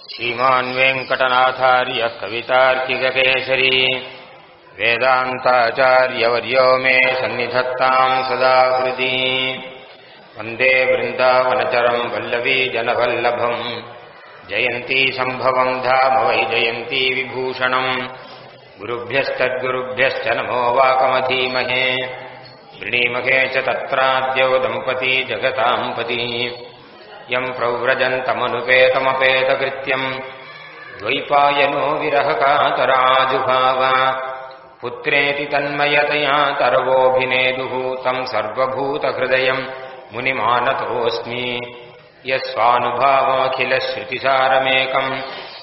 श्रीमान् वेङ्कटनाथार्यः कवितार्किककेसरी वेदान्ताचार्यवर्यो मे सन्निधत्ताम् सदा हृदि वन्दे वृन्दावनचरम् वल्लवी जनवल्लभम् जयन्ती सम्भवम् धाम वै जयन्ती विभूषणम् गुरुभ्यस्तद्गुरुभ्यश्च नमो वाकमधीमहे वृणीमहे च तत्राद्यौ दम्पती जगताम् पती यम् प्रव्रजन्तमनुपेतमपेतकृत्यम् द्वैपायनो विरहकातराजुभाव पुत्रेति तन्मयतया तरवोऽभिनेदुः तम् सर्वभूतहृदयम् मुनिमानतोऽस्मि यस्वानुभावमखिलश्रुतिसारमेकम्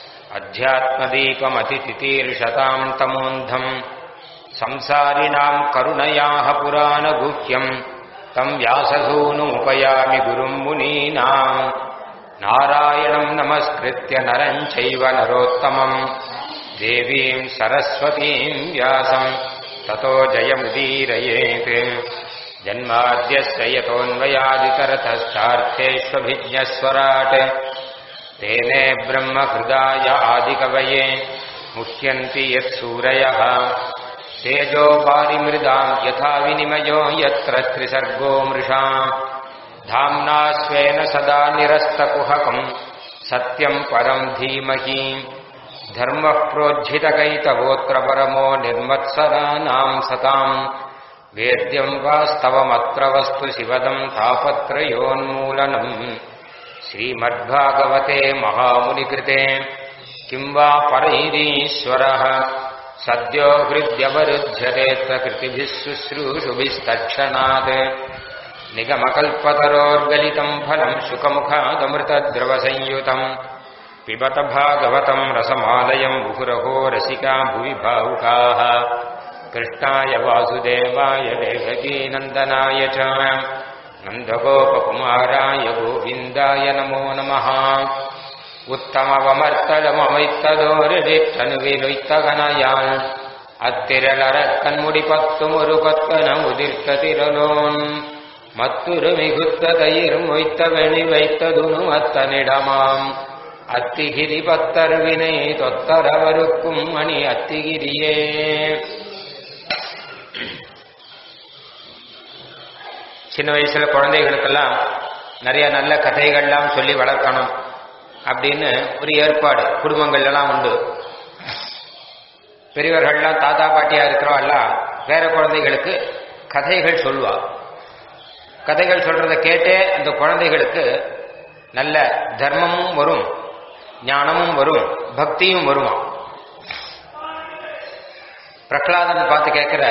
अध्यात्मदीपमतितितीर्षताम् तमोऽन्धम् संसारिणाम् करुणयाः पुराणगुह्यम् तम् व्याससूनुमुपयामि गुरुम् मुनीनाम् नारायणम् नमस्कृत्य नरम् चैव नरोत्तमम् देवीम् सरस्वतीम् व्यासम् ततो जयमुदीरयेत् जन्माद्यस्य यतोऽन्वयादितरतश्चार्थेष्वभिज्ञस्वराट् तेने ब्रह्महृदाय आदिकवये मुह्यन्ति यत्सूरयः तेजो पारिमृदाम् यथा विनिमयो यत्र त्रिसर्गो मृषा धाम्ना स्वेन सदा निरस्तकुहकम् सत्यम् परम् धीमहि धर्मः प्रोज्झितकैतवोऽत्र परमो निर्मत्सराणाम् सताम् वेद्यम् वास्तवमत्र वस्तु शिवदम् तापत्रयोन्मूलनम् श्रीमद्भागवते महामुनिकृते किम् वा परैरीश्वरः सद्यो हृद्यवरुध्यतेऽत्र कृतिभिः शुश्रूषुभिस्तक्षणात् निगमकल्पतरोर्गलितम् फलम् शुकमुखादमृतद्रवसंयुतम् पिबत भागवतम् रसमालयम् मुहुरहो रसिका भुवि भावुकाः कृष्णाय वासुदेवाय देवकीनन्दनाय च नन्दगोपकुमाराय गोविन्दाय नमो नमः உத்தமவமர்த்தலமமைத்ததோரிட்டனுவிலுய்த்தகனையாள் அத்திரளரக் கண்முடி பத்தும் ஒரு கொத்தன உதிர்த்த திரலோன் மத்துரு மிகுத்த தயிர் மொய்த்த வெளி வைத்ததுனு அத்தனிடமாம் அத்திகிரி பத்தர் வினை தொத்தரவருக்கும் மணி அத்திகிரியே சின்ன வயசுல குழந்தைகளுக்கெல்லாம் நிறைய நல்ல கதைகள்லாம் சொல்லி வளர்க்கணும் அப்படின்னு ஒரு ஏற்பாடு குடும்பங்கள்லாம் உண்டு பெரியவர்கள்லாம் தாத்தா பாட்டியா இருக்கிறவெல்லாம் வேற குழந்தைகளுக்கு கதைகள் சொல்லுவா கதைகள் சொல்றத கேட்டே அந்த குழந்தைகளுக்கு நல்ல தர்மமும் வரும் ஞானமும் வரும் பக்தியும் வருமா பிரகலாதன் பார்த்து கேட்கிற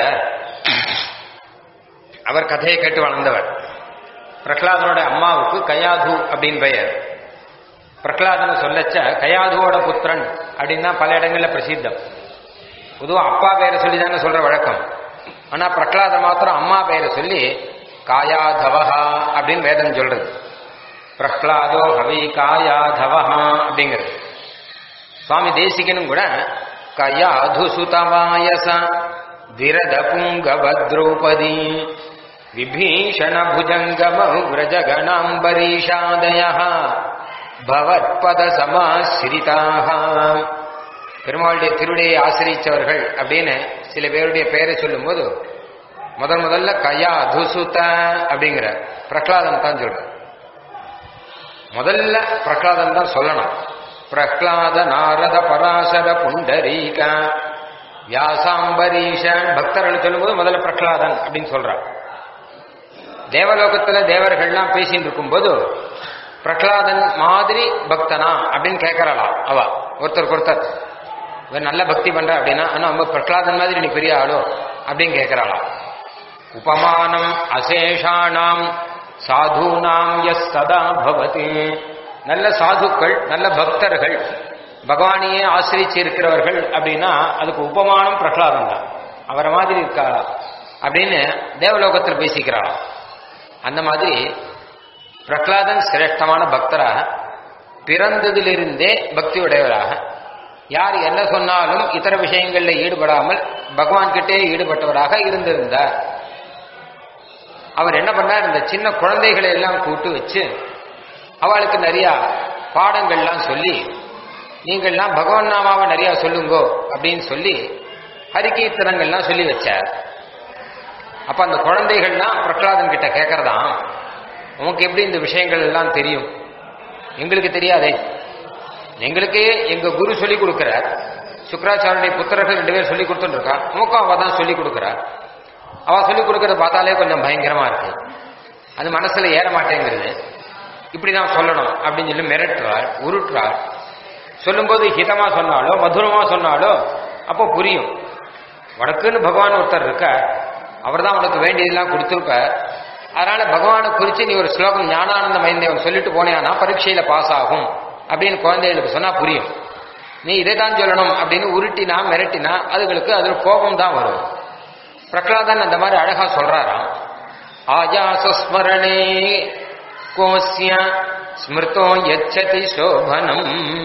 அவர் கதையை கேட்டு வளர்ந்தவர் பிரகலாதனோட அம்மாவுக்கு கயாது அப்படின்னு பெயர் பிரகலாதனை சொல்லச்ச கயாதுவோட புத்திரன் அப்படின்னா பல இடங்கள்ல பிரசித்தம் பொதுவாக அப்பா பெயரை சொல்லி தானே சொல்ற வழக்கம் ஆனா பிரகலாத மாத்திரம் அம்மா பெயரை சொல்லி காயாதவஹா அப்படின்னு வேதம் சொல்றது பிரஹ்லாதோ ஹவி காயாதவஹா அப்படிங்கிறது சுவாமி தேசிகனும் கூட கயாது சுதவாயச விரத புங்கவ திரௌபதி விபீஷண புஜங்கம விரஜகணாம்பரீஷாதய பவத்பத சமாசிரிதாக பெருமாளுடைய திருடையை ஆசிரிச்சவர்கள் அப்படின்னு சில பேருடைய பெயரை சொல்லும்போது முதல் முதல்ல கயா அதுசுத அப்படிங்கிற பிரகலாதன் தான் சொல்ற முதல்ல பிரகலாதன் தான் சொல்லணும் பிரகலாத நாரத பராசர புண்டரீக வியாசாம்பரீஷன் பக்தர்கள் சொல்லும்போது முதல்ல பிரகலாதன் அப்படின்னு சொல்றான் தேவலோகத்துல தேவர்கள்லாம் பேசிட்டு இருக்கும்போது பிரகலாதன் மாதிரி பக்தனா அப்படின்னு கேட்கறாளாம் அவ ஒருத்தருக்கு ஒருத்தர் இவன் நல்ல பக்தி பண்ற அப்படின்னா ஆனா நம்ம பிரகலாதன் மாதிரி நீ பெரிய ஆளோ அப்படின்னு கேட்கறாளாம் உபமானம் அசேஷானாம் சாதுனாம் எஸ் சதா பவதி நல்ல சாதுக்கள் நல்ல பக்தர்கள் பகவானையே ஆசிரிச்சு இருக்கிறவர்கள் அப்படின்னா அதுக்கு உபமானம் பிரகலாதன் தான் அவரை மாதிரி இருக்காளா அப்படின்னு தேவலோகத்தில் பேசிக்கிறாளாம் அந்த மாதிரி பிரகலாதன் சிரேஷ்டமான பக்தராக பிறந்ததிலிருந்தே பக்தியுடையவராக யார் என்ன சொன்னாலும் இதர விஷயங்களில் ஈடுபடாமல் பகவான் கிட்டே ஈடுபட்டவராக இருந்திருந்தார் அவர் என்ன பண்ணார் இந்த சின்ன குழந்தைகளை எல்லாம் கூட்டு வச்சு அவளுக்கு நிறைய பாடங்கள்லாம் சொல்லி நீங்கள்லாம் பகவான் நாமாவை நிறைய சொல்லுங்கோ அப்படின்னு சொல்லி ஹரிகீர்த்தனங்கள்லாம் சொல்லி வச்சார் அப்ப அந்த குழந்தைகள்லாம் பிரகலாதன் கிட்ட கேட்கறதாம் உனக்கு எப்படி இந்த விஷயங்கள் எல்லாம் தெரியும் எங்களுக்கு தெரியாதே எங்களுக்கு எங்க குரு சொல்லி கொடுக்கிறார் சுக்கராச்சாரியுடைய புத்திரர்கள் ரெண்டு பேர் சொல்லி கொடுத்துட்டு இருக்கா உனக்கும் அவ தான் சொல்லி கொடுக்குறா அவ சொல்லி கொடுக்கறத பார்த்தாலே கொஞ்சம் பயங்கரமா இருக்கு அது மனசுல ஏற மாட்டேங்கிறது இப்படி தான் சொல்லணும் அப்படின்னு சொல்லி மிரட்டுறாள் உருட்டுறாள் சொல்லும்போது ஹிதமா சொன்னாலோ மதுரமா சொன்னாலோ அப்போ புரியும் உனக்குன்னு பகவான் ஒருத்தர் இருக்க அவர் தான் உனக்கு வேண்டியதெல்லாம் கொடுத்துருக்க அதனால பகவானை குறித்து நீ ஒரு ஸ்லோகம் ஞானானந்த மைந்தேவன் சொல்லிட்டு போனேன்னா பரீட்சையில பாஸ் ஆகும் அப்படின்னு குழந்தைகளுக்கு சொன்னா புரியும் நீ இதை தான் சொல்லணும் அப்படின்னு உருட்டினா மிரட்டினா அதுகளுக்கு அதுல கோபம் தான் வரும் பிரகலாதன் அந்த மாதிரி அழகா சொல்றாராம் ஆஜாசஸ்மரணே கோஸ்ய ஸ்மிருதோ எச்சதி சோபனம்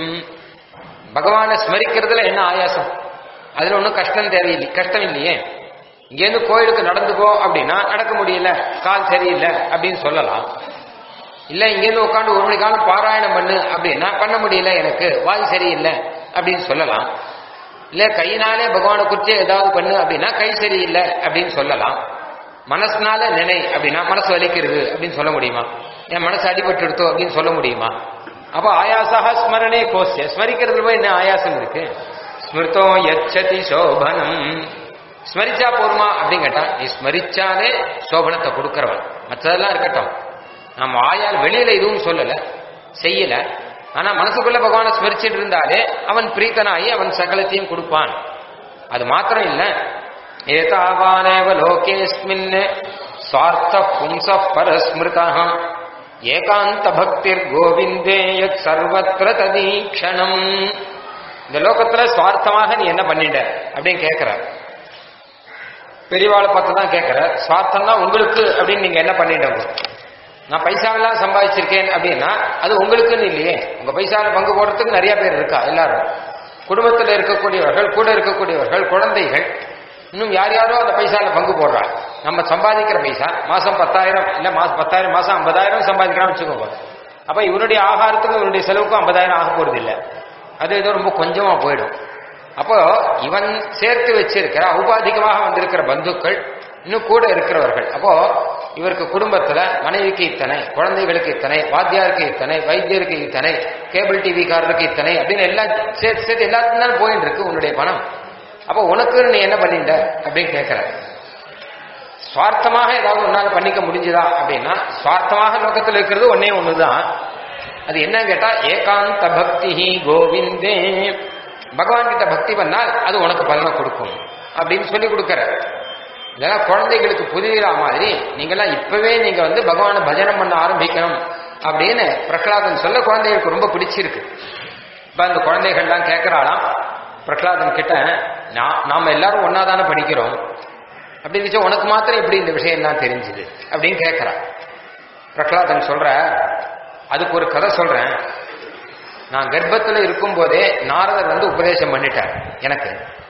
பகவானை ஸ்மரிக்கிறதுல என்ன ஆயாசம் அதுல ஒன்றும் கஷ்டம் தேவையில்லை கஷ்டம் இல்லையே இங்கேருந்து கோயிலுக்கு நடந்து போ அப்படின்னா நடக்க முடியல கால் சரியில்லை அப்படின்னு சொல்லலாம் இல்ல இங்கேருந்து உட்காந்து ஒரு மணி காலம் பாராயணம் பண்ணு அப்படின்னா பண்ண முடியல எனக்கு வாய் சரியில்லை அப்படின்னு சொல்லலாம் இல்ல கையினாலே பகவானை குறித்து ஏதாவது பண்ணு அப்படின்னா கை சரியில்லை அப்படின்னு சொல்லலாம் மனசுனால நினை அப்படின்னா மனசு வலிக்கிறது அப்படின்னு சொல்ல முடியுமா என் மனசு அடிபட்டு எடுத்தோ அப்படின்னு சொல்ல முடியுமா அப்போ ஆயாசா ஸ்மரணே கோஸ்ய ஸ்மரிக்கிறதுல போய் என்ன ஆயாசம் இருக்கு ஸ்மிருதோ யச்சதி சோபனம் ஸ்மரிச்சா போருமா அப்படின்னு கேட்டா நீ ஸ்மரிச்சாலே சோபனத்தை கொடுக்கறவன் மற்றதெல்லாம் இருக்கட்டும் நம்ம ஆயால் வெளியில எதுவும் சொல்லல செய்யல ஆனா மனசுக்குள்ள பகவானை ஸ்மரிச்சுட்டு இருந்தாலே அவன் பிரீத்தனாகி அவன் சகலத்தையும் கொடுப்பான் அது மாத்திரம் இல்ல ஏதாவானேவ லோகேஸ்மின் சுவார்த்த பும்ச பரஸ்மிருதா ஏகாந்த பக்திர் கோவிந்தே யத் சர்வத்திர ததீக்ஷணம் இந்த லோகத்துல சுவார்த்தமாக நீ என்ன பண்ணிட்ட அப்படின்னு கேட்கிற பெரியவாளை பார்த்து தான் கேட்கிற சுவார்த்தம்னா உங்களுக்கு அப்படின்னு நீங்க என்ன பண்ணிட்டவங்க நான் பைசாவெல்லாம் சம்பாதிச்சிருக்கேன் அப்படின்னா அது உங்களுக்குன்னு இல்லையே உங்க பைசால பங்கு போடுறதுக்கு நிறைய பேர் இருக்கா எல்லாரும் குடும்பத்தில் இருக்கக்கூடியவர்கள் கூட இருக்கக்கூடியவர்கள் குழந்தைகள் இன்னும் யார் யாரோ அந்த பைசால பங்கு போடுறாங்க நம்ம சம்பாதிக்கிற பைசா மாசம் பத்தாயிரம் இல்ல மாசம் பத்தாயிரம் மாசம் ஐம்பதாயிரம் சம்பாதிக்கிறான்னு வச்சுக்கோங்க அப்ப இவனுடைய ஆகாரத்துக்கும் இவனுடைய செலவுக்கும் ஐம்பதாயிரம் ஆக போறது இல்லை அது ஏதோ ரொம்ப கொஞ்சமா போயிடும் அப்போ இவன் சேர்த்து வச்சிருக்கிற ஔபாதிகமாக வந்திருக்கிற பந்துக்கள் இன்னும் கூட இருக்கிறவர்கள் அப்போ இவருக்கு குடும்பத்துல மனைவிக்கு இத்தனை குழந்தைகளுக்கு இத்தனை வாத்தியாருக்கு இத்தனை வைத்தியருக்கு இத்தனை கேபிள் டிவிக்காரருக்கு இத்தனை அப்படின்னு எல்லாம் சேர்த்து சேர்த்து எல்லாத்துக்கும் தானே போயிட்டு இருக்கு உன்னுடைய பணம் அப்போ உனக்கு நீ என்ன பண்ணிட்ட அப்படின்னு கேட்கிற சுவார்த்தமாக ஏதாவது உன்னால பண்ணிக்க முடிஞ்சுதா அப்படின்னா சுவார்த்தமாக லோகத்தில் இருக்கிறது ஒன்னே ஒண்ணுதான் அது என்ன கேட்டா ஏகாந்த பக்தி கோவிந்தே பகவான் கிட்ட பக்தி பண்ணால் அது உனக்கு பலனை கொடுக்கும் அப்படின்னு சொல்லி கொடுக்கிற இதெல்லாம் குழந்தைகளுக்கு புரியுற மாதிரி நீங்கெல்லாம் இப்பவே நீங்க வந்து பகவானை பஜனம் பண்ண ஆரம்பிக்கணும் அப்படின்னு பிரகலாதன் சொல்ல குழந்தைகளுக்கு ரொம்ப பிடிச்சிருக்கு இப்ப அந்த குழந்தைகள்லாம் கேட்கிறாளாம் பிரகலாதன் கிட்ட நான் நாம எல்லாரும் ஒன்னா தானே படிக்கிறோம் அப்படின்னு வச்சா உனக்கு மாத்திரம் எப்படி இந்த விஷயம்லாம் தெரிஞ்சுது அப்படின்னு கேட்கிறான் பிரகலாதன் சொல்ற அதுக்கு ஒரு கதை சொல்றேன் நான் கர்ப்பத்தில் இருக்கும் போதே நாரதர் வந்து உபதேசம் பண்ணிட்டார் எனக்கு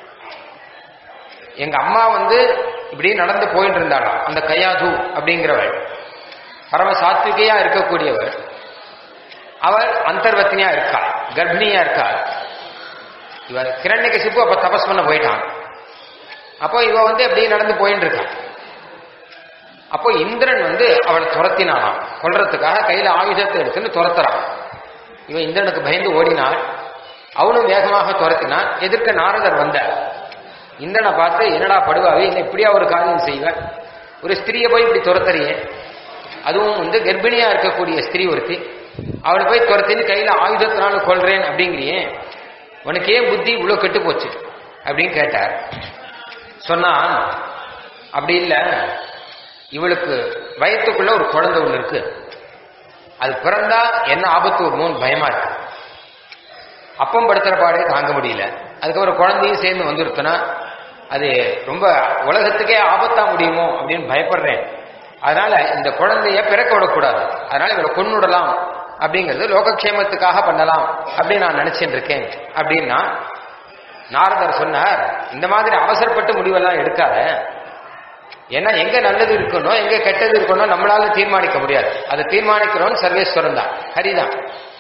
எங்க அம்மா வந்து இப்படி நடந்து போயிட்டு இருந்தாளாம் அந்த கையாது அப்படிங்கிறவள் பரம சாத்விகையா இருக்கக்கூடியவர் அவர் அந்தர்வத்தினியா இருக்கா கர்ப்பிணியா இருக்கா இவர் கிரண்யகசிப்பு அப்ப தபஸ் பண்ண போயிட்டான் அப்போ இவ வந்து அப்படியே நடந்து போயிட்டு இருக்கான் அப்போ இந்திரன் வந்து அவளை துரத்தினானாம் கொல்றதுக்காக கையில ஆயுதத்தை எடுத்துன்னு துரத்துறான் இவன் இந்திரனுக்கு பயந்து ஓடினாள் அவனும் வேகமாக துரத்தினான் எதிர்க்க நாரதர் வந்தார் இந்திரனை பார்த்து என்னடா படுவாவே என்ன இப்படியா ஒரு காரியம் செய்வ ஒரு ஸ்திரியை போய் இப்படி துரத்துறியே அதுவும் வந்து கர்ப்பிணியா இருக்கக்கூடிய ஸ்திரீ ஒருத்தி அவளை போய் துரத்தின்னு கையில ஆயுதத்தினால கொள்றேன் அப்படிங்கிறியே உனக்கு ஏன் புத்தி இவ்வளவு கெட்டு போச்சு அப்படின்னு கேட்டார் சொன்னா அப்படி இல்லை இவளுக்கு வயத்துக்குள்ள ஒரு குழந்தை ஒண்ணு இருக்கு அது பிறந்தா என்ன ஆபத்து வருமோன்னு பயமா இருக்கு அப்பம் படுத்துற பாடே தாங்க முடியல அதுக்கப்புறம் குழந்தையும் சேர்ந்து வந்துருச்சுன்னா அது ரொம்ப உலகத்துக்கே ஆபத்தா முடியுமோ அப்படின்னு பயப்படுறேன் அதனால இந்த குழந்தைய பிறக்க விடக்கூடாது அதனால இவரை கொன்னுடலாம் அப்படிங்கிறது லோகக்ஷேமத்துக்காக பண்ணலாம் அப்படின்னு நான் நினைச்சிட்டு இருக்கேன் அப்படின்னா நாரதர் சொன்னார் இந்த மாதிரி அவசரப்பட்டு முடிவெல்லாம் எடுக்காத ஏன்னா எங்க நல்லது இருக்கணும் எங்க கெட்டது இருக்கணும் நம்மளால தீர்மானிக்க முடியாது அதை தீர்மானிக்கிறோம் சர்வேஸ்வரன் தான் ஹரிதான்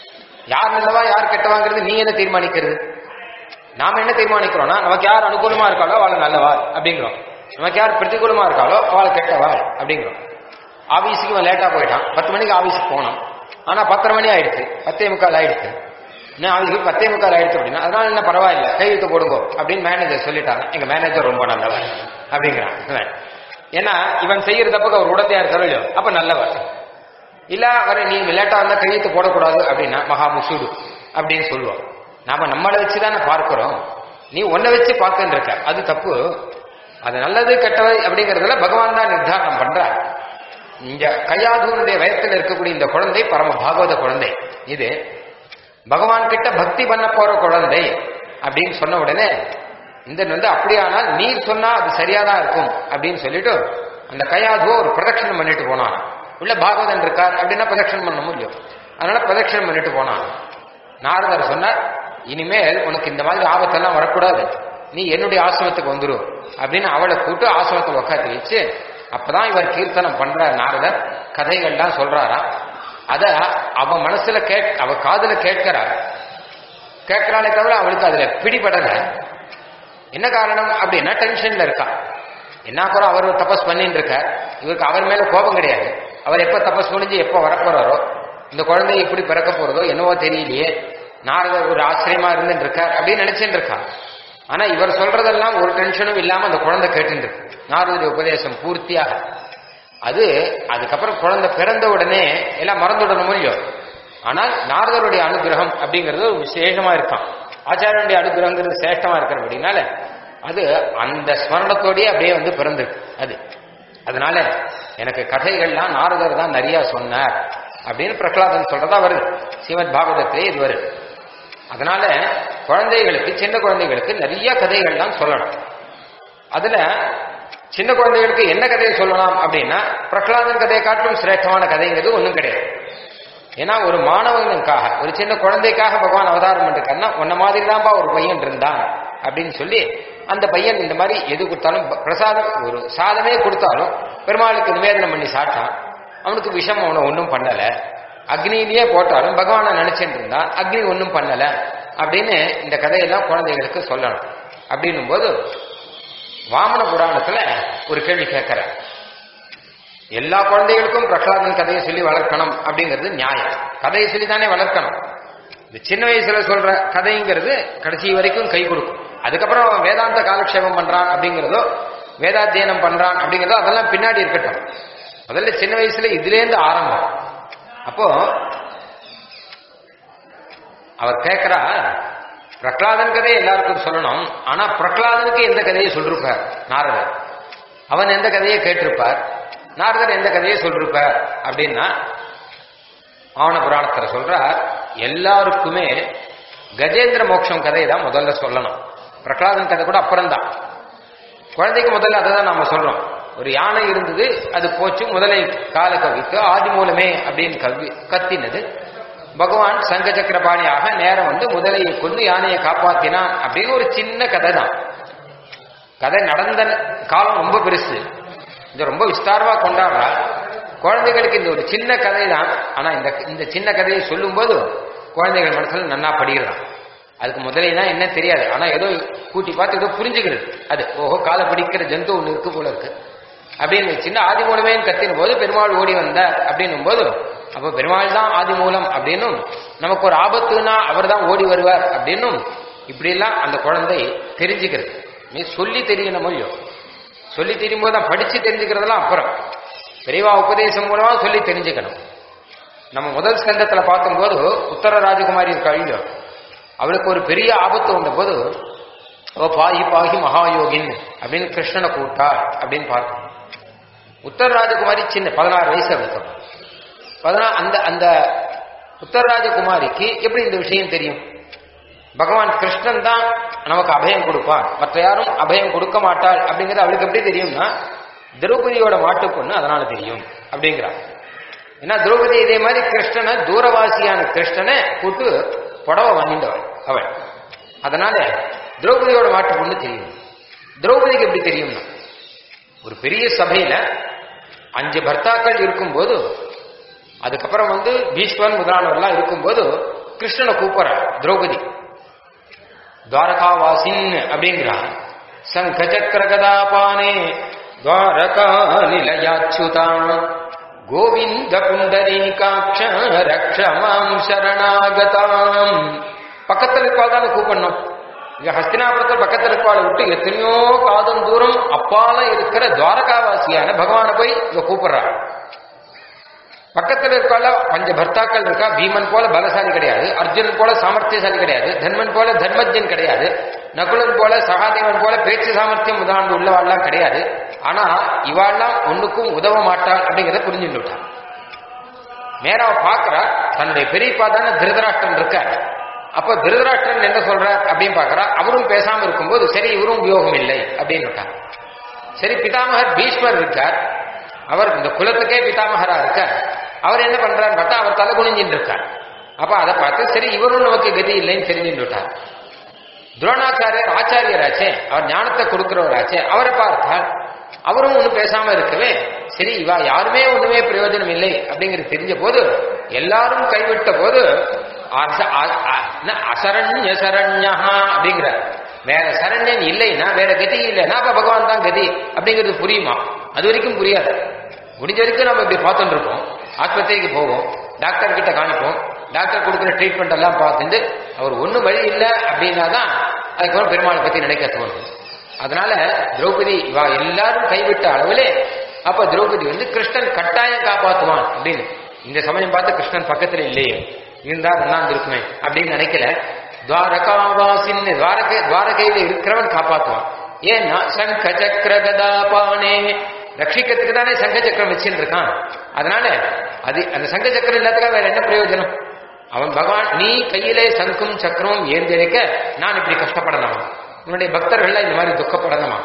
யார் நல்லவா யார் கெட்டவாங்கிறது நீ என்ன தீர்மானிக்கிறது நாம என்ன தீர்மானிக்கிறோம்னா நமக்கு யார் அனுகூலமா இருக்காளோ அவளை நல்லவாள் அப்படிங்கிறோம் நமக்கு யார் பிரதிகூலமா இருக்காளோ அவளை கெட்டவாள் அப்படிங்கிறோம் ஆபீஸுக்கு இவன் லேட்டா போயிட்டான் பத்து மணிக்கு ஆபீஸுக்கு போனான் ஆனா பத்தரை மணி ஆயிடுச்சு பத்தே முக்கால் ஆயிடுச்சு இன்னும் ஆபீஸுக்கு பத்தே முக்கால் ஆயிடுச்சு அப்படின்னா அதனால என்ன பரவாயில்ல கையெழுத்து போடுங்க அப்படின்னு மேனேஜர் சொல்லிட்டாங்க எங்க மேனேஜர் ரொம்ப நல்லவர் அப்படிங்கிறான் இவன். ஏன்னா இவன் செய்யற தப்புக்கு அவர் உடந்தையா இருக்காரோ இல்லையோ அப்ப நல்லவர் இல்ல வர நீ லேட்டா வந்தா கையெழுத்து போடக்கூடாது அப்படின்னா மகா முசுடு அப்படின்னு சொல்லுவோம் நாம நம்மளை வச்சுதானே பார்க்கிறோம் நீ உன்னை வச்சு பார்த்துட்டு இருக்க அது தப்பு அது நல்லது கெட்டது அப்படிங்கறதுல பகவான் தான் நிர்தாரணம் பண்றார் இந்த கையாதூனுடைய வயத்தில் இருக்கக்கூடிய இந்த குழந்தை பரம பாகவத குழந்தை இது பகவான் கிட்ட பக்தி பண்ண போற குழந்தை அப்படின்னு சொன்ன உடனே இந்த வந்து அப்படியானால் நீ சொன்னா அது சரியாதான் இருக்கும் அப்படின்னு சொல்லிட்டு அந்த கையாதுவோ ஒரு பிரதட்சணம் பண்ணிட்டு போனான் உள்ள பாகவதன் இருக்கார் அப்படின்னா பிரதட்சணம் பண்ண முடியும் அதனால பிரதட்சணம் பண்ணிட்டு போனான் நாரதர் சொன்னார் இனிமேல் உனக்கு இந்த மாதிரி ஆபத்தெல்லாம் வரக்கூடாது நீ என்னுடைய ஆசிரமத்துக்கு வந்துரு அப்படின்னு அவளை கூட்டு ஆசிரமத்தில் உட்காந்து வச்சு அப்பதான் இவர் கீர்த்தனம் பண்றார் நாரதர் கதைகள்லாம் சொல்றாராம் அத அவ மனசுல கேட் அவ காதுல கேட்கிறா கேட்கிறாளே தவிர அவளுக்கு அதுல பிடிபடல என்ன காரணம் அப்படின்னா டென்ஷன்ல இருக்கா என்ன குறை அவர் ஒரு தபஸ் பண்ணிட்டு இருக்கார் இவருக்கு அவர் மேல கோபம் கிடையாது அவர் எப்ப தபஸ் முடிஞ்சு எப்ப வரப்போறாரோ இந்த குழந்தை எப்படி பிறக்க போறதோ என்னவோ தெரியலையே நாரதர் ஒரு ஆச்சரியமா இருந்துட்டு இருக்கார் அப்படின்னு நினைச்சுட்டு இருக்கா ஆனா இவர் சொல்றதெல்லாம் ஒரு டென்ஷனும் இல்லாம அந்த குழந்தை கேட்டுட்டு இருக்கு நாரதருடைய உபதேசம் பூர்த்தியாக அது அதுக்கப்புறம் குழந்தை பிறந்த உடனே எல்லாம் மறந்துடணும் இல்லையோ ஆனால் நாரதருடைய அனுகிரகம் அப்படிங்கிறது ஒரு விசேஷமா இருக்கான் ஆச்சாரியனுடைய அனுகிரகங்கிறது சேஷ்டமா இருக்கிற அப்படின்னால அது அந்த ஸ்மரணத்தோடயே அப்படியே வந்து பிறந்திருக்கு அது அதனால எனக்கு கதைகள்லாம் நாரதர் தான் நிறைய சொன்னார் அப்படின்னு பிரகலாதன் சொல்றதா வருது ஸ்ரீமத் பாகவதத்திலே இது வருது அதனால குழந்தைகளுக்கு சின்ன குழந்தைகளுக்கு நிறைய கதைகள்லாம் சொல்லணும் அதுல சின்ன குழந்தைகளுக்கு என்ன கதையை சொல்லலாம் அப்படின்னா பிரகலாதன் கதையை காட்டிலும் சிரேஷ்டமான கதைங்கிறது ஒன்றும் கிடையாது ஏன்னா ஒரு மாணவனுக்காக ஒரு சின்ன குழந்தைக்காக பகவான் அவதாரம் பண்ணிருக்காருன்னா உன்ன மாதிரி தான்ப்பா ஒரு பையன் இருந்தான் அப்படின்னு சொல்லி அந்த பையன் இந்த மாதிரி எது கொடுத்தாலும் ப- பிரசாதம் ஒரு சாதமே கொடுத்தாலும் பெருமாளுக்கு நிவேதனம் பண்ணி சாப்பிட்டான் அவனுக்கு விஷம் அவனை ஒன்றும் பண்ணல அக்னியிலேயே போட்டாலும் பகவானை நினைச்சிட்டு இருந்தான் அக்னி ஒன்றும் பண்ணல அப்படின்னு இந்த கதையெல்லாம் குழந்தைகளுக்கு சொல்லணும் அப்படின்னும் போது வாமன புராணத்துல ஒரு கேள்வி கேட்கிற எல்லா குழந்தைகளுக்கும் பிரகலாதன் கதையை சொல்லி வளர்க்கணும் அப்படிங்கிறது நியாயம் கதையை சொல்லி தானே வளர்க்கணும் இந்த சின்ன வயசுல சொல்ற கதைங்கிறது கடைசி வரைக்கும் கை கொடுக்கும் அதுக்கப்புறம் அவன் வேதாந்த காலக்ஷேபம் பண்றான் அப்படிங்கிறதோ வேதாத்தியனம் பண்றான் அப்படிங்கிறதோ அதெல்லாம் பின்னாடி இருக்கட்டும் முதல்ல சின்ன வயசுல இதுலேருந்து ஆரம்பம் அப்போ அவர் கேட்கிறா பிரகலாதன் கதையை எல்லாருக்கும் சொல்லணும் ஆனா பிரகலாதனுக்கு எந்த கதையை சொல்லிருப்பார் நாரதர் அவன் எந்த கதையை கேட்டிருப்பார் நாரதர் எந்த கதையை சொல்லிருப்பார் அப்படின்னா ஆவண புராணத்துல சொல்றார் எல்லாருக்குமே கஜேந்திர மோட்சம் கதையை தான் முதல்ல சொல்லணும் பிரகலாதன் கதை கூட அப்புறம்தான் குழந்தைக்கு முதல்ல அதை தான் நாம சொல்றோம் ஒரு யானை இருந்தது அது போச்சு முதலை கால கவித்து ஆதி மூலமே அப்படின்னு கவி கத்தினது பகவான் சங்க சக்கரபாணியாக நேரம் வந்து முதலையை கொண்டு யானையை காப்பாத்தினான் அப்படின்னு ஒரு சின்ன கதை தான் கதை நடந்த காலம் ரொம்ப பெருசு இது ரொம்ப விஸ்தாரமா கொண்டாடுறா குழந்தைகளுக்கு இந்த ஒரு சின்ன கதை தான் ஆனா இந்த இந்த சின்ன கதையை சொல்லும்போது குழந்தைகள் மனசுல நன்னா படிக்கிறான் அதுக்கு முதலைனா என்ன தெரியாது ஆனா ஏதோ கூட்டி பார்த்து ஏதோ புரிஞ்சுக்கிறது அது ஓஹோ காலை பிடிக்கிற ஜந்து ஒண்ணு இருக்கு போல இருக்கு அப்படின்னு சின்ன ஆதி மூலமே கத்தின போது பெருமாள் ஓடி வந்தார் அப்படின்னும் போது அப்ப பெருமாள் தான் ஆதி மூலம் அப்படின்னும் நமக்கு ஒரு ஆபத்துனா அவர் தான் ஓடி வருவார் அப்படின்னும் இப்படியெல்லாம் அந்த குழந்தை தெரிஞ்சுக்கிறது நீ சொல்லி தெரியணும் இல்லையோ சொல்லி தெரியும் போது தான் படிச்சு தெரிஞ்சுக்கிறதெல்லாம் அப்புறம் பெரியவா உபதேசம் மூலமா சொல்லி தெரிஞ்சுக்கணும் நம்ம முதல் ஸ்கந்தத்துல பார்க்கும்போது உத்தர ராஜகுமாரி இருக்கா இல்லையோ அவளுக்கு ஒரு பெரிய ஆபத்து வந்த போது அவ பாகி பாகி மகாயோகின் அப்படின்னு கிருஷ்ணனை கூட்டாள் அப்படின்னு பார்த்தோம் உத்தர ராஜகுமாரி சின்ன பதினாறு வயசு அவளுக்கு பதினா அந்த அந்த உத்தர ராஜகுமாரிக்கு எப்படி இந்த விஷயம் தெரியும் பகவான் கிருஷ்ணன் தான் நமக்கு அபயம் கொடுப்பான் மற்ற யாரும் அபயம் கொடுக்க மாட்டாள் அப்படிங்கிறது அவளுக்கு எப்படி தெரியும்னா திரௌபதியோட மாட்டு பொண்ணு அதனால தெரியும் அப்படிங்கிறான் ஏன்னா திரௌபதி இதே மாதிரி கிருஷ்ணனை தூரவாசியான கிருஷ்ணனை கூட்டு புடவை வாங்கிண்டவள் அவள் அதனால திரௌபதியோட மாட்டு பொண்ணு தெரியும் திரௌபதிக்கு எப்படி தெரியும்னா ஒரு பெரிய சபையில அஞ்சு பர்த்தாக்கள் இருக்கும்போது அதுக்கப்புறம் வந்து பீஷ்மன் முதலானவர்லாம் இருக்கும்போது கிருஷ்ணனை கூப்பிடுற திரௌபதி துவாரகாவாசின் அப்படிங்கிறான் சங்க சக்கர கதாபானே துவாரகா நிலையாச்சுதான் கோவிந்த புண்டரீகாட்ச ரக்ஷமாம் சரணாகதாம் பக்கத்துல இருக்கவாள் தானே கூப்பிடணும் இங்க ஹஸ்தினாபுரத்தில் பக்கத்துல இருக்கவாளை விட்டு எத்தனையோ காதம் தூரம் அப்பால இருக்கிற துவாரகாவாசியான பகவானை போய் இங்க கூப்பிடுறாள் பக்கத்துல இருக்கால பஞ்ச பர்த்தாக்கள் இருக்கா பீமன் போல பலசாலி கிடையாது அர்ஜுனன் போல சாமர்த்தியசாலி கிடையாது தர்மன் போல தர்மஜன் கிடையாது நகுலன் போல சகாதேவன் போல பேச்சு சாமர்த்தியம் உதாரணம் உள்ளவாள்லாம் கிடையாது ஆனா இவாள்லாம் ஒண்ணுக்கும் உதவ மாட்டாள் அப்படிங்கிறத புரிஞ்சுட்டு விட்டான் மேரா பாக்குறா தன்னுடைய பெரியப்பா தானே திருதராஷ்டிரன் இருக்க அப்ப திருதராஷ்டிரன் என்ன சொல்றார் அப்படின்னு பாக்குறா அவரும் பேசாம இருக்கும்போது சரி இவரும் உபயோகம் இல்லை அப்படின்னு விட்டார் சரி பிதாமகர் பீஷ்மர் இருக்கார் அவர் இந்த குலத்துக்கே பிதாமகரா இருக்கார் அவர் என்ன பண்றாரு பார்த்தா அவர் தலை குனிஞ்சின்னு இருக்கார் அப்ப அதை பார்த்து சரி இவரும் நமக்கு கதி இல்லைன்னு தெரிஞ்சுட்டு விட்டார் துரோணாச்சாரியர் ஆச்சாரியராச்சே அவர் ஞானத்தை கொடுக்கிறவராச்சே அவரை பார்த்தால் அவரும் ஒன்றும் பேசாம இருக்கவே சரி இவா யாருமே ஒண்ணுமே பிரயோஜனம் இல்லை அப்படிங்கிறது தெரிஞ்ச போது எல்லாரும் கைவிட்ட போது அச- அ- அ- ந- அசரண்ய சரண்யா அப்படிங்கிற வேற சரண்யன் இல்லைன்னா வேற கதி இல்லைன்னா அப்ப பகவான் தான் கதி அப்படிங்கிறது புரியுமா அது வரைக்கும் புரியாது முடிஞ்ச வரைக்கும் நம்ம இப்படி பார்த்துட்டு இருப்போம் ஆஸ்பத்திரிக்கு போவோம் டாக்டர் கிட்ட காணிப்போம் டாக்டர் கொடுக்குற ட்ரீட்மெண்ட் எல்லாம் பார்த்துட்டு அவர் ஒன்றும் வழி இல்லை அப்படின்னா தான் அதுக்கப்புறம் பெருமாளை பத்தி நினைக்க தோணும் அதனால திரௌபதி இவா எல்லாரும் கைவிட்ட அளவிலே அப்ப திரௌபதி வந்து கிருஷ்ணன் கட்டாயம் காப்பாத்துவான் அப்படின்னு இந்த சமயம் பார்த்து கிருஷ்ணன் பக்கத்துல இல்லையே இருந்தா நல்லா இருக்குமே அப்படின்னு நினைக்கல துவாரகாவாசின் துவாரகை துவாரகையில இருக்கிறவன் காப்பாத்துவான் ஏன்னா சங்க சக்கர கதாபானே ரட்சிக்கிறதுக்கு தானே சங்க சக்கரம் வச்சுட்டு இருக்கான் அதனால அது அந்த சங்க சக்கரம் இல்லாததுக்காக வேற என்ன பிரயோஜனம் அவன் பகவான் நீ கையிலே சங்கும் சக்கரமும் ஏந்திருக்க நான் இப்படி கஷ்டப்படணுமா உன்னுடைய பக்தர்கள் இந்த மாதிரி துக்கப்படணுமா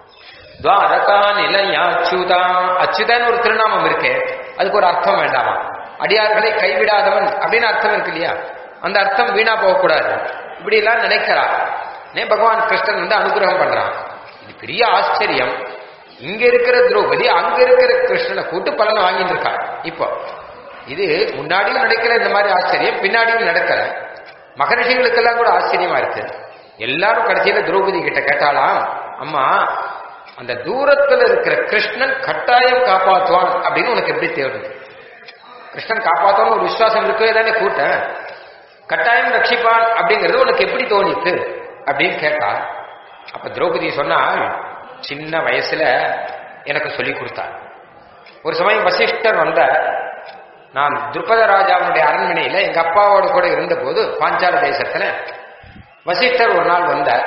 துவாரகா நிலையா அச்சுதா அச்சுதான்னு ஒரு திருநாமம் இருக்கு அதுக்கு ஒரு அர்த்தம் வேண்டாமா அடியார்களை கைவிடாதவன் அப்படின்னு அர்த்தம் இருக்கு இல்லையா அந்த அர்த்தம் வீணா போகக்கூடாது இப்படி எல்லாம் நினைக்கிறா நே பகவான் கிருஷ்ணன் வந்து அனுகிரகம் பண்றான் இது பெரிய ஆச்சரியம் இங்க இருக்கிற திரௌபதி அங்க இருக்கிற கிருஷ்ணனை கூட்டு பலனை வாங்கிட்டு இருக்கா இப்போ இது முன்னாடியும் நடக்கிற இந்த மாதிரி ஆச்சரியம் பின்னாடியும் நடக்கல மகரிஷிகளுக்கெல்லாம் கூட ஆச்சரியமா இருக்கு எல்லாரும் கடைசியில திரௌபதி கிட்ட கேட்டாலாம் அம்மா அந்த தூரத்துல இருக்கிற கிருஷ்ணன் கட்டாயம் காப்பாற்றுவான் அப்படின்னு உனக்கு எப்படி தேவை கிருஷ்ணன் காப்பாற்றுவான்னு ஒரு விசுவாசம் இருக்கவே தானே கூட்ட கட்டாயம் ரட்சிப்பான் அப்படிங்கிறது உனக்கு எப்படி தோணித்து அப்படின்னு கேட்டா அப்ப திரௌபதி சொன்னா சின்ன வயசுல எனக்கு சொல்லி கொடுத்தார் ஒரு சமயம் வசிஷ்டர் வந்த நான் துருபத ராஜாவுடைய அரண்மனையில எங்க அப்பாவோட கூட இருந்தபோது பாஞ்சால தேசத்துல வசிஷ்டர் ஒரு நாள் வந்தார்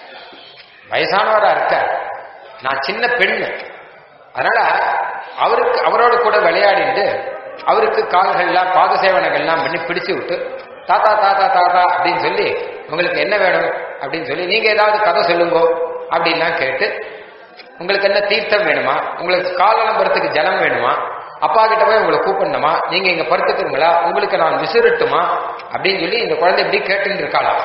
வயசானவரா இருக்க நான் சின்ன பெண்ணு அதனால அவருக்கு அவரோட கூட விளையாடிட்டு அவருக்கு கால்கள்லாம் பாத சேவனைகள்லாம் பண்ணி பிடிச்சு விட்டு தாத்தா தாத்தா தாத்தா அப்படின்னு சொல்லி உங்களுக்கு என்ன வேணும் அப்படின்னு சொல்லி நீங்க ஏதாவது கதை சொல்லுங்கோ அப்படின்லாம் கேட்டு உங்களுக்கு என்ன தீர்த்தம் வேணுமா உங்களுக்கு காலலம்பரத்துக்கு ஜலம் வேணுமா அப்பா கிட்ட போய் உங்களை கூப்பிடணுமா நீங்க இங்க படுத்துக்கிறீங்களா உங்களுக்கு நான் விசிறட்டுமா அப்படின்னு சொல்லி இந்த குழந்தை இப்படி கேட்டுன்னு இருக்காளாம்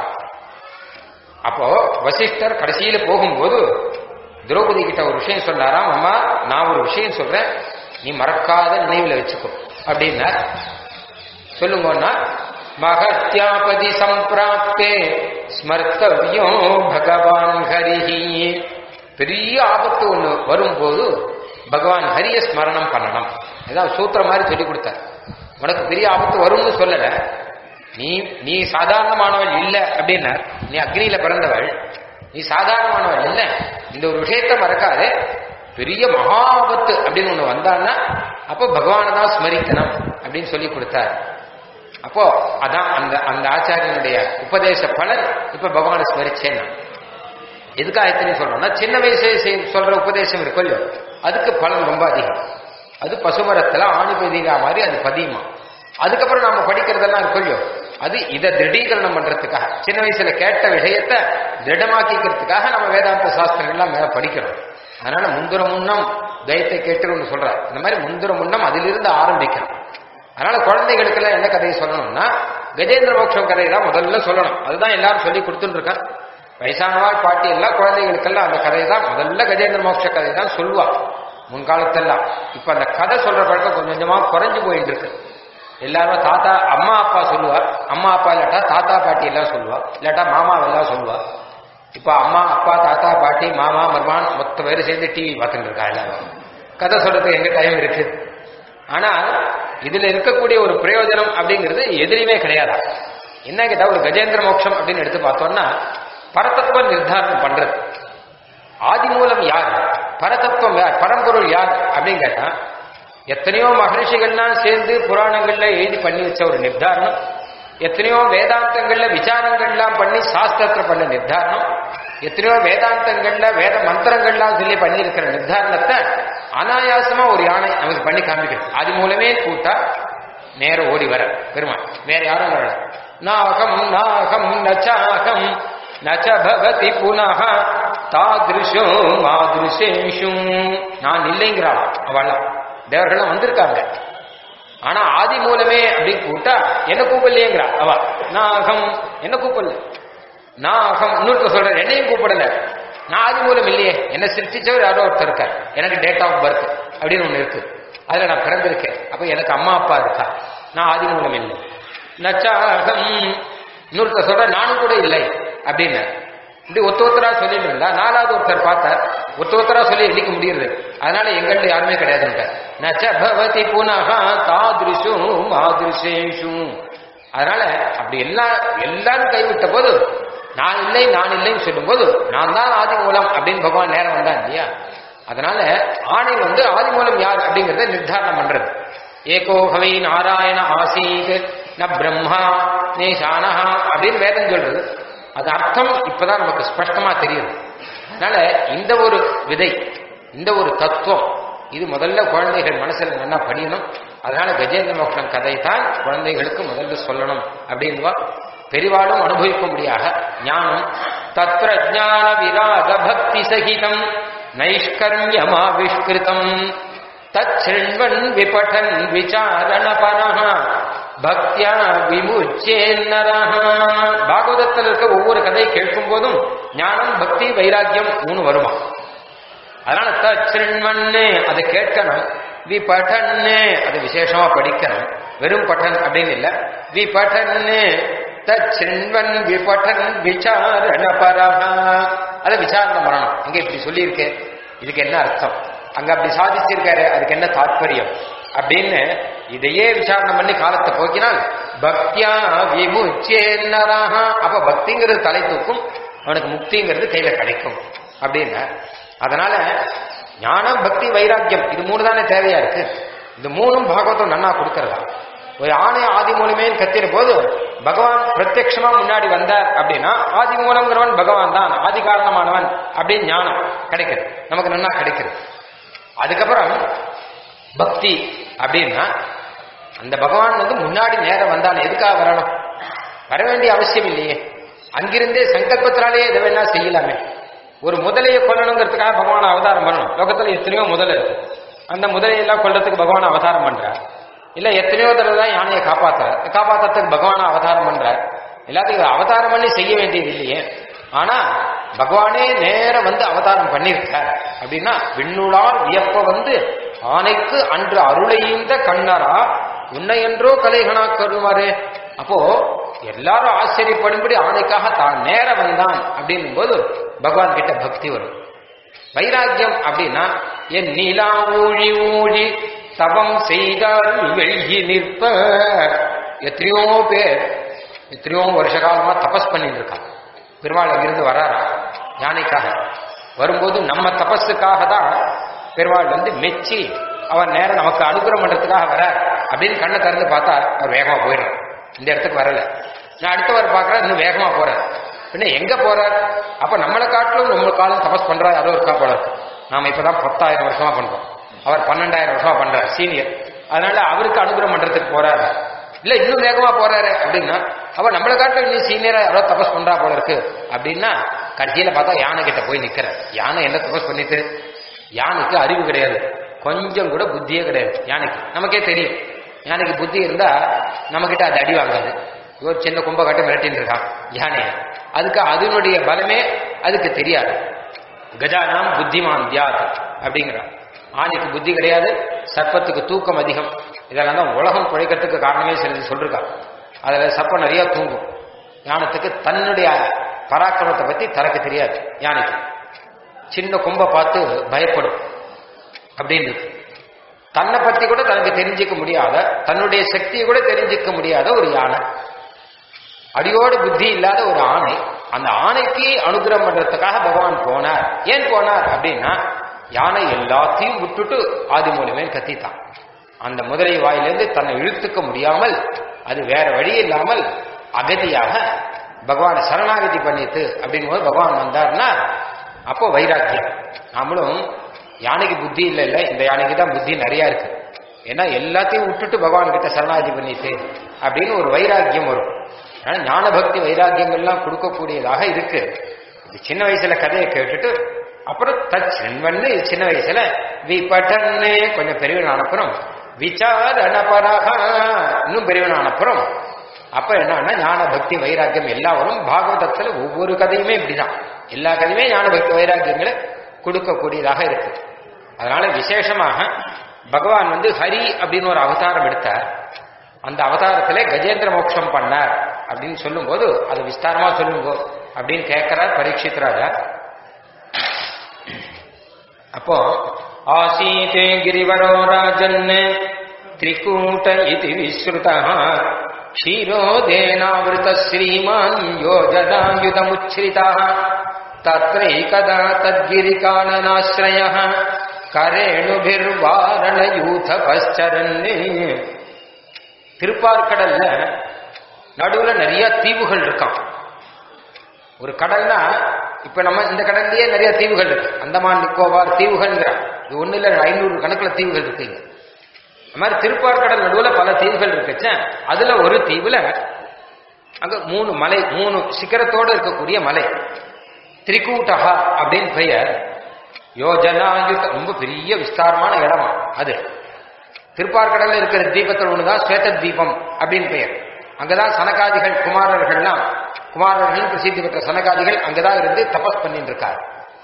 அப்போ வசிஷ்டர் கடைசியில போகும்போது திரௌபதி கிட்ட ஒரு விஷயம் சொன்னாராம் அம்மா நான் ஒரு விஷயம் சொல்றேன் நீ மறக்காத நினைவுல வச்சுக்கோ அப்படின்னா சொல்லுங்கன்னா மகத்யாபதி சம்பிராப்தே ஸ்மர்த்தவியோ பகவான் ஹரிஹி பெரிய ஆபத்து ஒண்ணு வரும்போது பகவான் ஹரிய ஸ்மரணம் பண்ணணும் இதான் சூத்திர மாதிரி சொல்லி கொடுத்தார் உனக்கு பெரிய ஆபத்து வரும்னு சொல்லல நீ நீ சாதாரணமானவள் இல்ல அப்படின்னார் நீ அக்னியில பிறந்தவள் நீ சாதாரணமானவள் இல்ல இந்த ஒரு விஷயத்த மறக்காதே பெரிய மகா ஆபத்து அப்படின்னு ஒண்ணு வந்தான்னா அப்போ பகவானை தான் ஸ்மரிக்கணும் அப்படின்னு சொல்லி கொடுத்தார் அப்போ அதான் அந்த அந்த ஆச்சாரியனுடைய உபதேச பலன் இப்ப பகவானை ஸ்மரிச்சேன் நான். எதுக்காக எத்தனை சொல்றோம்னா சின்ன வயசு செய்- சொல்ற உபதேசம் இருக்கும் இல்லையோ அதுக்கு பலன் ரொம்ப அதிகம் அது பசுமரத்துல ஆணி பதிகா மாதிரி அது பதியுமா அதுக்கப்புறம் நாம படிக்கிறதெல்லாம் இருக்கும் இல்லையோ அது இதை திருடீகரணம் பண்றதுக்காக சின்ன வயசுல கேட்ட விஷயத்தை திருடமாக்கிக்கிறதுக்காக நம்ம வேதாந்த சாஸ்திரங்கள்லாம் மேல படிக்கிறோம் அதனால முந்துர முன்னம் தயத்தை கேட்டு ஒன்று சொல்றார் இந்த மாதிரி முந்துர முன்னம் அதிலிருந்து ஆரம்பிக்கணும் அதனால குழந்தைகளுக்கெல்லாம் என்ன கதையை சொல்லணும்னா கஜேந்திர மோட்சம் கதையை தான் முதல்ல சொல்லணும் அதுதான் எல்லாரும் சொல்லி கொடுத்துட்டு இருக்கான் வயசானவாள் பாட்டி எல்லாம் குழந்தைகளுக்கெல்லாம் அந்த கதையை தான் முதல்ல கஜேந்திர மோட்ச கதை தான் சொல்லுவா முன்காலத்தெல்லாம் இப்ப அந்த கதை சொல்ற பழக்கம் கொஞ்சம் கொஞ்சமா குறைஞ்சு போயிட்டு இருக்கு எல்லாரும் தாத்தா அம்மா அப்பா சொல்லுவா அம்மா அப்பா இல்லாட்டா தாத்தா பாட்டி எல்லாம் சொல்லுவா இல்லாட்டா மாமா எல்லாம் சொல்லுவா இப்ப அம்மா அப்பா தாத்தா பாட்டி மாமா மருமான் மொத்த பேர் சேர்ந்து டிவி பார்த்துட்டு இருக்கா எல்லாரும் கதை சொல்றதுக்கு எங்க டைம் இருக்கு ஆனா இதுல இருக்கக்கூடிய ஒரு பிரயோஜனம் அப்படிங்கிறது எதிரியுமே கிடையாதா என்ன கேட்டா ஒரு கஜேந்திர மோட்சம் அப்படின்னு எடுத்து பார்த்தோம்னா பரதத்துவ நிர்தாரணம் பண்றது ஆதி மூலம் யார் பரதத்துவம் யார் பரம்பொருள் யார் அப்படின்னு கேட்டா எத்தனையோ மகரிஷிகள்லாம் சேர்ந்து புராணங்கள்ல எழுதி பண்ணி வச்ச ஒரு நிர்தாரணம் எத்தனையோ வேதாந்தங்கள்ல விசாரங்கள்லாம் பண்ணி சாஸ்திரத்துல பண்ண நிர்தாரணம் எத்தனையோ வேதாந்தங்கள்ல வேத மந்திரங்கள்லாம் சொல்லி பண்ணியிருக்கிற நிர்தாரணத்தை அனாயாசமா ஒரு யானை நமக்கு பண்ணி காமிக்கிறது அது மூலமே கூட்டா நேர ஓடி வர பெருமாள் வேற யாரும் வரல நாகம் நாகம் நச்சாகம் நச்ச பவதி புனः தாதிருஷோ மாதிருஷேஷு நான் இல்லைங்கிறாள் அவள்லாம் தேவர்கள்லாம் வந்திருக்காங்க ஆனா ஆதி மூலமே அப்படின்னு கூட்டா என்ன கூப்பிடலையேங்கிறா அவ நாகம் என்ன கூப்பிடல நாகம் இன்னொருத்த சொல்ற என்னையும் கூப்பிடல நான் ஆதி மூலம் இல்லையே என்ன சிருஷ்டிச்சவர் யாரோ ஒருத்தர் இருக்கார் எனக்கு டேட் ஆஃப் பர்த் அப்படின்னு ஒண்ணு இருக்கு அதுல நான் பிறந்திருக்கேன் அப்ப எனக்கு அம்மா அப்பா இருக்கா நான் ஆதி மூலம் இல்லை நச்சாகம் இன்னொருத்த சொல்ற நானும் கூட இல்லை அப்படின்னு இப்படி ஒத்த ஒத்தரா சொல்லிட்டு இருந்தா நாலாவது ஒருத்தர் பார்த்தார் ஒத்த ஒத்தரா சொல்லி எண்ணிக்க முடியுது அதனால எங்கள்ட்ட யாருமே கிடையாதுன்ட்டார் நச்ச பவதி புனக தாதிருஷு மாதிருஷேஷு அதனால அப்படி எல்லா எல்லாரும் கைவிட்ட போது நான் இல்லை நான் இல்லைன்னு சொல்லும்போது நான் தான் ஆதி மூலம் அப்படின்னு பகவான் நேரம் வந்தான் இல்லையா அதனால ஆணை வந்து ஆதி மூலம் யார் அப்படிங்கறத நிர்தாரணம் பண்றது ஏகோ ஹவை நாராயண ஆசீத் ந பிரம்மா நே சானஹா அப்படின்னு வேதம் சொல்றது அது அர்த்தம் இப்பதான் நமக்கு ஸ்பஷ்டமா தெரியுது அதனால இந்த ஒரு விதை இந்த ஒரு தத்துவம் இது முதல்ல குழந்தைகள் மனசுல நல்லா படியணும் அதனால கஜேந்திர மோட்சம் கதை தான் குழந்தைகளுக்கு முதல்ல சொல்லணும் அப்படின்வா பெரிவாளும் அனுபவிக்கும்படியாக ஞானம் தத்ர ஜான விராக பக்தி சகிதம் நைஷ்கர்மியமாவிஷ்கிருதம் தச்சிண்வன் விபடன் விசாரணபனः பக்தியா விமுச்சேன்னரஹ பாகவதத்தில் இருக்க ஒவ்வொரு கதையை கேட்கும் போதும் ஞானம் பக்தி வைராக்கியம் மூணு வருமா அதனால தச்சிண்வன்னு அதை கேட்கணும் விபடன்னு அதை விசேஷமா படிக்கணும் வெறும் பட்டன் அப்படின்னு இல்ல விபடன்னு தச்சிண்வன் விபடன் விசாரணபரஹ அதை விசாரணை பண்ணணும் இங்க இப்படி சொல்லியிருக்கேன் இதுக்கு என்ன அர்த்தம் அங்க அப்படி சாதிச்சிருக்காரு அதுக்கு என்ன தாற்பயம் அப்படின்னு இதையே விசாரணை பண்ணி காலத்தை போக்கினால் பக்தியா விமுச்சேன்னராக அப்ப பக்திங்கிறது தலை தூக்கும் அவனுக்கு முக்திங்கிறது கையில கிடைக்கும் அப்படின்னு அதனால ஞானம் பக்தி வைராக்கியம் இது மூணு தானே தேவையா இருக்கு இது மூணும் பாகவதம் நன்னா கொடுக்கறதா ஒரு ஆணை ஆதி மூலமே கத்தின போது பகவான் பிரத்யட்சமா முன்னாடி வந்தார் அப்படின்னா ஆதி மூலம்ங்கிறவன் பகவான் தான் ஆதி காரணமானவன் அப்படின்னு ஞானம் கிடைக்குது நமக்கு நன்னா கிடைக்குது அதுக்கப்புறம் பக்தி அப்படின்னா அந்த பகவான் வந்து முன்னாடி நேரம் வந்தான் எதுக்காக வரணும் வர வேண்டிய அவசியம் இல்லையே அங்கிருந்தே சங்கல்பத்தினாலேயே எதை வேணா செய்யலாமே ஒரு முதலையை கொல்லணுங்கிறதுக்காக பகவான் அவதாரம் பண்ணணும் லோகத்துல எத்தனையோ முதல் இருக்கு அந்த முதலையெல்லாம் கொல்றதுக்கு பகவான் அவதாரம் பண்றார் இல்ல எத்தனையோ தடவை தான் யானையை காப்பாத்துறார் காப்பாத்துறதுக்கு பகவான் அவதாரம் பண்றார் எல்லாத்துக்கும் அவதாரம் பண்ணி செய்ய வேண்டியது இல்லையே ஆனா பகவானே நேர வந்து அவதாரம் பண்ணியிருக்கார் அப்படின்னா விண்ணுளார் வியப்ப வந்து ஆனைக்கு அன்று அருளையீந்த கண்ணரா உன்னை என்றோ கலைகனா கருமாறு அப்போ எல்லாரும் ஆச்சரியப்படும்படி ஆணைக்காக தான் நேர வந்தான் அப்படின்னும் போது பகவான் கிட்ட பக்தி வரும் வைராக்கியம் அப்படின்னா என் நீலா ஊழி ஊழி தவம் செய்தால் வெள்ளி நிற்ப எத்தனையோ பேர் எத்தனையோ வருஷ காலமா தபஸ் பண்ணிட்டு இருக்கான் பெருமாள் அங்கிருந்து வராரா யானைக்காக வரும்போது நம்ம தபஸுக்காக தான் பெருமாள் வந்து மெச்சி அவர் நேரம் நமக்கு அனுகிரகம் பண்றதுக்காக வர அப்படின்னு கண்ணை திறந்து பார்த்தா அவர் வேகமா போயிடுறார் இந்த இடத்துக்கு வரல நான் அடுத்தவர் பார்க்கறேன் இன்னும் வேகமா போறார் பின்ன எங்க போறார் அப்ப நம்மளை காட்டிலும் நம்ம காலம் தபஸ் பண்றா யாரோ இருக்கா போல இருக்கு. நாம இப்பதான் பத்தாயிரம் வருஷமா பண்றோம் அவர் பன்னெண்டாயிரம் வருஷமா பண்றார் சீனியர் அதனால அவருக்கு அனுகிரகம் பண்றதுக்கு போறாரு இல்ல இன்னும் வேகமா போறாரு அப்படின்னா அவர் நம்மளை காட்டிலும் இன்னும் சீனியரா யாரோ தபஸ் பண்றா போல இருக்கு அப்படின்னா கடைசியில பார்த்தா யானை கிட்ட போய் நிக்கிற யானை என்ன தபஸ் பண்ணிட்டு யானைக்கு அறிவு கிடையாது கொஞ்சம் கூட புத்தியே கிடையாது யானைக்கு நமக்கே தெரியும் யானைக்கு புத்தி இருந்தா நம்ம கிட்ட அது அடி வாங்காது ஒரு சின்ன கும்ப கட்ட மிரட்டின்னு இருக்கான் யானையை அதுக்கு அதனுடைய பலமே அதுக்கு தெரியாது கஜானாம் புத்திமான் தியாத் அப்படிங்கிறான் ஆணைக்கு புத்தி கிடையாது சர்ப்பத்துக்கு தூக்கம் அதிகம் இதெல்லாம் தான் உலகம் பிழைக்கிறதுக்கு காரணமே சிலது சொல்லிருக்கா அதுல சப்ப நிறைய தூங்கும் யானத்துக்கு தன்னுடைய பராக்கிரமத்தை பத்தி தனக்கு தெரியாது யானைக்கு சின்ன கொம்பை பார்த்து பயப்படும் அப்படின்னு இருக்கு. தன்னை பத்தி கூட தனக்கு தெரிஞ்சுக்க முடியாத தன்னுடைய சக்தியை கூட தெரிஞ்சுக்க முடியாத ஒரு யானை அடியோடு புத்தி இல்லாத ஒரு ஆணை அந்த ஆணைக்கு அனுகிரகம் பண்றதுக்காக பகவான் போனார் ஏன் போனார் அப்படின்னா யானை எல்லாத்தையும் விட்டுட்டு ஆதி மூலமே கத்தித்தான் அந்த முதலை வாயிலிருந்து தன்னை இழுத்துக்க முடியாமல் அது வேற வழி இல்லாமல் அகதியாக பகவானை சரணாகதி பண்ணிட்டு அப்படின்னு போது பகவான் வந்தார்னா அப்போ வைராக்கியம் நாமளும் யானைக்கு புத்தி இல்லை இல்லை இந்த யானைக்கு தான் புத்தி நிறைய இருக்கு ஏன்னா எல்லாத்தையும் விட்டுட்டு பகவான் கிட்ட சரணாகதி பண்ணிட்டு அப்படின்னு ஒரு வைராக்கியம் வரும் ஆனா ஞான பக்தி வைராக்கியங்கள்லாம் கொடுக்கக்கூடியதாக இருக்கு இது சின்ன வயசுல கதையை கேட்டுட்டு அப்புறம் தச்சென்வன்னு சின்ன வயசுல விபட்டன்னு கொஞ்சம் பெரியவன் அனுப்புறோம் விசாரண பரகா இன்னும் பெரியவன் அனுப்புறோம் அப்ப என்னன்னா ஞான பக்தி வைராக்கியம் எல்லாம் வரும் பாகவதத்துல ஒவ்வொரு கதையுமே இப்படிதான் எல்லா கதையுமே ஞான பக்தி வைராக்கியங்களை கொடுக்கக்கூடியதாக இருக்கு அதனால விசேஷமாக பகவான் வந்து ஹரி அப்படின்னு ஒரு அவதாரம் எடுத்தார் அந்த அவதாரத்திலே கஜேந்திர மோட்சம் பண்ணார் அப்படின்னு சொல்லும்போது அதை விஸ்தாரமா சொல்லுங்க அப்படின்னு கேட்கிறார் பரீட்சித் ராஜா அப்போ ஆசீதே கிரிவரோ ராஜன் திரிகூட்ட இது விஸ்ருதா க்ஷீரோதேனாவிருத ஸ்ரீமான் யோஜனாயுதமுச்ரிதா தத்ரைகதா தத்கிரிகானனாஸ்ரய கரேணுபிர்வாரணயூத பశ్చரன்னே திருப்பார்கடல்ல நடுவுல நிறைய தீவுகள் இருக்கான் ஒரு கடல்னா இப்ப நம்ம இந்த கடல்லயே நிறைய தீவுகள் இருக்கு அந்தமான் நிக்கோபார் தீவுகள்ங்கிற இது ஒண்ணு இல்ல ஐநூறு கணக்குல தீவுகள் இருக்குங்க அது மாதிரி திருப்பார்கடல் நடுவுல பல தீவுகள் இருக்குச்ச அதுல ஒரு தீவுல அங்க மூணு மலை மூணு சிகரத்தோடு இருக்கக்கூடிய மலை திரிகூட்டகா அப்படின்னு பெயர் யோஜனாயுத ரொம்ப பெரிய விஸ்தாரமான இடமா அது திருப்பார்கடல்ல இருக்கிற தீபத்தில் ஒண்ணுதான் ஸ்வேத தீபம் அப்படின்னு பெயர் அங்கதான் சனகாதிகள் குமாரர்கள்லாம் குமாரர்கள் பிரசித்தி பெற்ற சனகாதிகள் அங்கதான் இருந்து தபஸ் பண்ணிட்டு இருக்கார்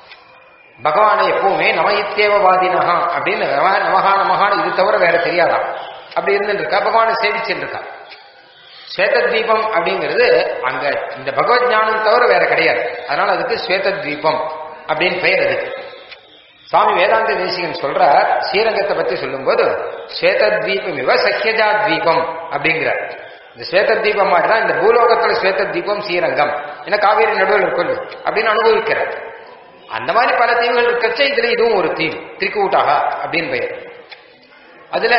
பகவானை எப்பவுமே நமயித்தேவவாதினஹா அப்படின்னு நம நமகா நமகான்னு இது தவிர வேற தெரியாதாம் அப்படி இருந்துட்டு இருக்கா பகவானை சேவிச்சுட்டு இருக்கா ஸ்வேத தீபம் அப்படிங்கிறது அங்க இந்த பகவத் ஞானம் தவிர வேற கிடையாது அதனால அதுக்கு ஸ்வேத தீபம் அப்படின்னு பெயர் அதுக்கு சுவாமி வேதாந்த தேசிகன் சொல்ற ஸ்ரீரங்கத்தை பத்தி சொல்லும்போது ஸ்வேத தீபம் இவ சக்கியஜா தீபம் அப்படிங்கிறார் இந்த ஸ்வேத தீபம் மாதிரி தான் இந்த பூலோகத்துல ஸ்வேத தீபம் ஸ்ரீரங்கம் ஏன்னா காவேரி நடுவில் இருக்கும் அப்படின்னு அனுபவிக்கிறார் அந்த மாதிரி பல தீவுகள் இருக்கச்ச இதுல இதுவும் ஒரு தீவு திரிக்கூட்டாக அப்படின்னு பெயர் அதுல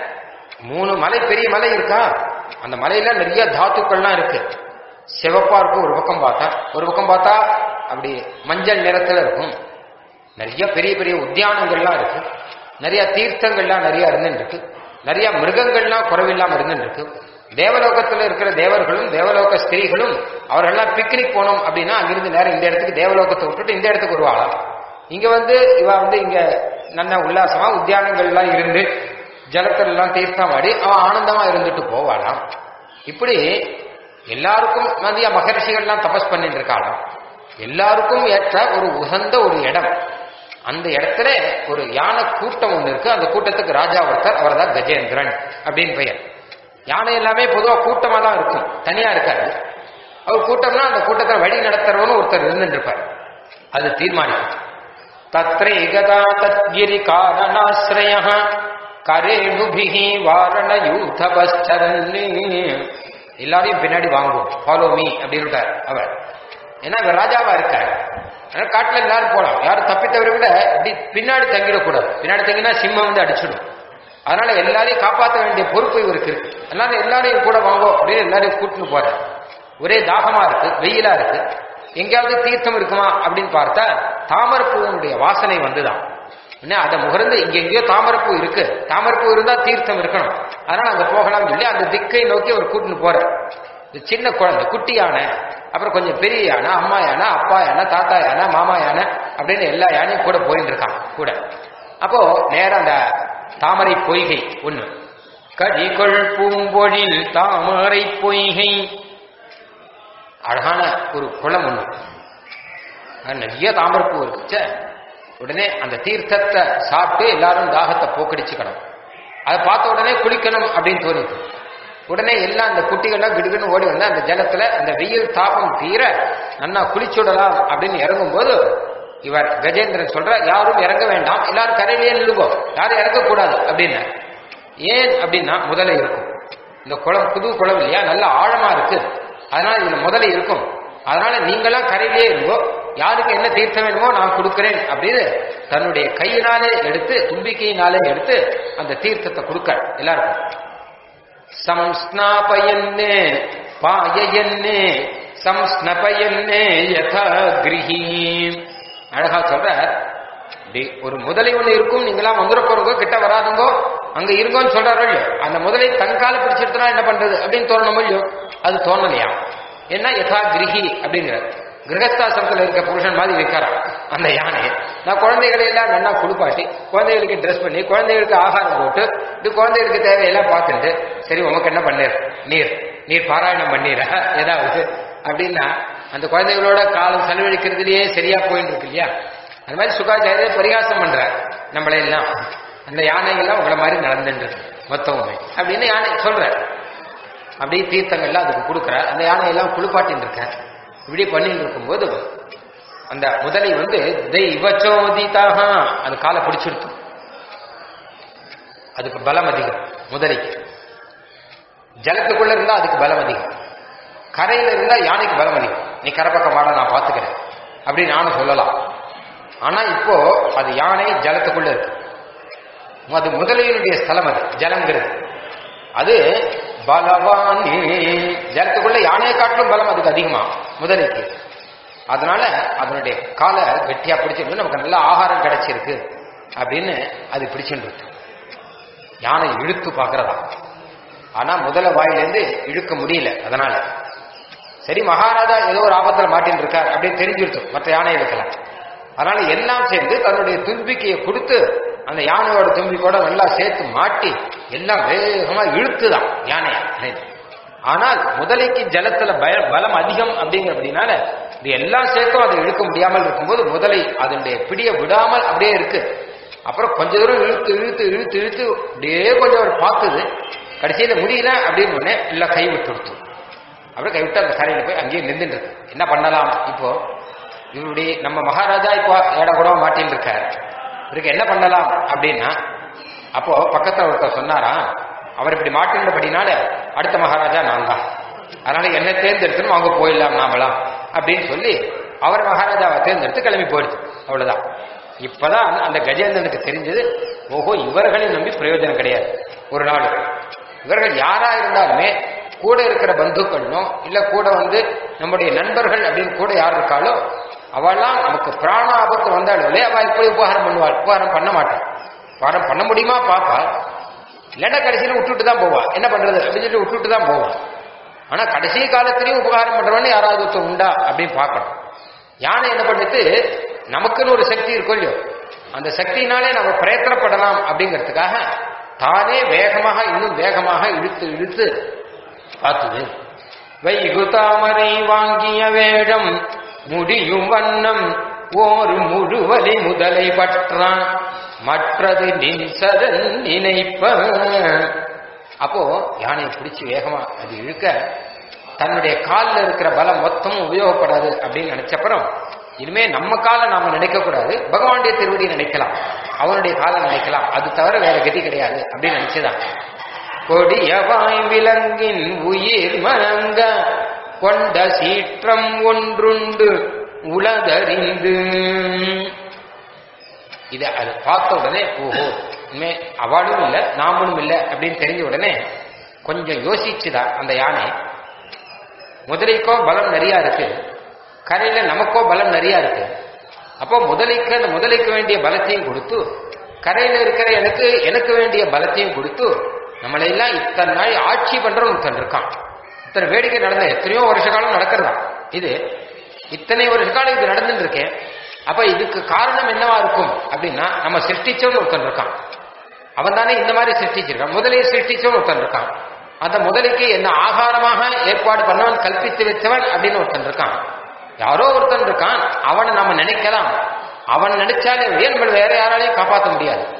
மூணு மலை பெரிய மலை இருக்கா அந்த மலையில நிறைய தாத்துக்கள்லாம் இருக்கு சிவப்பா இருக்கும் ஒரு பக்கம் பார்த்தா ஒரு பக்கம் பார்த்தா அப்படி மஞ்சள் நிறத்துல இருக்கும் நிறைய பெரிய பெரிய உத்தியானங்கள்லாம் இருக்கு நிறைய தீர்த்தங்கள்லாம் நிறைய இருந்துட்டு இருக்கு நிறைய மிருகங்கள்லாம் குறைவில்லாம இருந்துட்டு இருக்கு தேவலோகத்துல இருக்கிற தேவர்களும் தேவலோக ஸ்திரீகளும் அவர்கள்லாம் பிக்னிக் போனோம் அப்படின்னா அங்கிருந்து நேரம் இந்த இடத்துக்கு தேவலோகத்தை விட்டுட்டு இந்த இடத்துக்கு வருவாளாம் இங்க வந்து இவ வந்து இங்க நல்ல உல்லாசமா உத்தியானங்கள்லாம் இருந்து ஜலத்துல எல்லாம் தீர்த்தம் ஆடி அவன் ஆனந்தமா இருந்துட்டு போவாளாம் இப்படி எல்லாருக்கும் நிறைய மகர்ஷிகள்லாம் தபஸ் பண்ணிட்டு இருக்காளாம் எல்லாருக்கும் ஏற்ற ஒரு உகந்த ஒரு இடம் அந்த இடத்துல ஒரு யானை கூட்டம் ஒன்று இருக்கு அந்த கூட்டத்துக்கு ராஜா ஒருத்தர் அவர் தான் கஜேந்திரன் அப்படின்னு பெயர் யானை எல்லாமே பொதுவா கூட்டமா தான் இருக்கும் தனியா இருக்காது அவர் கூட்டம்னா அந்த கூட்டத்தை வழி நடத்துறவனு ஒருத்தர் இருந்துட்டு இருப்பார் அது தீர்மானிக்கும் தத்ரை கதா தத்கிரி காரணாசிரய கரேணுபிகி வாரண யூதபஸ்சரன்னே எல்லாரையும் பின்னாடி வாங்குவோம் ஃபாலோ மீ அப்படின்னு அவர் ஏன்னா இவர் ராஜாவா இருக்கார் அதனால காட்டுல எல்லாரும் போலாம் யாரும் தப்பித்தவரை விட இப்படி பின்னாடி தங்கிடக்கூடாது பின்னாடி தங்கினா சிம்மம் வந்து அடிச்சிடும் அதனால எல்லாரையும் காப்பாற்ற வேண்டிய பொறுப்பு இவருக்கு இருக்கு அதனால எல்லாரையும் கூட வாங்கோ அப்படின்னு எல்லாரையும் கூட்டின்னு போறார் ஒரே தாகமா இருக்கு வெயிலா இருக்கு எங்கேயாவது தீர்த்தம் இருக்குமா அப்படின்னு பார்த்தா தாமரப்பூவினுடைய வாசனை வந்துதான் என்ன அதை முகர்ந்து இங்க எங்கேயோ தாமரப்பூ இருக்கு தாமரப்பூ இருந்தா தீர்த்தம் இருக்கணும் அதனால அங்க போகலாம்னு சொல்லி அந்த திக்கை நோக்கி அவர் கூட்டின்னு போறார் இது சின்ன குழந்தை குட்டி யானை அப்புறம் கொஞ்சம் பெரிய யானை அம்மா யானை அப்பா யானை தாத்தா யானை மாமா யானை அப்படின்னு எல்லா யானையும் கூட போயிட்டு இருக்கான் கூட அப்போ நேரம் அந்த தாமரை பொய்கை ஒண்ணு கடிகொள் பூம்பொழில் தாமரை பொய்கை அழகான ஒரு குளம் ஒண்ணு அங்க நிறைய தாமரைப்பூ இருக்குச்ச உடனே அந்த தீர்த்தத்தை சாப்பிட்டு எல்லாரும் தாகத்தை போக்கடிச்சுக்கணும் அதை பார்த்த உடனே குளிக்கணும் அப்படின்னு தோணிட்டு உடனே எல்லாம் அந்த குட்டிகள்லாம் கிடுக்குன்னு ஓடி வந்து அந்த ஜலத்துல அந்த வெயில் தாபம் தீர நன்னா குளிச்சுடலாம் அப்படின்னு இறங்கும் போது இவர் கஜேந்திரன் சொல்ற யாரும் இறங்க வேண்டாம் எல்லாரும் கரையிலேயே நில்லுங்கோ யாரும் இறங்கக்கூடாது அப்படின்னு ஏன் அப்படின்னா முதல்ல இருக்கும் இந்த குளம் புது குளம் இல்லையா நல்ல ஆழமா இருக்கு அதனால இதுல முதல்ல இருக்கும் அதனால நீங்களாம் கரையிலேயே இருங்கோ யாருக்கு என்ன தீர்த்தம் வேணுமோ நான் கொடுக்கிறேன் அப்படின்னு தன்னுடைய கையினாலே எடுத்து தும்பிக்கையினாலே எடுத்து அந்த தீர்த்தத்தை கொடுக்க எல்லாருக்கும் சம்ஸ்நாபயன்னே பாயயன்னே சம்ஸ்னபயன்னே யதா கிரகி அழகா சொல்ற இப்படி ஒரு முதலை ஒண்ணு இருக்கும் நீங்களாம் வந்துட போறவங்க கிட்ட வராதுங்கோ அங்க இருங்கோன்னு சொல்றாரு இல்லையோ அந்த முதலை தங்கால பிடிச்சிருத்தா என்ன பண்றது அப்படின்னு தோணணும் இல்லையோ அது தோணலையா என்ன யதா கிரகி அப்படிங்கிற கிரகஸ்தாசிரமத்தில் இருக்க புருஷன் மாதிரி வைக்கிறான் அந்த யானையை நான் குழந்தைகளை எல்லாம் நல்லா குளிப்பாட்டி குழந்தைகளுக்கு ட்ரெஸ் பண்ணி குழந்தைகளுக்கு ஆகாரம் போட்டு இது குழந்தைகளுக்கு தேவையெல்லாம் பார்த்துட்டு சரி உமக்கு என்ன பண்ணீர் நீர் நீர் பாராயணம் பண்ணீரா ஏதாவது அப்படின்னா அந்த குழந்தைகளோட காலம் செலவழிக்கிறதுலயே சரியா போயிட்டு இருக்கு இல்லையா அந்த மாதிரி சுகாச்சாரியர் பரிகாசம் பண்றார் நம்மளை எல்லாம் அந்த யானைகள்லாம் உங்களை மாதிரி நடந்துட்டு இருக்கு மொத்தமுமே அப்படின்னு யானை சொல்ற அப்படியே தீர்த்தங்கள்லாம் அதுக்கு கொடுக்குறார் அந்த யானையெல்லாம் குளிப்பாட்டின்னு இருக்கார் இப்படி பண்ணிட்டு இருக்கும்போது அந்த முதலை வந்து தெய்வச்சோதிதாக அது காலை பிடிச்சிருத்து அதுக்கு பலம் அதிகம் முதலைக்கு ஜலத்துக்குள்ள இருந்தா அதுக்கு பலம் அதிகம் கரையில இருந்தா யானைக்கு பலம் அதிகம் நீ கரை பக்கம் வாட நான் பாத்துக்கிறேன் அப்படி நானும் சொல்லலாம் ஆனா இப்போ அது யானை ஜலத்துக்குள்ள இருக்கு அது முதலையினுடைய ஸ்தலம் அது ஜலங்கிறது அது பலவான் ஜலத்துக்குள்ள யானையை காட்டிலும் பலம் அதுக்கு அதிகமா முதலைக்கு அதனால அதனுடைய காலை கெட்டியா பிடிச்சிருந்து நமக்கு நல்ல ஆகாரம் கிடைச்சிருக்கு அப்படின்னு அது பிடிச்சுட்டு யானை இழுத்து பார்க்கறதா ஆனா முதல வாயிலேருந்து இழுக்க முடியல அதனால சரி மகாராஜா ஏதோ ஒரு ஆபத்துல மாட்டின்னு இருக்கார் அப்படின்னு தெரிஞ்சிருச்சு மற்ற யானைகளுக்கெல்லாம் அதனால எல்லாம் சேர்ந்து தன்னுடைய தும்பிக்கையை கொடுத்து அந்த யானையோட தும்பிக்கோட நல்லா சேர்த்து மாட்டி எல்லாம் வேகமா இழுத்துதான் யானையை ஆனால் முதலைக்கு ஜலத்துல பய பலம் அதிகம் அப்படிங்கிறபடினால இது எல்லாம் சேர்த்தும் அதை இழுக்க முடியாமல் இருக்கும்போது முதலை அதனுடைய பிடிய விடாமல் அப்படியே இருக்கு அப்புறம் கொஞ்ச தூரம் இழுத்து இழுத்து இழுத்து இழுத்து அப்படியே கொஞ்சம் ஒரு பார்த்துது கடைசியில முடியல அப்படின்னு உடனே எல்லாம் கை விட்டு கொடுத்து அப்படியே கை விட்டு அந்த கரையில போய் அங்கேயே நின்றுட்டு இருக்கு என்ன பண்ணலாம் இப்போ இவருடைய நம்ம மகாராஜா இப்போ ஏட கூட மாட்டின்னு இருக்கார் இவருக்கு என்ன பண்ணலாம் அப்படின்னா அப்போ பக்கத்துல ஒருத்தர் சொன்னாரா அவர் இப்படி மாட்டினபடினால அடுத்த மகாராஜா நான் தான் அதனால என்ன தேர்ந்தெடுத்துன்னு அவங்க போயிடலாம் நாமலாம் அப்படின்னு சொல்லி அவர் மகாராஜாவை தேர்ந்தெடுத்து கிளம்பி போயிடுச்சு அவ்வளவுதான் இப்பதான் அந்த கஜேந்திரனுக்கு தெரிஞ்சது ஓஹோ இவர்களை நம்பி பிரயோஜனம் கிடையாது ஒரு நாள் இவர்கள் யாரா இருந்தாலுமே கூட இருக்கிற பந்துக்கள்னோ இல்ல கூட வந்து நம்முடைய நண்பர்கள் அப்படின்னு கூட யார் இருக்காளோ அவெல்லாம் நமக்கு பிராண ஆபத்து வந்தாலே அவள் இப்படி உபகாரம் பண்ணுவாள் உபகாரம் பண்ண மாட்டாள் உபகாரம் பண்ண முடியுமா பார்ப்பாள் இல்லைன்னா கடைசியில் விட்டுட்டு தான் போவா என்ன பண்றது அப்படின்னு சொல்லி விட்டுட்டு தான் போவா ஆனா கடைசி காலத்திலையும் உபகாரம் பண்றவன்னு யாராவது ஒருத்தர் உண்டா அப்படின்னு பார்க்கணும் யானை என்ன பண்ணிட்டு நமக்குன்னு ஒரு சக்தி இருக்கும் இல்லையோ அந்த சக்தியினாலே நம்ம பிரயத்தனப்படலாம் அப்படிங்கிறதுக்காக தானே வேகமாக இன்னும் வேகமாக இழுத்து இழுத்து பார்த்தது வைகுதாமரை வாங்கிய வேடம் முடியும் வண்ணம் ஓர் முழுவலி முதலை பற்றான் மற்றது நின்சதன் நினைப்ப அப்போ யானையை பிடிச்சு வேகமா அது இழுக்க தன்னுடைய காலில் இருக்கிற பலம் மொத்தமும் உபயோகப்படாது அப்படின்னு நினைச்சப்புறம் இனிமே நம்ம காலை நாம நினைக்க கூடாது பகவானுடைய திருவடி நினைக்கலாம் அவனுடைய காலை நினைக்கலாம் அது தவிர வேற கதி கிடையாது அப்படின்னு நினைச்சுதான் கொடியவாய் விலங்கின் உயிர் மணங்க கொண்ட சீற்றம் ஒன்றுண்டு உலகறிந்து இதை அது பார்த்த உடனே ஓஹோ இனிமே அவளும் இல்லை நாமளும் இல்லை அப்படின்னு தெரிஞ்ச உடனே கொஞ்சம் யோசிச்சுதான் அந்த யானை முதலைக்கோ பலம் நிறைய இருக்கு கரையில நமக்கோ பலம் நிறைய இருக்கு அப்போ முதலைக்கு அந்த முதலைக்கு வேண்டிய பலத்தையும் கொடுத்து கரையில இருக்கிற எனக்கு எனக்கு வேண்டிய பலத்தையும் கொடுத்து நம்மளை எல்லாம் இத்தனை நாள் ஆட்சி பண்றவன் ஒருத்தன் இருக்கான் இத்தனை வேடிக்கை நடந்த எத்தனையோ வருஷ காலம் நடக்கிறதா இது இத்தனை வருஷ காலம் இது நடந்துட்டு இருக்கேன் அப்ப இதுக்கு காரணம் என்னவா இருக்கும் அப்படின்னா நம்ம சிருஷ்டிச்சவன் ஒருத்தன் இருக்கான் அவன் தானே இந்த மாதிரி சிருஷ்டிச்சிருக்கான் முதலையை சிருஷ்டிச்சவன் ஒருத்தன் இருக்கான் அந்த முதலைக்கு என்ன ஆகாரமாக ஏற்பாடு பண்ணவன் கல்பித்து வச்சவன் அப்படின்னு ஒருத்தன் இருக்கான் யாரோ ஒருத்தன் இருக்கான் அவனை நம்ம நினைக்கலாம் அவன் நினைச்சாலே நம்மள வேற யாராலையும் காப்பாற்ற முடியாது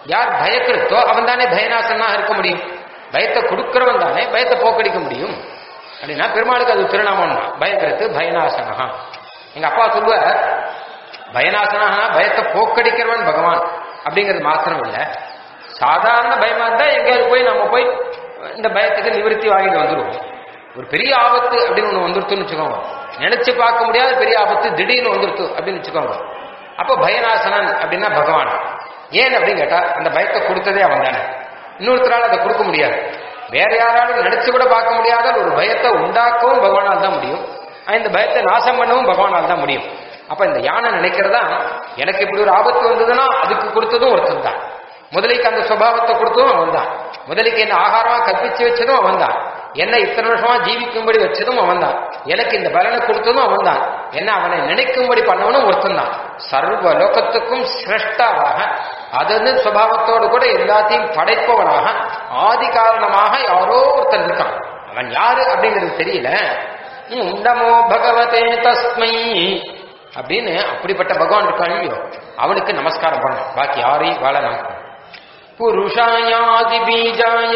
யார் பயக்கிருத்தோ அவன் தானே பயநாசனாக இருக்க முடியும் பயத்தை கொடுக்கிறவன் தானே பயத்தை போக்கடிக்க முடியும் அப்படின்னா பெருமாளுக்கு அது திருநாமம் தான் பயக்கிருத்து பயநாசனகா எங்க அப்பா சொல்லுவார் பயநாசனகா பயத்தை போக்கடிக்கிறவன் பகவான் அப்படிங்கிறது மாத்திரம் இல்ல சாதாரண பயமா இருந்தா எங்கேயாவது போய் நம்ம போய் இந்த பயத்துக்கு நிவர்த்தி வாங்கிட்டு வந்துடுவோம் ஒரு பெரிய ஆபத்து அப்படின்னு ஒண்ணு வந்துருத்துன்னு வச்சுக்கோங்க நினைச்சு பார்க்க முடியாத பெரிய ஆபத்து திடீர்னு வந்துருத்து அப்படின்னு வச்சுக்கோங்க அப்போ பயநாசனன் அப்படின்னா பகவான் ஏன் அப்படின்னு கேட்டா அந்த பயத்தை கொடுத்ததே அவன் தானே இன்னொருத்தரால் அதை கொடுக்க முடியாது வேற யாராலும் நினைச்சு கூட பார்க்க முடியாத ஒரு பயத்தை உண்டாக்கவும் பகவானால் தான் முடியும் ஆனா, இந்த பயத்தை நாசம் பண்ணவும் பகவானால் தான் முடியும் அப்ப இந்த யானை நினைக்கிறதா எனக்கு இப்படி ஒரு ஆபத்து வந்ததுன்னா அதுக்கு கொடுத்ததும் ஒருத்தன் தான் முதலைக்கு அந்த சுபாவத்தை கொடுத்ததும் அவன் தான் முதலைக்கு என்ன ஆகாரமா கற்பிச்சு வச்சதும் அவன் தான் என்ன இத்தனை வருஷமா ஜீவிக்கும்படி வச்சதும் அவன் தான் எனக்கு இந்த பலனை கொடுத்ததும் அவன் தான் என்ன அவனை நினைக்கும்படி பண்ணவனும் ஒருத்தன் தான் சர்வ லோகத்துக்கும் சிரஷ்டாவாக அதது சுபாவத்தோடு கூட எல்லாத்தையும் படைப்பவனாக ஆதி காரணமாக யாரோ ஒருத்தன் இருக்கான் அவன் யாரு அப்படிங்கிறது தெரியல ம், நமோ பகவதே தஸ்மை அப்படின்னு அப்படிப்பட்ட பகவான் இருக்கான் இல்லையோ அவனுக்கு நமஸ்காரம் பண்ணணும் பாக்கி யாரையும் வாழலாம் புருஷாயாதி பீஜாய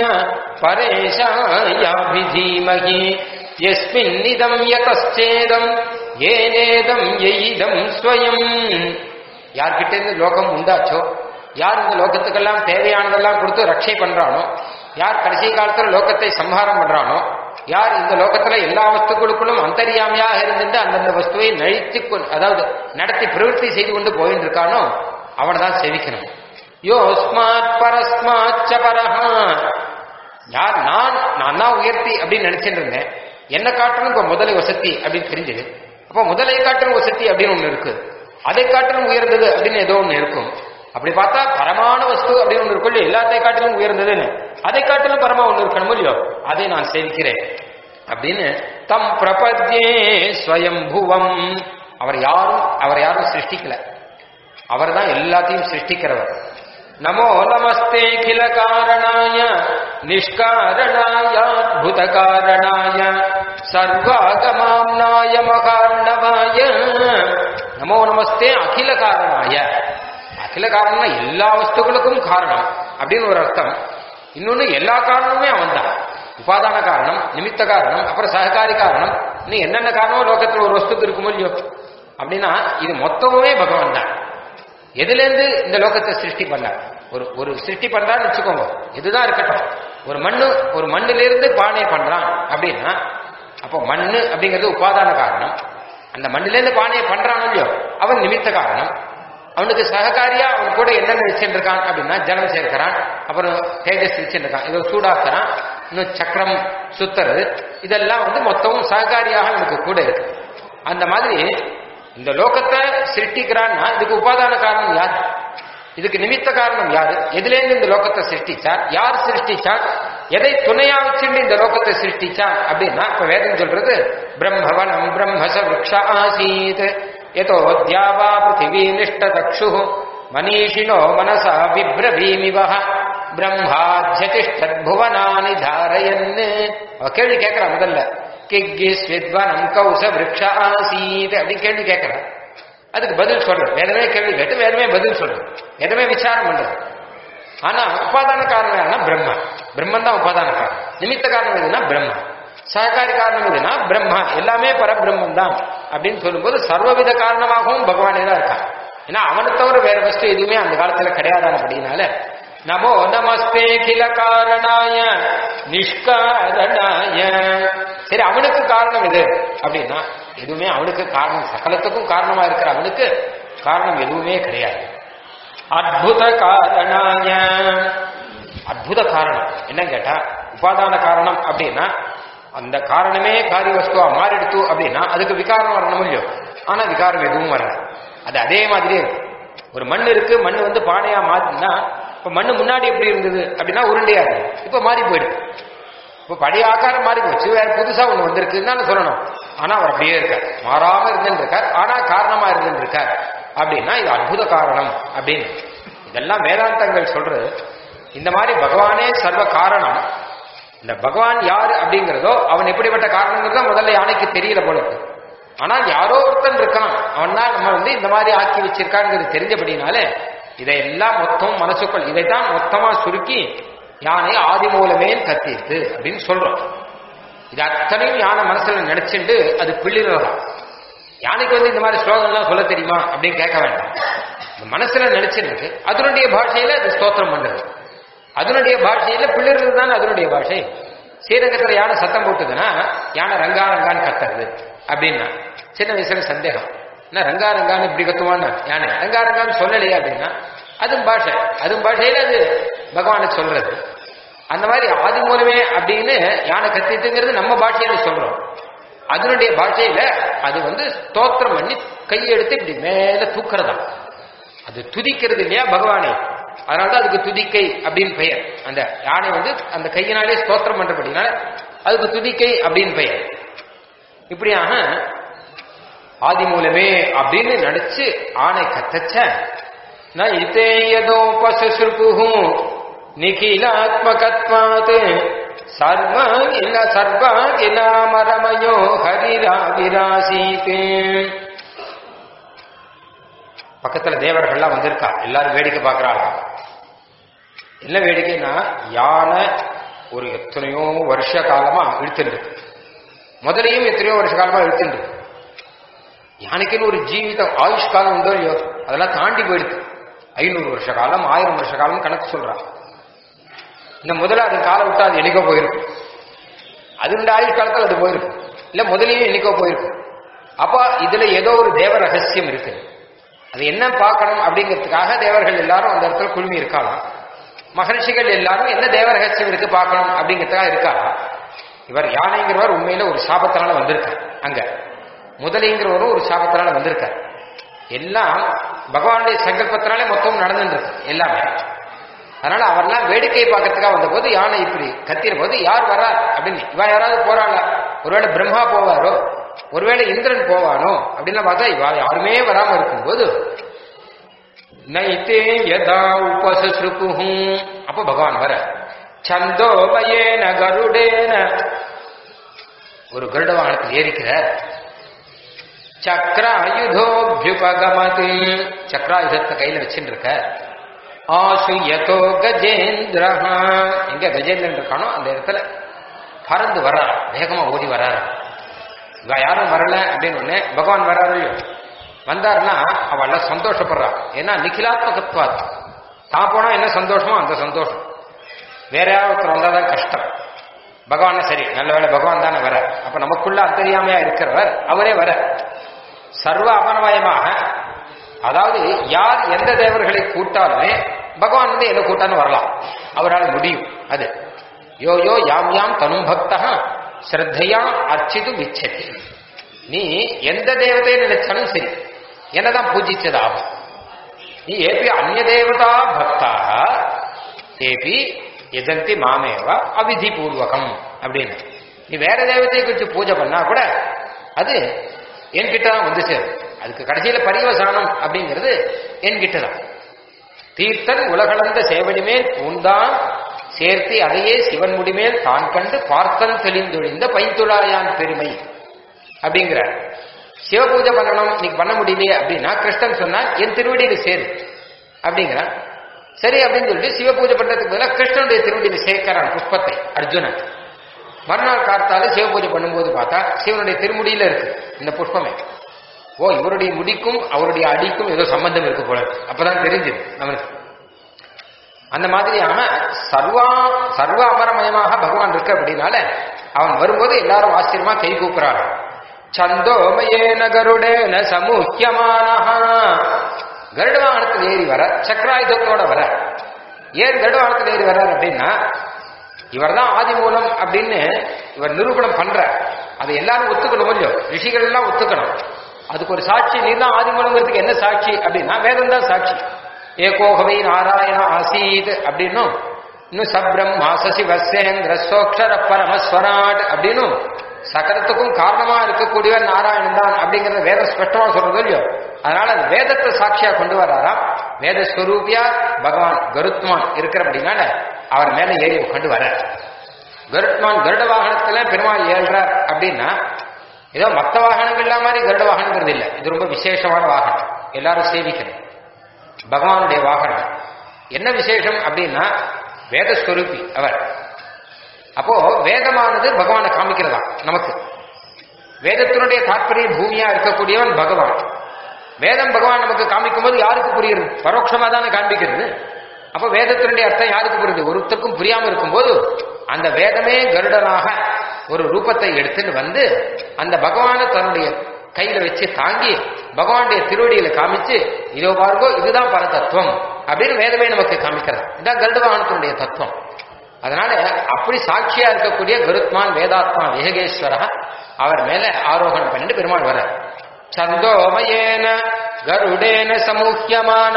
பரேஷாயாபிதீமகி எஸ்மின்னிதம் யதச்சேதம் ஏனேதம் எயிதம் ஸ்வயம் யார்கிட்ட இருந்து லோகம் உண்டாச்சோ யார் இந்த லோகத்துக்கெல்லாம் தேவையானதெல்லாம் கொடுத்து ரட்சை பண்றானோ யார் கடைசி காலத்துல லோகத்தை சம்ஹாரம் பண்றானோ யார் இந்த லோகத்துல எல்லா வஸ்துக்களுக்குள்ளும் அந்தரியாமையாக இருந்துட்டு அந்தந்த வஸ்துவை நழித்து கொண்டு அதாவது நடத்தி பிரவൃத்தி செய்து கொண்டு போயிட்டு இருக்கானோ அவனை தான் சேவிக்கணும் யோஸ்மாத் பரஸ்மாச்ச பரஹா யார் நான் நான் தான் உயர்த்தி அப்படின்னு நினைச்சிட்டு இருந்தேன் என்ன காட்டிலும் இப்ப முதலை வசதி அப்படின்னு தெரிஞ்சது அப்ப முதலை காட்டிலும் வசதி அப்படின்னு ஒண்ணு இருக்கு அதை காட்டிலும் உயர்ந்தது அப்படின்னு ஏதோ ஒண்ணு இருக்கும் அப்படி பார்த்தா பரமான வஸ்து அப்படின்னு ஒண்ணு இருக்கும் இல்லையா? எல்லாத்தை காட்டிலும் உயர்ந்ததுன்னு அதை காட்டிலும் பரமா ஒண்ணு இருக்கணும் இல்லையோ அதை நான் சேவிக்கிறேன் அப்படின்னு தம் பிரபத்யே ஸ்வயம்புவம் அவர் யாரும் அவர் யாரும் சிருஷ்டிக்கல அவர் தான் எல்லாத்தையும் சிருஷ்டிக்கிறவர் நமோ நமஸ்தே கில காரணாய நிஷ்காரணாய அத்புத காரணாய சர்வாகமாம்னாய மகாரணவாய நமோ நமஸ்தே அகில காரணாய அகில காரணம்னா எல்லா வஸ்துக்களுக்கும் காரணம் அப்படின்னு ஒரு அர்த்தம் இன்னொன்னு எல்லா காரணமுமே அவன் தான் உபாதான காரணம் நிமித்த காரணம் அப்புறம் சககாரி காரணம் இன்னும் என்னென்ன காரணமோ லோகத்துல ஒரு வஸ்துக்கு இருக்குமோ இல்லையோ அப்படின்னா இது மொத்தமுமே பகவான் தான் எதுல இருந்து இந்த லோகத்தை சிருஷ்டி பண்ணார் ஒரு ஒரு சிருஷ்டி பண்றான்னு வச்சுக்கோங்க இதுதான் இருக்கட்டும் ஒரு மண்ணு ஒரு மண்ணுல இருந்து பானை பண்றான் அப்படின்னா அப்போ மண்ணு அப்படிங்கிறது உபாதான காரணம் அந்த மண்ணுல இருந்து பானையை பண்றான் இல்லையோ அவன் நிமித்த காரணம் அவனுக்கு சககாரியா அவன் கூட என்னென்ன வச்சுட்டு இருக்கான் அப்படின்னா ஜலம் சேர்க்கிறான் அப்புறம் தேஜஸ் வச்சுட்டு இருக்கான் இதோ சூடாக்குறான் இன்னும் சக்கரம் சுத்துறது இதெல்லாம் வந்து மொத்தமும் சககாரியாக அவனுக்கு கூட இருக்கு அந்த மாதிரி இந்த லோகத்தை சிருஷ்டிக்கிறான்னா இதுக்கு உபாதான காரணம் யார் இதுக்கு நிமித்த காரணம் யாரு எதுலேருந்து இந்த லோகத்தை சிருஷ்டிச்சார் யார் சிருஷ்டிச்சார் எதை துணையா வச்சுட்டு இந்த லோகத்தை சிருஷ்டிச்சார் அப்படின்னா இப்ப வேதம் சொல்றது பிரம்மவனம் பிரம்மச விரக்ஷ ஆசீத் எதோ தியாவா பிருத்திவி நிஷ்ட தக்ஷு மனீஷினோ மனசா விப்ரவீமிவ பிரம்மாத்யதிஷ்டத் புவனானி தாரயன்னு அவ கேள்வி கேட்கிறா முதல்ல கிக்கிஸ் வித்வனம் கௌச விரக்ஷ ஆசீத் அப்படின்னு கேள்வி கேட்கிறா அதுக்கு பதில் சொல்றது வேதமே கேள்வி கேட்டு வேதமே பதில் சொல்றது வேதமே விசாரம் பண்றது ஆனா உபாதான காரணம் யாருன்னா பிரம்மா பிரம்மன் தான் உபாதான காரணம் நிமித்த காரணம் எதுனா பிரம்மா சககாரி காரணம் எதுனா பிரம்மா எல்லாமே பரபிரம்மன் தான் அப்படின்னு சொல்லும்போது சர்வவித காரணமாகவும் பகவானே தான் இருக்கான் ஏன்னா அவனை தவிர வேற வஸ்து எதுவுமே அந்த காலத்துல கிடையாதானபடினால நமோ நமஸ்தே கில காரணாய நிஷ்காரணாய சரி அவனுக்கு காரணம் எது அப்படின்னா எதுவுமே அவனுக்கு காரணம் சகலத்துக்கும் காரணமா இருக்கிற அவனுக்கு காரணம் எதுவுமே கிடையாது அத்புத காரணாய அத்புத காரணம் என்ன கேட்டா உபாதான காரணம் அப்படின்னா அந்த காரணமே காரிய வஸ்துவா மாறிடுத்து அப்படின்னா அதுக்கு விகாரம் வரணும் இல்லையோ ஆனா விகாரம் எதுவும் வராது அது அதே மாதிரியே இருக்கும் ஒரு மண் இருக்கு மண் வந்து பானையா மாத்தினா இப்ப மண்ணு முன்னாடி எப்படி இருந்தது அப்படின்னா உருண்டையா இருக்கு இப்ப மாறி போயிடுது இப்ப பழைய ஆக்காரம் மாறி போச்சு வேற புதுசா ஒண்ணு வந்திருக்குன்னு சொல்லணும் ஆனா அவர் அப்படியே இருக்கார் மாறாம இருந்துட்டு இருக்கார் ஆனா காரணமா இருந்துட்டு இருக்கார் அப்படின்னா இது அற்புத காரணம் அப்படின்னு இதெல்லாம் வேதாந்தங்கள் சொல்றது இந்த மாதிரி பகவானே சர்வ காரணம் இந்த பகவான் யாரு அப்படிங்கிறதோ அவன் எப்படிப்பட்ட காரணங்கிறதோ முதல்ல யானைக்கு தெரியல போல இருக்கு ஆனால் யாரோ ஒருத்தன் இருக்கான் அவன் தான் நம்ம வந்து இந்த மாதிரி ஆக்கி வச்சிருக்காங்கிறது தெரிஞ்சபடினாலே இதையெல்லாம் மொத்தம் மனசுக்குள் இதைத்தான் மொத்தமா சுருக்கி யானை ஆதி மூலமே கத்திட்டு அப்படின்னு சொல்றோம் இது அத்தனையும் யானை மனசுல நினைச்சுண்டு அது பிள்ளிறலாம் யானைக்கு வந்து இந்த மாதிரி ஸ்லோகம்லாம் சொல்ல தெரியுமா அப்படின்னு கேட்க வேண்டாம் இந்த மனசுல நினைச்சிருக்கு அதனுடைய பாஷையில அது ஸ்தோத்திரம் பண்றது அதனுடைய பாஷையில பிள்ளிறது தான் அதனுடைய பாஷை ஸ்ரீரங்கத்துல யானை சத்தம் போட்டுதுன்னா யானை ரங்கா ரங்கான்னு கத்துறது அப்படின்னா சின்ன வயசுல சந்தேகம் என்ன ரங்கா ரங்கான்னு இப்படி கத்துவான்னு யானை ரங்கா ரங்கான்னு சொல்லலையே அப்படின்னா அதுவும் பாஷை அதுவும் பாஷையில அது பகவானுக்கு சொல்றது அந்த மாதிரி ஆதி மூலமே அப்படின்னு யானை கத்திட்டுங்கிறது நம்ம பாஷையில சொல்றோம் அதனுடைய பாஷையில அது வந்து ஸ்தோத்திரம் பண்ணி கையெடுத்து இப்படி மேல தூக்குறதா அது துதிக்கிறது இல்லையா பகவானே அதனாலதான் அதுக்கு துதிக்கை அப்படின்னு பெயர் அந்த யானை வந்து அந்த கையினாலே ஸ்தோத்திரம் பண்றபடினால அதுக்கு துதிக்கை அப்படின்னு பெயர் இப்படியாக ஆதி மூலமே அப்படின்னு நடிச்சு ஆணை கத்தச்ச நைத்தே யதோபசுபு நிகிலாத்மகத்வாத் சர்வகில சர்வகிலாமரமயோ ஹரிராவிராசீதே பக்கத்துல தேவர்கள்லாம் வந்திருக்கா எல்லாரும் வேடிக்கை பார்க்கறாளா என்ன வேடிக்கைன்னா யானை ஒரு எத்தனையோ வருஷ காலமா இழுத்துட்டு இருக்கு முதலையும் எத்தனையோ வருஷ காலமா இழுத்துட்டு இருக்கு யானைக்குன்னு ஒரு ஜீவிதம் ஆயுஷ் காலம் உண்டோ இல்லையோ அதெல்லாம் தாண்டி போயிடுது ஐநூறு வருஷ காலம் ஆயிரம் வருஷ காலம் கணக்கு சொல்றான் இந்த முதல்ல அது காலை விட்டா அது என்னைக்கோ போயிருக்கும் அதனுடைய ஆயுஷ் காலத்தில் அது போயிருக்கும் இல்ல முதலையும் என்னைக்கோ போயிருக்கும் அப்ப இதுல ஏதோ ஒரு தேவ ரகசியம் இருக்கு அது என்ன பார்க்கணும் அப்படிங்கிறதுக்காக தேவர்கள் எல்லாரும் அந்த இடத்துல குழுமி இருக்கலாம் மகர்ஷிகள் எல்லாரும் என்ன தேவ ரகசியம் இருக்கு பார்க்கணும் அப்படிங்கிறதுக்காக இருக்காரா இவர் யானைங்கிறவர் உண்மையில ஒரு சாபத்தினால வந்திருக்கார் அங்க முதலைங்கிறவரும் ஒரு சாபத்தினால வந்திருக்கார் எல்லாம் பகவானுடைய சங்கல்பத்தினாலே மொத்தம் நடந்துருக்கு எல்லாமே அதனால அவர்லாம் வேடிக்கை பார்க்கறதுக்காக வந்தபோது யானை இப்படி கத்திர போது யார் வரா அப்படின்னு இவ யாராவது போறாள ஒருவேளை பிரம்மா போவாரோ ஒருவேளை இந்திரன் போவானோ அப்படின்னு பார்த்தா இவ யாருமே வராம இருக்கும்போது நைத்தே யதா உபசுருக்கும் அப்ப பகவான் வர சந்தோமயேன கருடேன ஒரு கருட வாகனத்தில் ஏறிக்கிறார் சக்கராயுதோபியுபகமது சக்கராயுதத்தை கையில வச்சுட்டு இருக்க ஆசு யதோ கஜேந்திரஹா எங்க கஜேந்திரன் இருக்கானோ அந்த இடத்துல பறந்து வர்றார் வேகமா ஓடி வர்றாரு இவ யாரும் வரல அப்படின்னு ஒண்ணு பகவான் வர்றாரு இல்லையோ வந்தாருன்னா அவள் சந்தோஷப்படுறா ஏன்னா நிகிலாத்மகத்வாத் தான் போனா என்ன சந்தோஷமோ அந்த சந்தோஷம் வேற யாராவது ஒருத்தர் வந்தாதான் கஷ்டம் பகவான சரி நல்ல வேலை பகவான் தானே வர அப்ப நமக்குள்ள அத்தறியாமையா இருக்கிறவர் அவரே வர சர்வ அமரமயமாக அதாவது யார் எந்த தேவர்களை கூட்டாலுமே பகவான் வந்து என்ன கூட்டான்னு வரலாம் அவரால் முடியும் அது யோ யோ யாம் யாம் தனும் பக்தா ஸ்ரத்தையா அர்ச்சிது விச்சதி நீ எந்த தேவதையை நினைச்சாலும் சரி என்னதான் பூஜிச்சது ஆகும் நீ ஏபி அந்நிய தேவதா பக்தாக ஏபி எதந்தி மாமேவ அவிதி பூர்வகம் அப்படின்னு நீ வேற தேவதையை குறித்து பூஜை பண்ணா கூட அது என்கிட்ட தான் வந்து சேரும் அதுக்கு கடைசியில பரிவசானம் அப்படிங்கிறது என்கிட்ட தான் தீர்த்தன் உலகளந்த சேவடிமேல் பூந்தான் சேர்த்து அதையே சிவன் முடிமேல் தான் கண்டு பார்த்தன் தெளிந்தொழிந்த பைந்துழாயான் பெருமை அப்படிங்கிறார் சிவ பூஜை பண்ணணும் இன்னைக்கு பண்ண முடியலையே அப்படின்னா கிருஷ்ணன் சொன்னா என் திருவடியில சேரு அப்படிங்கிறான் சரி அப்படின்னு சொல்லிட்டு சிவ பூஜை பண்றதுக்கு பதிலாக கிருஷ்ணனுடைய திருவடியில சேர்க்கிறான் புஷ்பத்தை அர்ஜுனன் மறுநாள் காத்தால சிவ பூஜை பண்ணும்போது பார்த்தா சிவனுடைய திருமுடியில இருக்கு இந்த புஷ்பமே ஓ இவருடைய முடிக்கும் அவருடைய அடிக்கும் ஏதோ சம்பந்தம் இருக்கு போல இருக்கு. அப்பதான் தெரிஞ்சது அவனுக்கு அந்த மாதிரியான சர்வா சர்வ அமரமயமாக பகவான் இருக்கு அப்படின்னால அவன் வரும்போது எல்லாரும் ஆச்சரியமா கை கூப்புறாங்க சந்தோமயேன கருடேன சமுக்கியமானஹா கருட வாகனத்தில் ஏறி வர சக்கராயுதத்தோட வர ஏன் கருட வாகனத்தில் ஏறி வர்றார் அப்படின்னா இவர்தான் ஆதி மூலம் அப்படின்னு இவர் நிரூபணம் பண்ற அதை எல்லாரும் ஒத்துக்கணும் இல்லையோ ரிஷிகள் எல்லாம் ஒத்துக்கணும் அதுக்கு ஒரு சாட்சி நீ தான் ஆதி மூலங்கிறதுக்கு என்ன சாட்சி அப்படின்னா வேதம் தான் சாட்சி ஏகோகவை நாராயண ஆசீத் அப்படின்னும் இன்னும் சப்ரம்மா சசிவசேந்திர சோக்ஷர பரமஸ்வராட் அப்படின்னும் சகலத்துக்கும் காரணமா இருக்கக்கூடியவர் நாராயணன் தான் அப்படிங்கறத வேத ஸ்பஷ்டமா சொல்றது இல்லையோ அதனால அந்த வேதத்தை சாட்சியா கொண்டு வராராம் வேத ஸ்வரூபியா பகவான் கருத்மான் இருக்கிறபடினால அவர் மேல ஏறி கொண்டு வர கருட்மான் கருட வாகனத்துல பெருமாள் ஏழ்றார் அப்படின்னா ஏதோ மற்ற வாகனங்கள்லாம் மாதிரி கருட வாகனங்கிறது இல்லை இது ரொம்ப விசேஷமான வாகனம் எல்லாரும் சேவிக்கணும் பகவானுடைய வாகனம் என்ன விசேஷம் அப்படின்னா வேதஸ்வரூபி அவர் அப்போ வேதமானது பகவானை காமிக்கிறதா நமக்கு வேதத்தினுடைய தாற்பரிய பூமியா இருக்கக்கூடியவன் பகவான் வேதம் பகவான் நமக்கு காமிக்கும் போது யாருக்கு புரியுது பரோட்சமா தானே காண்பிக்கிறது அப்ப வேதத்தினுடைய அர்த்தம் யாருக்கு புரியுது ஒருத்தருக்கும் புரியாம இருக்கும்போது அந்த வேதமே கருடனாக ஒரு ரூபத்தை எடுத்துன்னு வந்து அந்த பகவானை தன்னுடைய கையில வச்சு தாங்கி பகவானுடைய திருவடியில காமிச்சு இதோ பாருங்கோ இதுதான் பரதத்துவம் அப்படின்னு வேதமே நமக்கு காமிக்கிறது இதான் கருட வாகனத்தினுடைய தத்துவம் அதனால அப்படி சாட்சியா இருக்கக்கூடிய கருத்மான் வேதாத்மா விஹகேஸ்வர அவர் மேல ஆரோகணம் பண்ணிட்டு பெருமாள் வர சந்தோமயேன கருடேன சமூஹ்யமான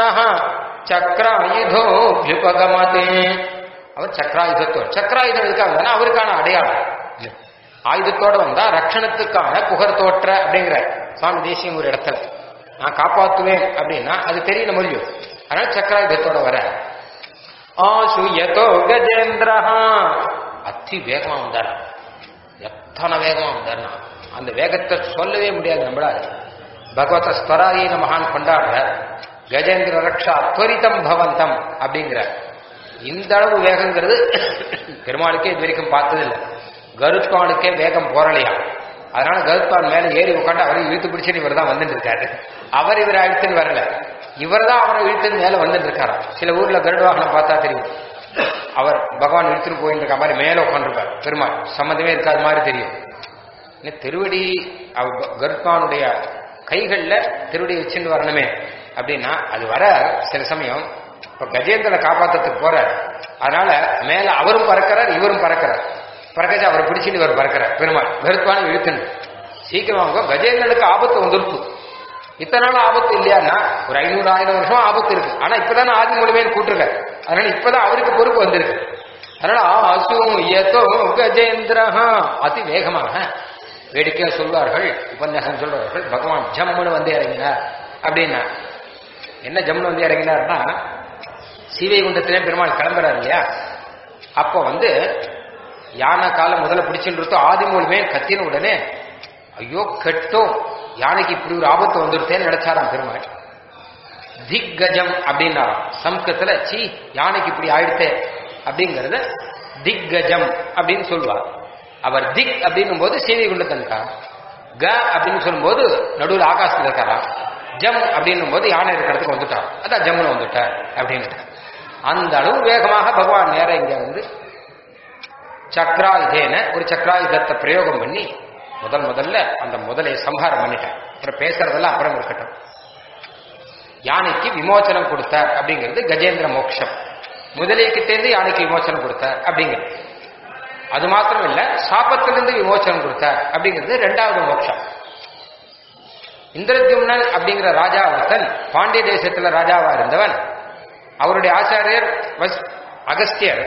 சக்கராயுதோபியுபகமதே அவர் சக்கராயுதத்தோடு சக்கராயுதம் எதுக்காக வந்தா அவருக்கான அடையாளம் ஆயுதத்தோட வந்தா ரட்சணத்துக்கான புகர் தோற்ற அப்படிங்கிற சுவாமி தேசியம் ஒரு இடத்துல நான் காப்பாத்துவேன் அப்படின்னா அது தெரியல முடியும் அதனால சக்கராயுதத்தோட வர ஆசுயதோ கஜேந்திரஹா அத்தி வேகமா வந்தார் எத்தனை வேகமா வந்தார்னா அந்த வேகத்தை சொல்லவே முடியாது நம்மளால பகவத ஸ்வராதீன மகான் கொண்டாடுற கஜேந்திர ரக்ஷா துவரிதம் பவந்தம் அப்படிங்கிற இந்த அளவு வேகங்கிறது பெருமாளுக்கே இது வரைக்கும் பார்த்ததில்லை கருத்வானுக்கே வேகம் போரலையா அதனால கருத்வான் மேல ஏறி உட்காந்து அவரை இழுத்து பிடிச்சிட்டு இவர் தான் வந்துட்டு இருக்காரு அவர் இவரை அழுத்துன்னு வரல இவர் தான் அவரை இழுத்துன்னு மேல வந்துட்டு இருக்காரு சில ஊர்ல கருட வாகனம் பார்த்தா தெரியும் அவர் பகவான் இழுத்துட்டு போயிட்டு இருக்க மாதிரி மேல உட்காந்துருப்பார் பெருமாள் சம்மந்தமே இருக்காத மாதிரி தெரியும் இன்னும் திருவடி அவர் கருத்வானுடைய கைகள்ல திருவடி வச்சுட்டு வரணுமே அப்படின்னா அது வர சில சமயம் இப்ப கஜேந்திரனை காப்பாத்துறதுக்கு போறார் அதனால மேல அவரும் பறக்கிறார் இவரும் பறக்கிறார் பறக்கச்சு அவரை பிடிச்சிட்டு இவர் பறக்கிறார் பெருமாள் கருத்வான இழுத்துன்னு சீக்கிரம் அவங்க கஜேந்திரனுக்கு ஆபத்து வந்துருச்சு இத்தனை நாள் ஆபத்து இல்லையான்னா ஒரு ஐநூறு ஆயிரம் வருஷம் ஆபத்து இருக்கு ஆனா இப்பதானே ஆதி மூலமே கூட்டிருக்காரு அதனால இப்பதான் அவருக்கு பொறுப்பு வந்திருக்கு அதனால அசும் ஏதோ கஜேந்திரஹா அதி வேகமாக வேடிக்கையா சொல்வார்கள் உபன்யாசம் சொல்வார்கள் பகவான் ஜம்முன்னு வந்து இறங்கினார் அப்படின்னா என்ன ஜம்முன்னு வந்து இறங்கினார்னா சீவைகுண்டத்திலே பெருமாள் கிளம்புறாரு இல்லையா அப்போ வந்து யானை காலம் முதல்ல பிடிச்சுட்டு ஆதி மூலமே கத்தின உடனே ஐயோ கெட்டோம் யானைக்கு இப்படி ஒரு ஆபத்து வந்துருத்தேன்னு நினைச்சாராம் பெருமாள் திக்கஜம் அப்படின்னாராம் சம்ஸ்கிருத்துல சி யானைக்கு இப்படி ஆயிடுத்தே அப்படிங்கறத திக்கஜம் அப்படின்னு சொல்லுவார் அவர் திக் அப்படின்னும் போது சீவை குண்டத்தன்கா க அப்படின்னு சொல்லும்போது நடுவில் ஆகாசத்தில் இருக்காரா ஜம் அப்படின்னும் போது யானை இருக்கிறதுக்கு வந்துட்டார் அதான் ஜம்முன்னு வந்துட்டார் அப்படின்னு அந்த அளவு வேகமாக பகவான் நேரம் இங்க வந்து சக்ராயுதேன ஒரு சக்ராயுதத்தை பிரயோகம் பண்ணி முதல் முதல்ல அந்த முதலை சம்ஹாரம் பண்ணிட்டேன் அப்புறம் பேசுறதெல்லாம் அப்புறம் இருக்கட்டும் யானைக்கு விமோச்சனம் கொடுத்தார் அப்படிங்கிறது கஜேந்திர மோட்சம் முதலைக்கிட்டேருந்து யானைக்கு விமோச்சனம் கொடுத்தார் அப்படிங்கிறது அது மாத்திரம் இல்ல சாபத்திலிருந்து விமோச்சனம் கொடுத்தார் அப்படிங்கிறது ரெண்டாவது மோட்சம் இந்திரத்யும்னன் அப்படிங்கிற ராஜா ஒருத்தன் பாண்டிய தேசத்துல ராஜாவா இருந்தவன் அவருடைய ஆச்சாரியர் வஸ் அகஸ்தியர்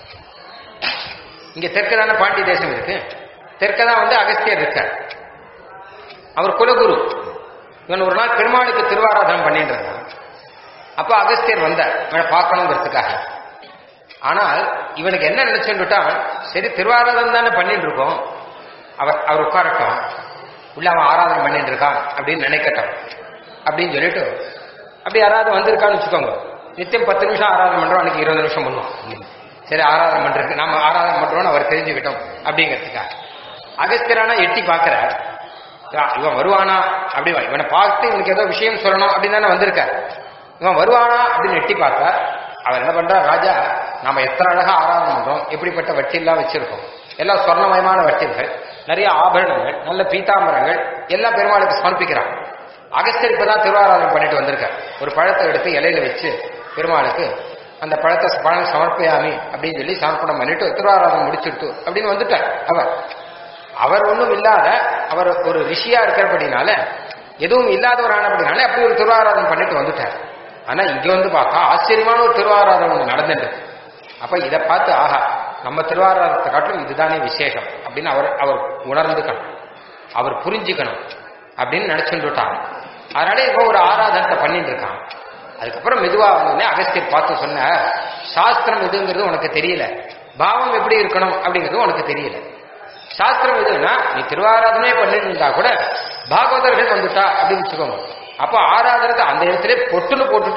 இங்க தெற்குதான பாண்டிய தேசம் இருக்கு தெற்கதான் வந்து அகஸ்தியர் இருக்கார் அவர் குலகுரு இவன் ஒரு நாள் பெருமாளுக்கு திருவாராதனம் பண்ணிட்டு இருந்தான் அப்ப அகஸ்தியர் வந்தார் இவனை பார்க்கணுங்கிறதுக்காக ஆனால் இவனுக்கு என்ன நினைச்சுட்டான் சரி திருவாராதனம் தானே பண்ணிட்டு இருக்கோம் அவர் அவர் உட்காரட்டும் உள்ள அவன் ஆராதனை பண்ணிட்டு இருக்கான் அப்படின்னு நினைக்கட்டும் அப்படின்னு சொல்லிட்டு அப்படி யாராவது வந்திருக்கான்னு வச்சுக்கோங்க நித்தியம் பத்து நிமிஷம் ஆராதனை பண்றோம் அன்னைக்கு இருபது நிமிஷம் பண்ணுவோம் சரி ஆராதனை பண்றதுக்கு நம்ம ஆராதனை பண்றோம்னு அவர் தெரிஞ்சுக்கிட்டோம் அப்படிங்கிறதுக்காக அகஸ்தியரானா எட்டி பார்க்கிறார் இவன் வருவானா அப்படி இவனை பார்த்து இவனுக்கு ஏதோ விஷயம் சொல்லணும் அப்படின்னு தானே வந்திருக்கார் இவன் வருவானா அப்படின்னு எட்டி பார்த்தா அவர் என்ன பண்றா ராஜா நாம எத்தனை அழகா ஆராதனை பண்றோம் எப்படிப்பட்ட வட்டிலாம் வச்சிருக்கோம் எல்லாம் சொர்ணமயமான வட்டில்கள் நிறைய ஆபரணங்கள் நல்ல பீதாம்பரங்கள் எல்லாம் பெருமாளுக்கு சமர்ப்பிக்கிறான் அகஸ்தியர் இப்பதான் திருவாராதனை பண்ணிட்டு வந்திருக்கார் ஒரு பழத்தை எடுத்து இலையில வச்சு பெருமாளுக்கு அந்த பழத்தை பழம் சமர்ப்பயாமி அப்படின்னு சொல்லி சமர்ப்பணம் பண்ணிட்டு திருவாராதனை முடிச்சுட்டு அப்படின்னு வந்துட்டார் அவர் அவர் ஒன்றும் இல்லாத அவர் ஒரு ரிஷியா இருக்கிறபடினால எதுவும் இல்லாதவர் ஆனபடினால அப்படி ஒரு திருவாராதனம் பண்ணிட்டு வந்துட்டார் ஆனா இங்க வந்து பார்த்தா ஆச்சரியமான ஒரு திருவாராதனம் ஒன்று நடந்துட்டு அப்ப இதை பார்த்து ஆஹா நம்ம திருவாராதனத்தை காட்டிலும் இதுதானே விசேஷம் அப்படின்னு அவர் அவர் உணர்ந்துக்கணும் அவர் புரிஞ்சுக்கணும் அப்படின்னு நினைச்சுட்டாங்க அதனால இப்போ ஒரு ஆராதனத்தை பண்ணிட்டு இருக்கான் அதுக்கப்புறம் மெதுவா வந்தோடனே அகஸ்தியர் பார்த்து சொன்ன சாஸ்திரம் எதுங்கிறது உனக்கு தெரியல பாவம் எப்படி இருக்கணும் அப்படிங்கிறது உனக்கு தெரியல சாஸ்திரம் எதுன்னா நீ திருவாராதனே பண்ணிட்டு இருந்தா கூட பாகவதர்கள் வந்துட்டா அப்படின்னு வச்சுக்கோங்க அப்போ ஆராதனத்தை அந்த இடத்துல பொட்டுன்னு போட்டுட்டு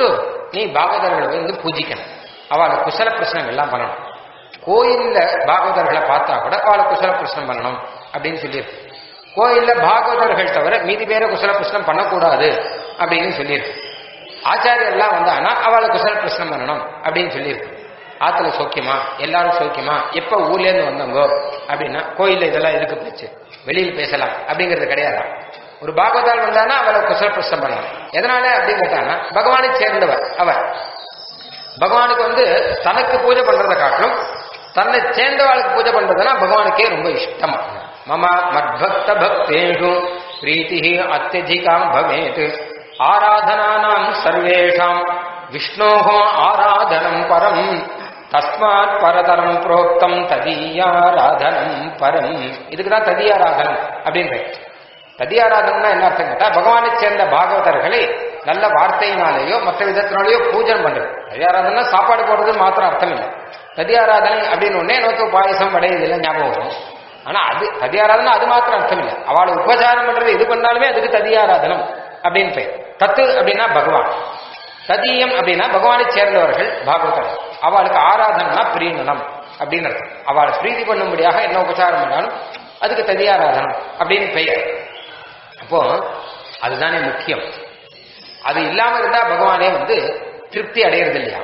நீ பாகவதர்களை வந்து பூஜிக்கணும் அவளை குசல பிரச்சனை எல்லாம் பண்ணணும் கோயில்ல பாகவதர்களை பார்த்தா கூட அவளை குசல பிரச்சனை பண்ணணும் அப்படின்னு சொல்லியிருக்கு கோயில்ல பாகவதர்கள் தவிர மீதி பேரை குசல பிரச்சனை பண்ணக்கூடாது அப்படின்னு சொல்லியிருக்கு ஆச்சாரியர்லாம் வந்தாங்கன்னா அவளை குசல பிரச்சனை பண்ணணும் அப்படின்னு சொல்லியிருக்கு ஆத்துல சௌக்கியமா எல்லாரும் சௌக்கியமா எப்ப ஊர்ல இருந்து வந்தவங்க அப்படின்னா கோயில்ல இதெல்லாம் எதுக்கு பேச்சு வெளியில பேசலாம் அப்படிங்கிறது கிடையாது ஒரு பாகவதால் வந்தானா அவளை குசல பிரச்சனை பண்ணணும் எதனால அப்படின்னு கேட்டாங்கன்னா பகவானை சேர்ந்தவர் அவர் பகவானுக்கு வந்து தனக்கு பூஜை பண்றதை காட்டிலும் தன்னை சேர்ந்தவாளுக்கு பூஜை பண்றதுன்னா பகவானுக்கே ரொம்ப இஷ்டமா மம மத்பக்த பக்தேஷு பிரீத்தி அத்தியதிகாம் பவேத் ஆராதனானாம் சர்வேஷாம் விஷ்ணோஹோ ஆராதனம் பரம் தஸ்மாத் பரதரம் புரோக்தம் ததீயாராதனம் பரம் இதுக்கு தான் ததியாராதனம் அப்படின்னு ததியாராதனம்னா என்ன அர்த்தம் கேட்டா பகவானை சேர்ந்த பாகவதர்களை நல்ல வார்த்தையினாலேயோ மற்ற விதத்தினாலேயோ பூஜனம் பண்றது ததியாராதனை சாப்பாடு போடுறது மாத்திரம் அர்த்தம் இல்லை ததியாராதனை அப்படின்னு ஒன்னே நமக்கு பாயசம் வடை இதெல்லாம் ஞாபகம் வரும் ஆனா அது ததியாராதனை அது மாத்திரம் அர்த்தம் இல்லை அவளை உபச்சாரம் பண்றது எது பண்ணாலுமே அதுக்கு ததியாராதனம் அப்படின்னு பெயர் தத்து அப்படின்னா பகவான் ததியம் அப்படின்னா பகவானை சேர்ந்தவர்கள் பாகவதர் அவளுக்கு ஆராதனா பிரியனனம் அப்படின்னு அர்த்தம் அவளை பிரீதி பண்ணும்படியாக என்ன உபச்சாரம் பண்ணாலும் அதுக்கு ததியாராதனம் அப்படின்னு பெயர் அப்போ அதுதானே முக்கியம் அது இல்லாம இருந்தா பகவானே வந்து திருப்தி அடையிறது இல்லையா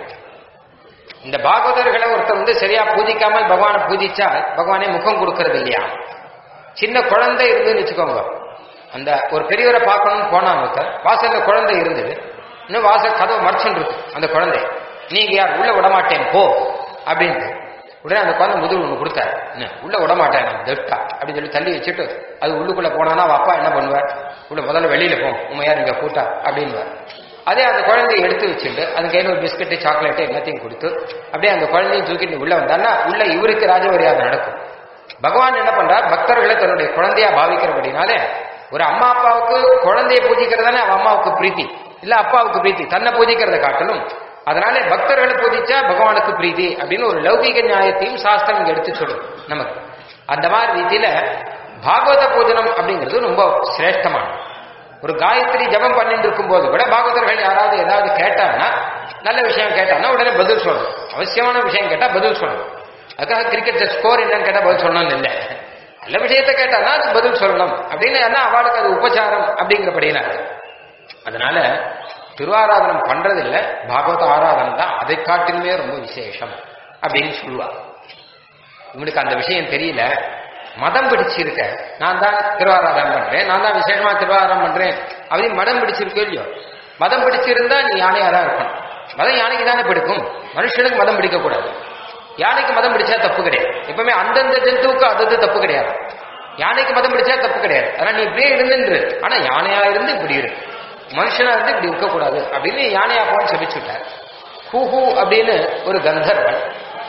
இந்த பாகவதர்களை ஒருத்தர் வந்து சரியா பூஜிக்காமல் பகவானை பூஜிச்சா பகவானே முகம் கொடுக்கறது இல்லையா சின்ன குழந்தை இருந்துன்னு வச்சுக்கோங்க அந்த ஒரு பெரியவரை பார்க்கணும்னு போனான் ஒருத்தர் வாசல்ல குழந்தை இருந்தது இன்னும் வாசல் கதவை மறைச்சுட்டு இருக்கு அந்த குழந்தை நீங்க யார் உள்ள விடமாட்டேன் போ அப்படின்ட்டு உடனே அந்த குழந்தை முதுகு ஒன்று கொடுத்தாரு என்ன உள்ள விடமாட்டேன் நான் தெட்டா அப்படின்னு சொல்லி தள்ளி வச்சுட்டு அது உள்ளுக்குள்ள போனானா அவ அப்பா என்ன பண்ணுவார் உள்ள முதல்ல வெளியில போ உண்மையார் இங்க கூட்டா அப்படின்னுவார் அதே அந்த குழந்தையை எடுத்து வச்சுட்டு அது கையில் ஒரு பிஸ்கட்டு சாக்லேட்டு எல்லாத்தையும் கொடுத்து அப்படியே அந்த குழந்தையும் தூக்கிட்டு உள்ள வந்தான்னா உள்ள இவருக்கு ராஜமரியாதை நடக்கும் பகவான் என்ன பண்றார் பக்தர்களை தன்னுடைய குழந்தையா பாவிக்கிறபடினாலே ஒரு அம்மா அப்பாவுக்கு குழந்தையை பூஜிக்கிறதானே அவன் அம்மாவுக்கு பிரீத்தி இல்ல அப்பாவுக்கு பிரீத்தி தன்னை பூஜிக்கிறத காட்டிலும் அதனால பக்தர்களை பூஜிச்சா பகவானுக்கு பிரீதி அப்படின்னு ஒரு லௌகிக நியாயத்தையும் சாஸ்திரம் இங்க எடுத்து சொல்லும் நமக்கு அந்த மாதிரி ரீதியில பாகவத பூஜனம் அப்படிங்கிறது ரொம்ப சிரேஷ்டமானது ஒரு காயத்ரி ஜபம் பண்ணிட்டு இருக்கும் போது கூட பாகவதர்கள் யாராவது ஏதாவது கேட்டாங்கன்னா நல்ல விஷயம் கேட்டாங்கன்னா உடனே பதில் சொல்லணும் அவசியமான விஷயம் கேட்டா பதில் சொல்லணும் அதுக்காக கிரிக்கெட் ஸ்கோர் என்னன்னு கேட்டா பதில் சொல்லணும்னு இல்லை நல்ல விஷயத்த கேட்டான்னா அது பதில் சொல்லணும் அப்படின்னு ஏன்னா அவளுக்கு அது உபச்சாரம் அப்படிங்கிறபடினால அதனால திருவாராதனம் பண்றது இல்ல பாகவத ஆராதனம் தான் அதை காட்டிலுமே ரொம்ப விசேஷம் அப்படின்னு சொல்லுவா இவனுக்கு அந்த விஷயம் தெரியல மதம் பிடிச்சிருக்க நான் தான் திருவாராதனம் பண்றேன் நான் தான் விசேஷமா திருவாராதனம் பண்றேன் அப்படின்னு மதம் பிடிச்சிருக்கோ இல்லையோ மதம் பிடிச்சிருந்தா நீ யானையா தான் இருக்கணும் மதம் யானைக்கு தானே பிடிக்கும் மனுஷனுக்கு மதம் பிடிக்க கூடாது யானைக்கு மதம் பிடிச்சா தப்பு கிடையாது எப்பவுமே அந்தந்த ஜந்துவுக்கு அது தப்பு கிடையாது யானைக்கு மதம் பிடிச்சா தப்பு கிடையாது ஆனா நீ இப்படியே இருந்துன்று ஆனா யானையா இருந்து இப்படி இரு மனுஷனா இருந்து இப்படி இருக்கக்கூடாது அப்படின்னு யானையா போன்னு செபிச்சுட்டார் ஹூஹூ அப்படின்னு ஒரு கந்தர்வன்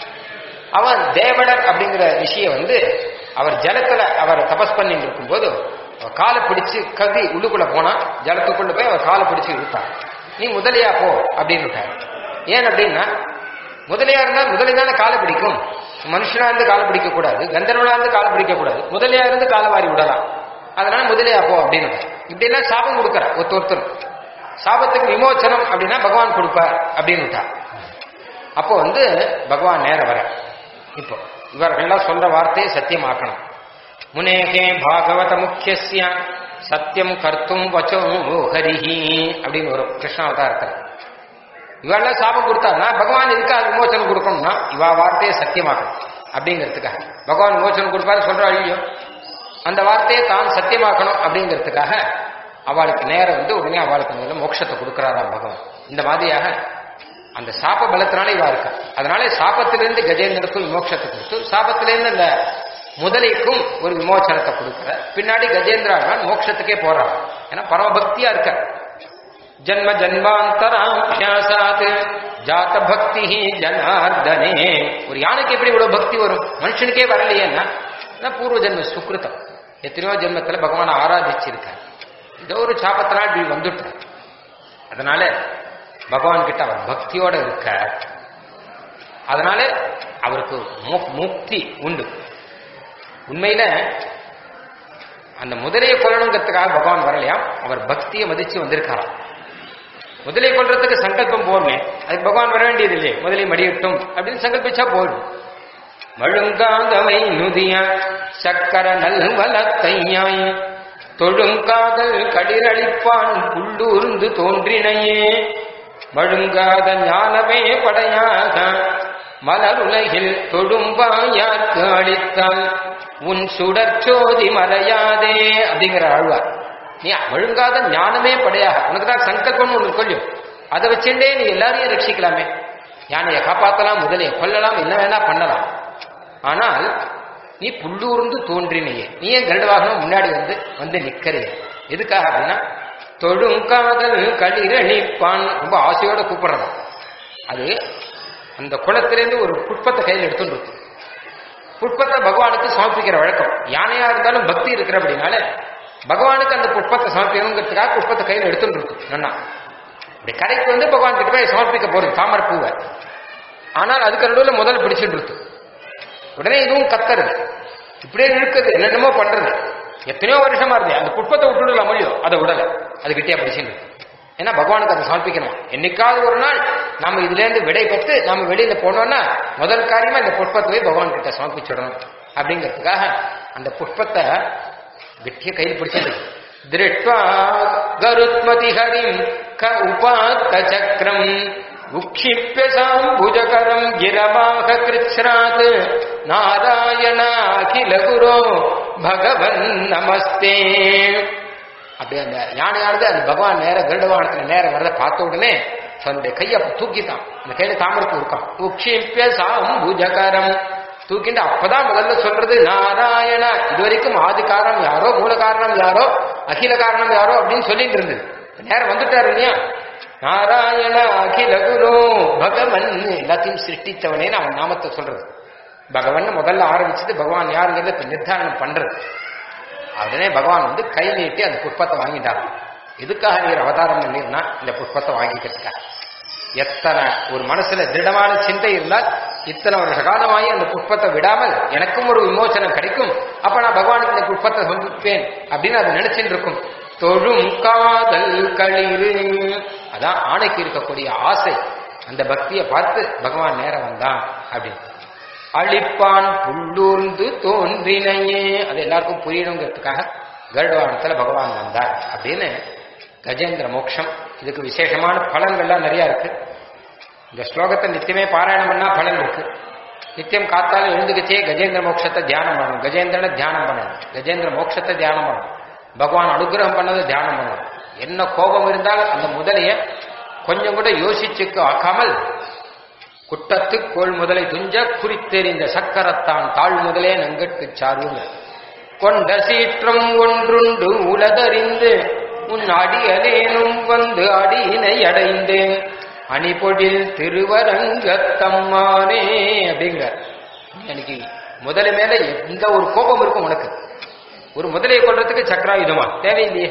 அவன் தேவடர் அப்படிங்கிற விஷயம் வந்து அவர் ஜலத்துல அவர் தபஸ் பண்ணிட்டு இருக்கும்போது அவர் காலை பிடிச்சு கதி உள்ளுக்குள்ள போனா ஜலத்துக்குள்ள போய் அவர் காலை பிடிச்சு இழுத்தான் நீ முதலியா போ அப்படின்னு விட்டார் ஏன் அப்படின்னா முதலியா இருந்தா முதலிய தானே காலை பிடிக்கும் மனுஷனா இருந்து காலை பிடிக்க கூடாது கந்தர்வனா இருந்து காலை பிடிக்க கூடாது முதலியா இருந்து காலை வாரி விடலாம் அதனால முதலியா போ அப்படின்னு இப்படி எல்லாம் சாபம் கொடுக்கற ஒருத்த ஒருத்தர் சாபத்துக்கு விமோச்சனம் அப்படின்னா பகவான் கொடுப்பார் அப்படின்னு விட்டா அப்போ வந்து பகவான் நேர வர இப்போ இவர்கள்லாம் சொல்ற வார்த்தையை சத்தியமாக்கணும் முனேகே பாகவத முக்கிய சத்தியம் கர்த்தும் வச்சோ ஹரிஹி அப்படின்னு வரும் கிருஷ்ணாவதாரத்தில் இவெல்லாம் சாபம் கொடுத்தாருன்னா பகவான் இதுக்காக விமோச்சனம் கொடுக்கணும்னா இவா வார்த்தையை சத்தியமாக்கணும் அப்படிங்கிறதுக்காக பகவான் விமோச்சனம் கொடுப்பாரு சொல்ற ஐயோ அந்த வார்த்தையை தான் சத்தியமாக்கணும் அப்படிங்கிறதுக்காக அவளுக்கு நேரம் வந்து உடனே அவளுக்கு முதல்ல மோட்சத்தை கொடுக்கிறாராம் பகவான் இந்த மாதிரியாக அந்த சாப பலத்தினால இவா இருக்கா அதனால சாபத்திலிருந்து கஜேந்திரக்கும் விமோட்சத்தை கொடுத்து சாபத்திலிருந்து அந்த முதலைக்கும் ஒரு விமோச்சனத்தை கொடுக்குற பின்னாடி கஜேந்திராவான் மோட்சத்துக்கே போறான் ஏன்னா பரமபக்தியா இருக்க ஜன்ம ஜன்மாந்தராபியாசாத் ஜாத பக்தி ஜனார்தனே ஒரு யானைக்கு எப்படி இவ்வளவு பக்தி வரும் மனுஷனுக்கே வரலையேன்னா பூர்வ ஜென்ம சுக்கிருத்தம் எத்தனையோ ஜென்மத்துல பகவான் ஆராதிச்சிருக்க ஏதோ ஒரு சாபத்தினால் இப்படி வந்துட்டார் அதனால பகவான் கிட்ட அவர் பக்தியோட இருக்க அதனால அவருக்கு முக்தி உண்டு உண்மையில அந்த முதலையை கொல்லணுங்கிறதுக்காக பகவான் வரலையாம் அவர் பக்தியை மதிச்சு வந்திருக்காராம் முதலை கொள்றதுக்கு சங்கல்பம் போடமே அதுக்கு பகவான் வர வேண்டியது இல்லையே முதலை மடியட்டும் அப்படின்னு சங்கல்பிச்சா போதும் மழுங்காதவை நுதிய சக்கர நல்வலத்தையாய் தொழுங்காதல் கடிரளிப்பான் புள்ளூர்ந்து தோன்றினையே மழுங்காத ஞானமே படையாக மலருலகில் தொடும்பாயார்க்கு அளித்தால் உன் சுடற்சோதி மறையாதே அப்படிங்கிற ஆழ்வார் நீ மழுங்காத ஞானமே படையாக உனக்கு தான் சங்கல்பம் ஒன்று கொள்ளும் அதை வச்சுட்டே நீ எல்லாரையும் ரட்சிக்கலாமே யானையை காப்பாத்தலாம் முதலையை கொல்லலாம் என்ன வேணா பண்ணலாம் ஆனால் நீ புல்லூர்ந்து தோன்றினையே நீ ஏன் கருடவாகனம் முன்னாடி வந்து வந்து நிக்கிறைய எதுக்காக அப்படின்னா தொழுங்காதல் களிரணிப்பான் ரொம்ப ஆசையோட கூப்பிடுறதான் அது அந்த குளத்திலேருந்து ஒரு புஷ்பத்தை கையில் எடுத்துட்டு இருக்கு புஷ்பத்தை பகவானுக்கு சமர்ப்பிக்கிற வழக்கம் யானையா இருந்தாலும் பக்தி இருக்கிறபடினால பகவானுக்கு அந்த புஷ்பத்தை சமர்ப்பிக்கணுங்கிறதுக்காக புஷ்பத்தை கையில் எடுத்துட்டு இருக்கு நன்னா இப்படி கரைக்கு வந்து பகவான் கிட்ட போய் சமர்ப்பிக்க போறது தாமரை பூவை ஆனால் அதுக்கு நடுவில் முதல்ல பிடிச்சிட்டு இருக்கு உடனே இதுவும் கத்துறது இப்படியே இழுக்குது என்னென்னமோ பண்றது எத்தனையோ வருஷமா இருந்தே அந்த புஷ்பத்தை விட்டுடலாம் முடியும் அதை விடல அது கிட்டே பிடிச்சிட்டு இருக்கு ஏன்னா பகவானுக்கு அதை சமர்ப்பிக்கணும் என்னைக்காவது ஒரு நாள் நம்ம இதுல இருந்து விடை பெற்று நம்ம வெளியில போனோம்னா முதல் காரியமா இந்த புஷ்பத்தை போய் பகவான் கிட்ட சமர்ப்பிச்சிடணும் அப்படிங்கிறதுக்காக அந்த புஷ்பத்தை கெட்டிய கையில் பிடிச்சிட்டு திருட்வா கருத்மதி ஹரிம் க உபாத்த சக்கரம் உக்ஷிப்பிய சாம்புஜகரம் கிரவாக கிருச்ராத் நாராயண அகில குரோ பகவன் நமஸ்தே அப்படியே அந்த யானையானது அந்த பகவான் நேர கருடவானத்துல நேரம் வரத பார்த்த உடனே தன்னுடைய கையை அப்ப தூக்கிட்டான் அந்த கையில தாமரத்து இருக்கான் உக்ஷிப்பிய சாம்புஜகரம் தூக்கிட்டு அப்பதான் முதல்ல சொல்றது நாராயணா இது வரைக்கும் ஆதி காரணம் யாரோ மூல காரணம் யாரோ அகில காரணம் யாரோ அப்படின்னு சொல்லிட்டு இருந்தது நேரம் வந்துட்டாரு இல்லையா நாராயண அகில குரு பகவன் எல்லாத்தையும் சிருஷ்டித்தவனே அவன் நாமத்தை சொல்றது பகவன் முதல்ல ஆரம்பிச்சது பகவான் யாருங்கிறத இப்ப நிர்தாரணம் பண்றது உடனே பகவான் வந்து கை நீட்டி அந்த புஷ்பத்தை வாங்கிட்டார் எதுக்காக நீர் அவதாரம் பண்ணீர்னா இந்த புஷ்பத்தை வாங்கிக்கிறதுக்காக எத்தனை ஒரு மனசுல திருடமான சிந்தை இருந்தால் இத்தனை வருஷ காலமாகி அந்த புஷ்பத்தை விடாமல் எனக்கும் ஒரு விமோசனம் கிடைக்கும் அப்ப நான் பகவானுக்கு இந்த புஷ்பத்தை சமர்ப்பிப்பேன் அப்படின்னு அது நினைச்சுட்டு இருக்கும் தொழும் காதல் களிறு அதான் ஆணைக்கு இருக்கக்கூடிய ஆசை அந்த பக்தியை பார்த்து பகவான் நேரம் வந்தான் அப்படின்னு அழிப்பான் புல்லூர்ந்து தோன்றினையே அது எல்லாருக்கும் புரியணுங்கிறதுக்காக கருடவானத்துல பகவான் வந்தார் அப்படின்னு கஜேந்திர மோட்சம் இதுக்கு விசேஷமான பலன்கள்லாம் நிறைய இருக்கு இந்த ஸ்லோகத்தை நித்தியமே பாராயணம் பண்ணா பலன் இருக்கு நித்தியம் காத்தால எழுந்துக்கச்சே கஜேந்திர மோட்சத்தை தியானம் பண்ணணும் கஜேந்திரனை தியானம் பண்ணணும் கஜேந்திர மோட்சத்தை தியானம் பண்ணணும் பகவான் அனுகிரகம் பண்ணதை தியானம் பண்ணணும் என்ன கோபம் இருந்தாலும் அந்த முதலைய கொஞ்சம் கூட யோசிச்சுக்கு ஆக்காமல் குட்டத்து கோள் முதலை துஞ்ச குறித்தெறிந்த சக்கரத்தான் தாழ் முதலே நங்கட்கு சாருங்க கொண்ட சீற்றம் ஒன்றுண்டு உலதறிந்து உன் அடியலேனும் வந்து அடியினை அடைந்தேன் அணிபொழில் திருவரங்கத்தம்மானே அப்படிங்கிறார் எனக்கு முதலை மேல எந்த ஒரு கோபம் இருக்கும் உனக்கு ஒரு முதலையை கொள்றதுக்கு சக்கராயுதமா தேவையில்லையே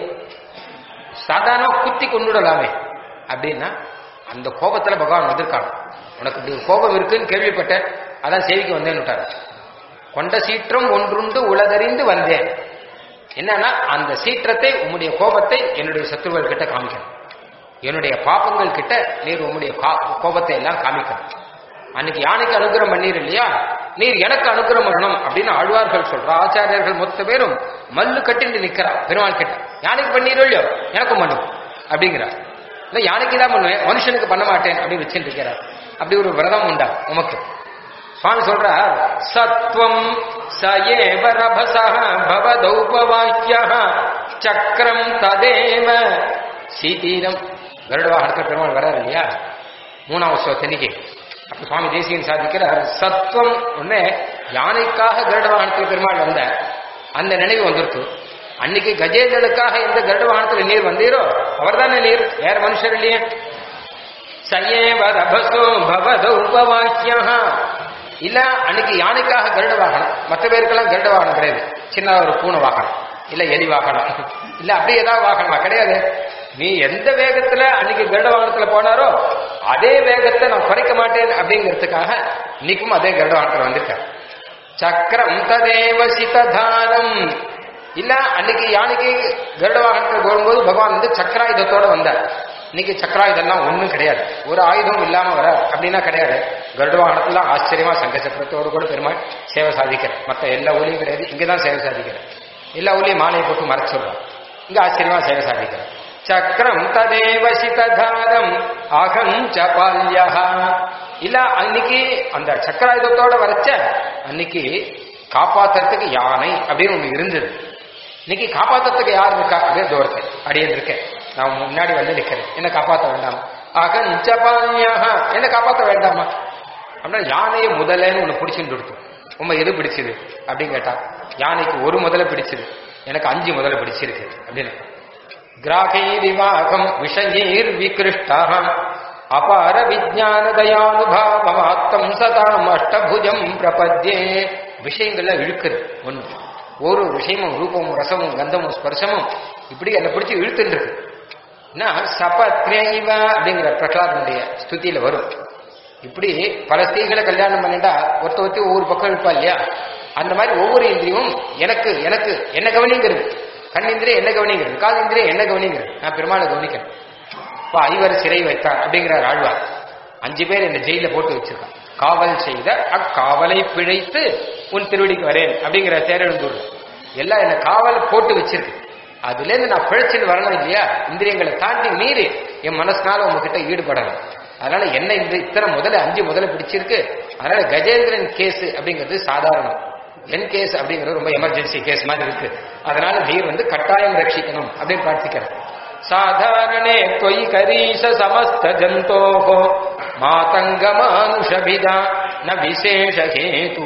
சாதாரண குத்தி கொண்டுடலாமே அப்படின்னா அந்த கோபத்துல பகவான் வந்திருக்காங்க உனக்கு இப்படி ஒரு கோபம் இருக்குன்னு கேள்விப்பட்டேன் அதான் சேவிக்கு வந்தேன்னு விட்டாரு கொண்ட சீற்றம் ஒன்றுண்டு உலதறிந்து வந்தேன் என்னன்னா அந்த சீற்றத்தை உம்முடைய கோபத்தை என்னுடைய சத்துருவர்கள் கிட்ட காமிக்கணும் என்னுடைய பாப்பங்கள் கிட்ட நீர் உம்முடைய கா- கோபத்தை எல்லாம் காமிக்கணும் அன்னைக்கு யானைக்கு அனுகிரகம் பண்ணீர் இல்லையா நீர் எனக்கு அனுகிரகம் பண்ணணும் அப்படின்னு ஆழ்வார்கள் சொல்ற ஆச்சாரியர்கள் மொத்த பேரும் மல்லு கட்டிட்டு நிக்கிறா பெருமாள் கிட்ட யானைக்கு பண்ணீரோ இல்லையோ எனக்கும் பண்ணும் அப்படிங்கிறார் இல்ல யானைக்கு தான் பண்ணுவேன் மனுஷனுக்கு பண்ண மாட்டேன் அப்படின்னு வச்சுட்டு இருக்கிறார் அப்படி ஒரு விரதம் உண்டா உமக்கு சுவாமி சொல்றார் சத்வம் சயேவ ரபசः பவதௌபவாக்கியः சக்கரம் ததேவ சீதீரம் கருட வாகனத்தில் பெருமாள் வர்றாரு இல்லையா மூணாவது ஸ்லோகத்தன்னைக்கு அப்ப சுவாமி தேசியன் சாதிக்கிறார் சத்வம் ஒண்ணே யானைக்காக கருட வாகனத்தில் பெருமாள் வந்த அந்த நினைவு வந்திருக்கு அன்னைக்கு கஜேந்திரனுக்காக எந்த கருட வாகனத்தில் நீர் வந்தீரோ அவர்தானே நீர் வேற மனுஷர் இல்லையே சயேவ ரபசோ பவத உபவாக்கியா இல்ல அன்னைக்கு யானைக்காக கருட வாகனம் மற்ற பேருக்கெல்லாம் கருட வாகனம் கிடையாது சின்ன ஒரு பூனை வாகனம் இல்ல எலி வாகனம் இல்ல அப்படி ஏதாவது வாகனமா கிடையாது நீ எந்த வேகத்துல அன்னைக்கு கருட வாகனத்துல போனாரோ அதே வேகத்தை நான் குறைக்க மாட்டேன் அப்படிங்கிறதுக்காக இன்னைக்கும் அதே கருட வாகனத்துல வந்திருக்கார் சக்கரம் ததேவ சிததாரம் இல்ல அன்னைக்கு யானைக்கு கருட வாகனத்துல போகும்போது பகவான் வந்து சக்கராயுதத்தோட வந்தார் இன்னைக்கு சக்கரா இதெல்லாம் ஒண்ணும் கிடையாது ஒரு ஆயுதம் இல்லாம வர அப்படின்னா கிடையாது கருட வாகனத்துல ஆச்சரியமா சங்க சக்கரத்தோடு கூட பெருமாள் சேவை சாதிக்கிறேன் மத்த எல்லா ஊர்லயும் கிடையாது இங்கதான் சேவை சாதிக்கிறேன் எல்லா ஊர்லயும் மாலையை போட்டு மறைச்சிடுறோம் இங்க ஆச்சரியமா சேவை சாதிக்கிறேன் சக்கரம் ததேவ சிததாரம் அகம் சபால்யா இல்ல அன்னைக்கு அந்த சக்கராயுதத்தோட வரைச்ச அன்னைக்கு காப்பாத்துறதுக்கு யானை அப்படின்னு ஒண்ணு இருந்தது இன்னைக்கு காப்பாத்துறதுக்கு யார் இருக்கா அப்படின்னு தூரத்தில் அடியன் இருக்கேன் நான் முன்னாடி வந்து நிக்கிறேன் என்ன காப்பாற்ற வேண்டாமா அகஞ்சபான்யாக என்ன காப்பாற்ற வேண்டாமா அப்படின்னா யானையை முதலேன்னு ஒண்ணு பிடிச்சுட்டு கொடுத்தோம் உண்மை எது பிடிச்சது அப்படின்னு கேட்டா யானைக்கு ஒரு முதல்ல பிடிச்சது எனக்கு அஞ்சு முதல்ல பிடிச்சிருக்கு அப்படின்னு கிராகே விவாகம் விஷயீர் விகிருஷ்டாம் அபார விஜான தயானுபாவமாத்தம் சதாம் அஷ்டபுஜம் பிரபத்யே விஷயங்கள்ல இழுக்குது ஒண்ணு ஒரு விஷயமும் ரூபமும் ரசமும் கந்தமும் ஸ்பர்சமும் இப்படி என்னை பிடிச்சி இழுத்துட்டு இருக்கு என்ன சபத்ரேவ அப்படிங்கிற பிரகலாதனுடைய ஸ்துதியில வரும் இப்படி பல ஸ்திரீகளை கல்யாணம் பண்ணிட்டா ஒருத்த ஒருத்தி ஒவ்வொரு பக்கம் இருப்பா இல்லையா அந்த மாதிரி ஒவ்வொரு இந்திரியும் எனக்கு எனக்கு என்ன கவனிங்கிறது கண் இந்திரியம் என்ன கவனிங்கிறது காது இந்திரியம் என்ன கவனிங்கிறது நான் பெருமாளை கவனிக்கிறேன் இப்போ ஐவர் சிறை வைத்தார் அப்படிங்கிறார் ஆழ்வார் அஞ்சு பேர் இந்த ஜெயில போட்டு வச்சிருக்கான் காவல் செய்த அக்காவலை பிழைத்து உன் திருவடிக்கு வரேன் அப்படிங்கிற தேரெழுந்தூர் எல்லாம் என்ன காவல் போட்டு வச்சிருக்கு அதுல இருந்து நான் பிழைச்சிட்டு வரணும் இல்லையா இந்திரியங்களை தாண்டி மீறி என் மனசுனால உங்ககிட்ட ஈடுபடணும் அதனால என்ன இந்த இத்தனை முதல்ல அஞ்சு முதல்ல பிடிச்சிருக்கு அதனால கஜேந்திரன் கேஸ் அப்படிங்கிறது சாதாரணம் என் கேஸ் அப்படிங்கிறது ரொம்ப எமர்ஜென்சி கேஸ் மாதிரி இருக்கு அதனால நீர் வந்து கட்டாயம் ரட்சிக்கணும் அப்படின்னு பிரார்த்திக்கிறேன் சாதாரணே தொய் கரீஷ சமஸ்த ஜந்தோகோ மாதங்க மானுஷபிதா ந விசேஷ ஹேது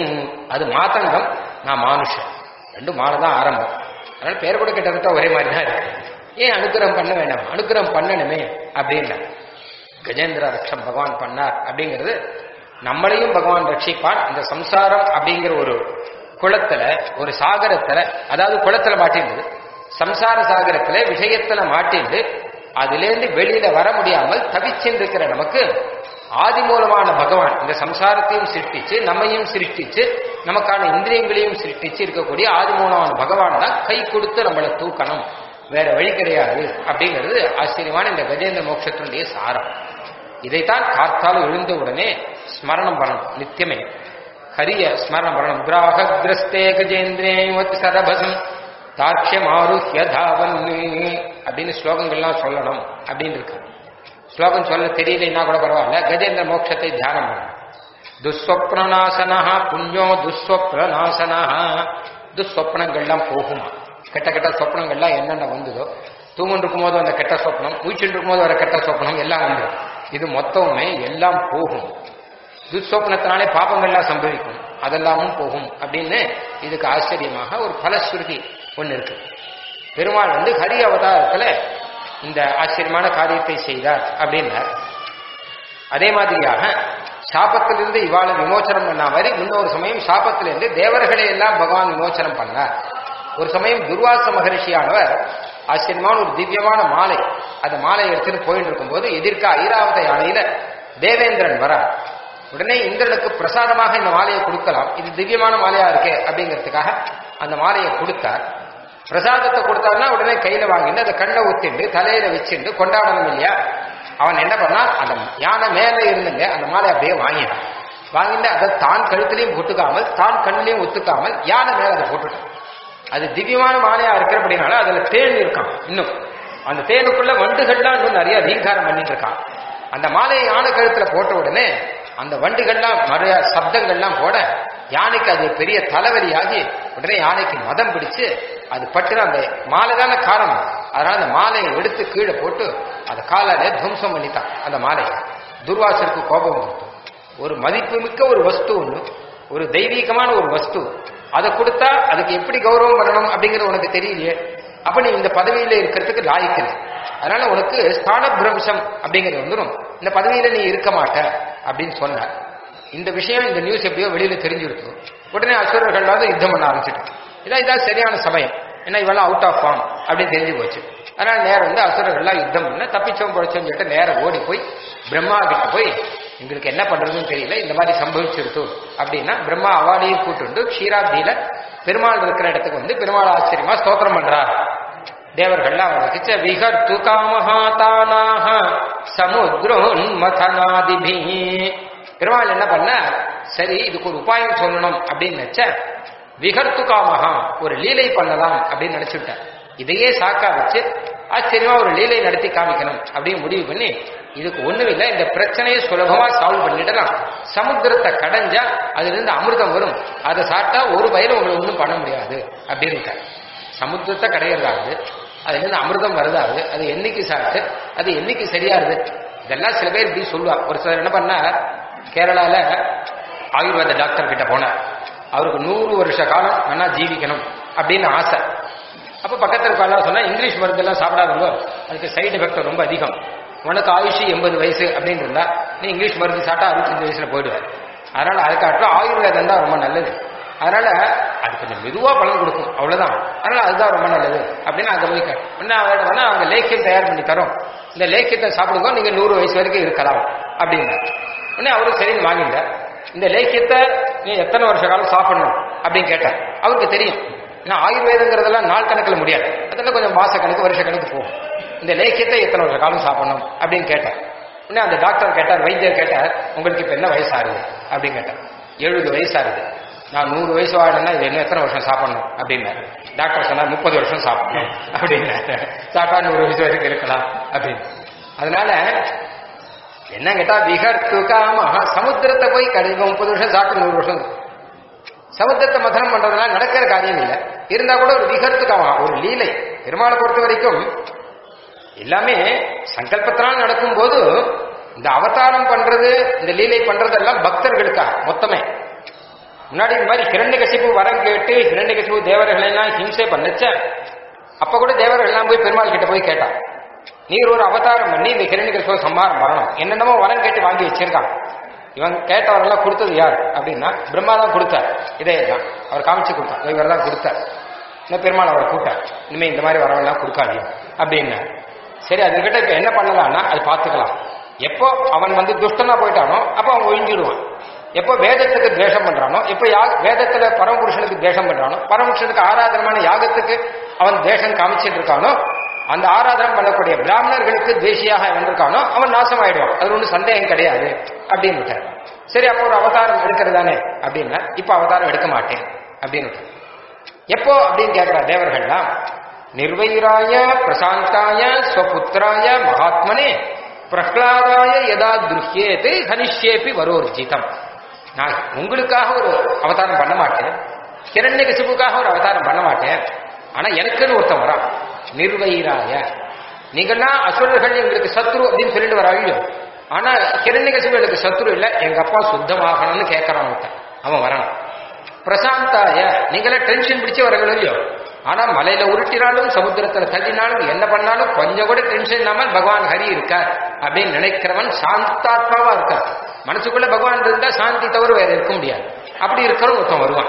அது மாதங்கம் நான் மானுஷன் ரெண்டும் மாலை தான் ஆரம்பம் அதனால பேர் கூட கிட்டத்தட்ட ஒரே மாதிரி தான் இருக்கு ஏன் அனுக்கிரகம் பண்ண வேண்டாம் அனுக்கிரகம் பண்ணணுமே அப்படின்னா கஜேந்திர ரக்ஷம் பகவான் பண்ணார் அப்படிங்கிறது நம்மளையும் பகவான் ரட்சிப்பான் இந்த சம்சாரம் அப்படிங்கிற ஒரு குளத்துல ஒரு சாகரத்துல அதாவது குளத்துல மாட்டிருந்தது சம்சார சாகரத்துல விஷயத்துல மாட்டிண்டு அதிலேருந்து வெளியில வர முடியாமல் தவிச்சிருக்கிற நமக்கு ஆதி மூலமான பகவான் இந்த சம்சாரத்தையும் சிருஷ்டிச்சு நம்மையும் சிருஷ்டிச்சு நமக்கான இந்திரியங்களையும் சிருஷ்டிச்சு இருக்கக்கூடிய ஆதி மூலமான பகவான் தான் கை கொடுத்து நம்மளை தூக்கணும் வேற வழி கிடையாது அப்படிங்கிறது ஆச்சரியமான இந்த கஜேந்திர மோட்சத்தினுடைய சாரம் இதைத்தான் காத்தாலும் எழுந்த உடனே ஸ்மரணம் பண்ணணும் நித்தியமே ஹரிய ஸ்மரணம் பண்ணணும் கிராகிரஸ்தே கஜேந்திரே சரபசம் தாட்சியமாருஹ்ய தாவன்னி அப்படின்னு ஸ்லோகங்கள்லாம் சொல்லணும் அப்படின்னு இருக்கு ஸ்லோகம் சொல்ல தெரியலன்னா கூட பரவாயில்ல கஜேந்திர மோட்சத்தை தியானம் பண்ணணும் துஸ்வப்னநாசனா புண்ணியோ துஸ்வப்னநாசனா துஸ்வப்னங்கள்லாம் போகுமா கெட்ட கெட்ட சொப்னங்கள்லாம் என்னென்ன வந்ததோ தூங்கிட்டு இருக்கும்போது அந்த கெட்ட சொப்னம் மூச்சுட்டு இருக்கும்போது வர கெட்ட சொப்னம் எல்லாம் வந்து இது மொத்தமுமே எல்லாம் போகும் துஸ்வப்னத்தினாலே பாபங்கள்லாம் சம்பவிக்கும் அதெல்லாமும் போகும் அப்படின்னு இதுக்கு ஆச்சரியமாக ஒரு பலஸ்ருதி ஒன்று இருக்கு பெருமாள் வந்து ஹரி அவதாரத்துல இந்த ஆச்சரியமான காரியத்தை செய்தார் அப்படின்னார் அதே மாதிரியாக சாபத்திலிருந்து இவாளை விமோச்சனம் பண்ண மாதிரி முன்னொரு சமயம் சாபத்திலிருந்து தேவர்களை எல்லாம் பகவான் விமோச்சனம் பண்ணார் ஒரு சமயம் துர்வாச மகரிஷியானவர் ஆச்சரியமான ஒரு திவ்யமான மாலை அந்த மாலையை எடுத்துட்டு போயிட்டு இருக்கும்போது எதிர்க்க ஐராவத யானையில தேவேந்திரன் வரார் உடனே இந்திரனுக்கு பிரசாதமாக இந்த மாலையை கொடுக்கலாம் இது திவ்யமான மாலையா இருக்கே அப்படிங்கிறதுக்காக அந்த மாலையை கொடுத்தார் பிரசாதத்தை கொடுத்தாருன்னா உடனே கையில வாங்கிட்டு அதை கண்ணை ஊத்திண்டு தலையில வச்சுட்டு கொண்டாடணும் இல்லையா அவன் என்ன பண்ணான் அந்த யானை மேல இருந்துங்க அந்த மாலை அப்படியே வாங்கினான் வாங்கிட்டு அதை தான் கழுத்துலையும் ஒத்துக்காமல் தான் கண்ணிலையும் ஒத்துக்காமல் யானை மேல அதை போட்டுட்டான் அது திவ்யமான மாலையா இருக்கிறபடினால அதுல தேன் இருக்கான் இன்னும் அந்த தேனுக்குள்ள வண்டுகள்லாம் இன்னும் நிறைய ரீங்காரம் பண்ணிட்டு இருக்கான் அந்த மாலையை யானை கழுத்துல போட்ட உடனே அந்த வண்டுகள்லாம் மறைய சப்தங்கள்லாம் போட யானைக்கு அது பெரிய தலைவலியாகி உடனே யானைக்கு மதம் பிடிச்சு அது பட்டு அந்த மாலை தானே காரணம் அதனால அந்த மாலையை எடுத்து கீழே போட்டு அதை காலால துவம்சம் பண்ணிட்டான் அந்த மாலையை துர்வாசருக்கு கோபம் வந்துட்டு ஒரு மதிப்புமிக்க ஒரு வஸ்து ஒண்ணு ஒரு தெய்வீகமான ஒரு வஸ்து அதை கொடுத்தா அதுக்கு எப்படி கௌரவம் பண்ணணும் அப்படிங்கிறது உனக்கு தெரியலையே அப்ப நீ இந்த பதவியில இருக்கிறதுக்கு லாய்க்கல அதனால உனக்கு ஸ்தான பிரம்சம் அப்படிங்கிறது வந்துடும் இந்த பதவியில நீ இருக்க மாட்ட அப்படின்னு சொன்ன இந்த விஷயம் இந்த நியூஸ் எப்படியோ வெளியில தெரிஞ்சிருக்கு உடனே அசுரர்களாவது யுத்தம் பண்ண ஆரம்பிச்சிட்டான் இதான் இதான் சரியான சமயம் ஏன்னா இவெல்லாம் அவுட் ஆஃப் ஃபார்ம் அப்படின்னு தெரிஞ்சு போச்சு அதனால நேரம் வந்து அசுரர்கள்லாம் யுத்தம் பண்ண தப்பிச்சோம் பிழைச்சோம் சொல்லிட்டு நேரம் ஓடி போய் பிரம்மா கிட்ட போய் எங்களுக்கு என்ன பண்றதுன்னு தெரியல இந்த மாதிரி சம்பவிச்சிருத்து அப்படின்னா பிரம்மா அவாலையும் கூட்டுண்டு க்ஷீராப்தியில பெருமாள் இருக்கிற இடத்துக்கு வந்து பெருமாள் ஆச்சரியமா ஸ்தோத்திரம் பண்றார் தேவர்கள்லாம் அவருக்கு விகர்த்து காமஹாதானாக சமுத்ரோன்மதனாதிபி பெருமாள் என்ன பண்ண சரி இதுக்கு ஒரு உபாயம் சொல்லணும் அப்படின்னு நினைச்ச விகர்த்து காமஹா ஒரு லீலை பண்ணலாம் அப்படின்னு நினைச்சுட்டேன் இதையே சாக்கா வச்சு ஆச்சரியமா ஒரு லீலை நடத்தி காமிக்கணும் அப்படின்னு முடிவு பண்ணி இதுக்கு ஒண்ணும் இல்லை இந்த பிரச்சனையை சுலபமா சால்வ் பண்ணிடலாம் சமுத்திரத்தை கடைஞ்சா அதுல இருந்து அமிர்தம் வரும் அதை சாப்பிட்டா ஒரு வயலும் உங்களுக்கு ஒன்றும் பண்ண முடியாது அப்படின்னு சமுத்திரத்தை கடையிறதாவது அதுல இருந்து அமிர்தம் வருதாவது அது என்னைக்கு சாப்பிட்டு அது என்னைக்கு சரியாருது இதெல்லாம் சில பேர் இப்படி சொல்லுவா ஒரு சிலர் என்ன பண்ணா கேரளால ஆயுர்வேத டாக்டர் கிட்ட போனார் அவருக்கு நூறு வருஷ காலம் வேணா ஜீவிக்கணும் அப்படின்னு ஆசை அப்ப பக்கத்துல இருக்கலாம் சொன்னா இங்கிலீஷ் மருந்தெல்லாம் சாப்பிடாதவங்க அதுக்கு சைடு எஃபெக்ட் ரொம்ப அதிகம் உனக்கு ஆயுஷ் எண்பது வயசு அப்படின்னு இருந்தா நீ இங்கிலீஷ் மருந்து சாப்பிட்டா அறுபத்தஞ்சு வயசுல போயிடுவார் அதனால அதுக்காட்டும் ஆயுர்வேதம் தான் ரொம்ப நல்லது அதனால அது கொஞ்சம் மெதுவா பலன் கொடுக்கும் அவ்வளவுதான் அதனால அதுதான் ரொம்ப நல்லது அப்படின்னு அங்க போய் என்ன வேணா அவங்க லேக்கியம் தயார் பண்ணி தரோம் இந்த லேக்கியத்தை சாப்பிடுங்க நீங்க நூறு வயசு வரைக்கும் இருக்கலாம் அப்படின்னு உடனே அவரும் சரின்னு வாங்கிட்டார் இந்த லேக்கியத்தை நீ எத்தனை வருஷ காலம் சாப்பிடணும் அப்படின்னு கேட்டார் அவருக்கு தெரியும் ஏன்னா ஆயுர்வேதங்கிறதெல்லாம் நாள் கணக்கில் முடியாது அதெல்லாம் கொஞ்சம் மாச கணக்கு வருஷ கணக்கு போகும் இந்த லேக்கியத்தை எத்தனை வருஷ காலம் சாப்பிடணும் அப்படின்னு கேட்டார் உடனே அந்த டாக்டர் கேட்டார் வைத்தியர் கேட்டார் உங்களுக்கு இப்ப என்ன வயசாகுது அப்படின்னு கேட்டார் எழுபது வயசாகுது நான் நூறு வயசு வாழணும்னா இது என்ன எத்தனை வருஷம் சாப்பிடணும் அப்படின்னாரு டாக்டர் சொன்னார் முப்பது வருஷம் சாப்பிடணும் அப்படின்னாரு சாப்பிட்டா நூறு வயசு வரைக்கும் இருக்கலாம் அப்படின்னு அதனால என்ன கேட்டா விகர்த்துக்காம சமுத்திரத்தை போய் கடைங்க முப்பது வருஷம் சாப்பிட்டு நூறு வருஷம் சமுத்திரத்தை மதனம் பண்றதுனால நடக்கிற காரியம் இல்லை இருந்தா கூட ஒரு விகர்த்துக்காம ஒரு லீலை பெருமாளை பொறுத்த வரைக்கும் எல்லாமே சங்கல்பத்தினால் நடக்கும் போது இந்த அவதாரம் பண்றது இந்த லீலை பண்றதெல்லாம் பக்தர்களுக்கா மொத்தமே முன்னாடி இந்த மாதிரி ஹிரண்ய கசிப்பு வரம் கேட்டு ஹிரண்ய கசிப்பு தேவர்களை எல்லாம் ஹிம்சை பண்ணச்ச அப்ப கூட தேவர்கள் எல்லாம் போய் பெருமாள் கிட்ட போய் கேட்டான் நீர் ஒரு அவதாரம் பண்ணி இந்த ஹிரண்ய கசிப்பு சம்மாரம் வரணும் என்னென்னமோ வரம் கேட்டு வாங்கி வச்சிருக்கான் இவன் கேட்டவரெல்லாம் கொடுத்தது யார் அப்படின்னா பிரம்மா தான் கொடுத்தார் இதே தான் அவர் காமிச்சு கொடுத்தார் இவர் தான் கொடுத்தார் இந்த பெருமாள் அவரை கூட்டார் இனிமே இந்த மாதிரி வரவெல்லாம் கொடுக்காதீங்க அப்படின்னு சரி அதுக்கிட்ட இப்ப என்ன பண்ணலாம்னா அது பார்த்துக்கலாம் எப்போ அவன் வந்து துஷ்டனா போயிட்டானோ அப்போ அவன் ஒழிஞ்சிடுவான் எப்போ வேதத்துக்கு துவேஷம் பண்றானோ எப்போ யா வேதத்துல பரமபுருஷனுக்கு துவேஷம் பண்றானோ பரமபுருஷனுக்கு ஆராதனமான யாகத்துக்கு அவன் துவேஷம் காமிச்சிட்டு இருக்கானோ அந்த ஆராதனம் பண்ணக்கூடிய பிராமணர்களுக்கு தேசியாக வந்திருக்கானோ அவன் நாசமாயிடுவான் அது ஒன்றும் சந்தேகம் கிடையாது அப்படின்னு விட்டார் சரி அப்போ ஒரு அவதாரம் எடுக்கிறதானே அப்படின்னா இப்ப அவதாரம் எடுக்க மாட்டேன் அப்படின்னு விட்டார் எப்போ அப்படின்னு கேட்கிற தேவர்கள்லாம் நிர்வைராய பிரசாந்தாய ஸ்வபுத்திராய மகாத்மனே பிரஹ்லாதாய யதா துருஹ்யேது ஹனிஷ்யேபி வரோர்ஜிதம் நான் உங்களுக்காக ஒரு அவதாரம் பண்ண மாட்டேன் கிரண்ய கசிப்புக்காக ஒரு அவதாரம் பண்ண மாட்டேன் ஆனா எனக்குன்னு ஒருத்தன் வரான் நிர்வைராய நீங்கள்லாம் அசுரர்கள் எங்களுக்கு சத்ரு அப்படின்னு சொல்லிட்டு வராங்க ஆனா கிரண்யகசிபு எனக்கு சத்ரு இல்ல எங்க அப்பா சுத்தமாகணும்னு கேட்கறான் ஒருத்தன் அவன் வரான் பிரசாந்தாய நீங்களாம் டென்ஷன் பிடிச்சு வரணும் இல்லையோ ஆனா மலையில உருட்டினாலும் சமுத்திரத்துல தள்ளினாலும் என்ன பண்ணாலும் கொஞ்சம் கூட டென்ஷன் இல்லாமல் பகவான் ஹரி இருக்கார் அப்படின்னு நினைக்கிறவன் சாந்தாத்மாவா இருக்கார் மனசுக்குள்ள பகவான் இருந்தா சாந்தி தவிர வேற இருக்க முடியாது அப்படி இருக்கிறவன் ஒருத்தன் வருவான்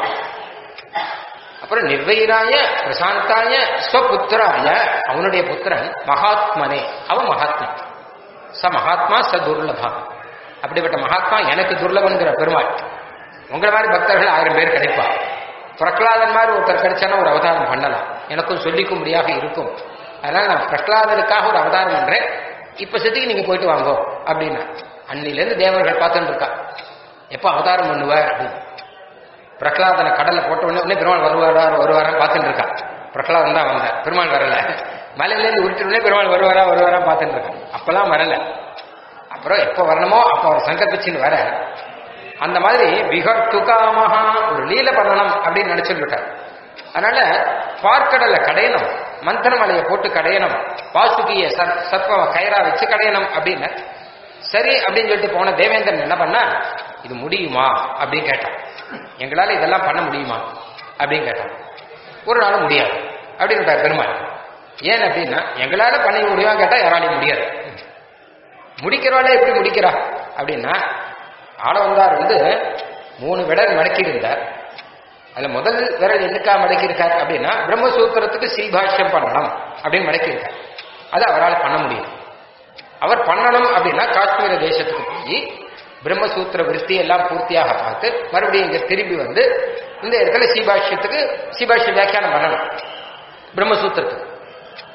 அப்புறம் நிர்வயிராய பிரசாந்தாய ஸ்வபுத்திராய அவனுடைய புத்திரன் மகாத்மனே அவன் மகாத்மன் ச மகாத்மா ச துர்லபா அப்படிப்பட்ட மகாத்மா எனக்கு துர்லபன்கிற பெருமாள் உங்களை மாதிரி பக்தர்கள் ஆயிரம் பேர் கிடைப்பா பிரகலாதன் மாதிரி ஒருத்தர் கிடைச்சானா ஒரு அவதாரம் பண்ணலாம் எனக்கும் சொல்லிக்க முடியாக இருக்கும் அதனால நான் பிரகலாதனுக்காக ஒரு அவதாரம் பண்றேன் இப்ப சதிக்கு நீங்க போயிட்டு வாங்கோ அப்படின்னா அன்னிலேருந்து தேவர்கள் பார்த்துட்டு இருக்கா எப்ப அவதாரம் பண்ணுவ அப்படின்னு பிரகலாதனை கடல்ல போட்ட உடனே உடனே பெருமாள் வருவாரா வருவாரா பார்த்துட்டு இருக்கா பிரகலாதன் தான் வந்தார் பெருமாள் வரல மலையில இருந்து உருட்டு உடனே பெருமாள் வருவாரா வருவாரா பார்த்துட்டு இருக்கான் அப்பெல்லாம் வரல அப்புறம் எப்ப வரணுமோ அப்ப அவர் சங்கல்பிச்சுன்னு வர அந்த மாதிரி விகர் துகாமஹா ஒரு லீல பண்ணணும் அப்படின்னு நினைச்சுட்டு விட்டார் அதனால பார்க்கடலை கடையணும் மந்தன மலையை போட்டு கடையணும் வாசுகிய சத்வ கயிறா வச்சு கடையணும் அப்படின்னு சரி அப்படின்னு சொல்லிட்டு போன தேவேந்திரன் என்ன பண்ணா இது முடியுமா அப்படின்னு கேட்டான் எங்களால இதெல்லாம் பண்ண முடியுமா அப்படின்னு கேட்டான் ஒரு நாள் முடியாது அப்படின்னு பெருமாள் ஏன் அப்படின்னா எங்களால பண்ண முடியுமா கேட்டா யாராலையும் முடியாது முடிக்கிறவாளே எப்படி முடிக்கிறா அப்படின்னா ஆளவந்தார் வந்து மூணு விரல் மடக்கி இருந்தார் அதுல முதல் விரல் எதுக்கா மடக்கி இருக்கார் அப்படின்னா பிரம்மசூத்திரத்துக்கு ஸ்ரீபாஷ்யம் பண்ணணும் அப்படின்னு மடக்கி இருக்கார் அது அவரால் பண்ண முடியும் அவர் பண்ணணும் அப்படின்னா காஷ்மீர தேசத்துக்கு போய் பிரம்மசூத்திர விருத்தி எல்லாம் பூர்த்தியாக பார்த்து மறுபடியும் இங்க திரும்பி வந்து இந்த இடத்துல சீபாஷ்யத்துக்கு சீபாஷ்ய வியாக்கியானம் பண்ணணும் பிரம்மசூத்திரத்துக்கு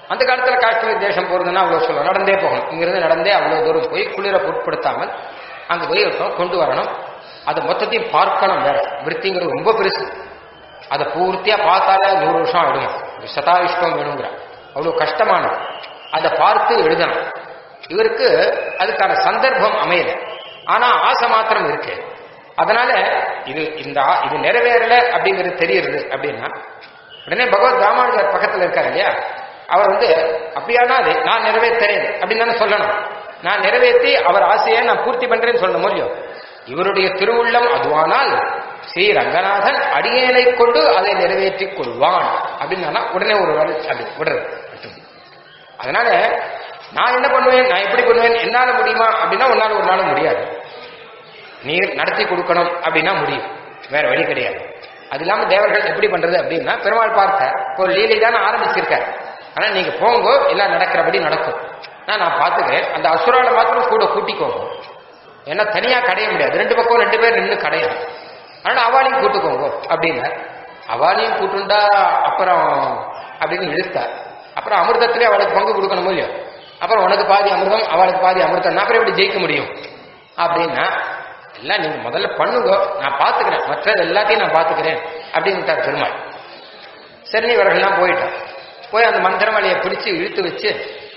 அந்த காலத்துல காஷ்மீர் தேசம் போறதுன்னா அவ்வளவு சொல்லுவோம் நடந்தே போகணும் இங்கிருந்து நடந்தே அவ்வளவு தூரம் போய் குளிர பொருட்படுத்தாமல் அங்க போய் இருக்கணும் கொண்டு வரணும் அதை மொத்தத்தையும் பார்க்கணும் வேற விற்த்திங்கிறது ரொம்ப பெருசு அதை பூர்த்தியா பார்த்தாலே நூறு வருஷம் ஆயிடும் சதாவிஷ்டம் வேணுங்கிற அவ்வளவு கஷ்டமானது அதை பார்த்து எழுதணும் இவருக்கு அதுக்கான சந்தர்ப்பம் அமையல ஆனா ஆசை மாத்திரம் இருக்கு அதனால இது இந்த ஆ- இது நிறைவேறல அப்படிங்கிறது தெரியுது அப்படின்னா உடனே பகவத் ராமானுஜர் பக்கத்துல இருக்காரு இல்லையா அவர் வந்து அப்படியானா அது நான் நிறைவேற்றுறேன் அப்படின்னு தானே சொல்லணும் நான் நிறைவேற்றி அவர் ஆசையை நான் பூர்த்தி பண்றேன்னு சொல்லணும் முடியும் இவருடைய திருவுள்ளம் அதுவானால் ஸ்ரீ ரங்கநாதன் அடியேனை கொண்டு அதை நிறைவேற்றிக் கொள்வான் அப்படின்னு உடனே ஒரு வேலை அப்படி விடுறது அதனால நான் என்ன பண்ணுவேன் நான் எப்படி பண்ணுவேன் என்னால முடியுமா அப்படின்னா உன்னால ஒரு நாளும் முடியாது நீ நடத்தி கொடுக்கணும் அப்படின்னா முடியும் வேற வழி கிடையாது அது இல்லாம தேவர்கள் எப்படி பண்றது அப்படின்னா பெருமாள் பார்த்த ஒரு லீலை தானே ஆரம்பிச்சிருக்காரு ஆனா நீங்க போங்கோ எல்லாம் நடக்கிறபடி நடக்கும் நான் நான் பாத்துக்கிறேன் அந்த அசுரால மாத்திரம் கூட கூட்டிக்கோங்க ஏன்னா தனியா கடைய முடியாது ரெண்டு பக்கம் ரெண்டு பேர் நின்று கடையணும் ஆனா அவாளையும் கூட்டுக்கோங்க அப்படின்னா அவாளையும் கூட்டுண்டா அப்புறம் அப்படின்னு இழுத்தா அப்புறம் அமிர்தத்திலே அவளுக்கு பங்கு கொடுக்கணும் இல்லையோ அப்புறம் உனக்கு பாதி அமிர்தம் அவளுக்கு பாதி அமிர்தம் அப்புறம் எப்படி ஜெயிக்க முடியும் அப்படின்னா எல்லாம் நீங்க முதல்ல பண்ணுங்க நான் பாத்துக்கிறேன் மற்றது எல்லாத்தையும் நான் பாத்துக்கிறேன் அப்படின்ட்டார் பெருமாள் சரி இவர்கள்லாம் போயிட்டோம் போய் அந்த மந்திரமலையை பிடிச்சு இழுத்து வச்சு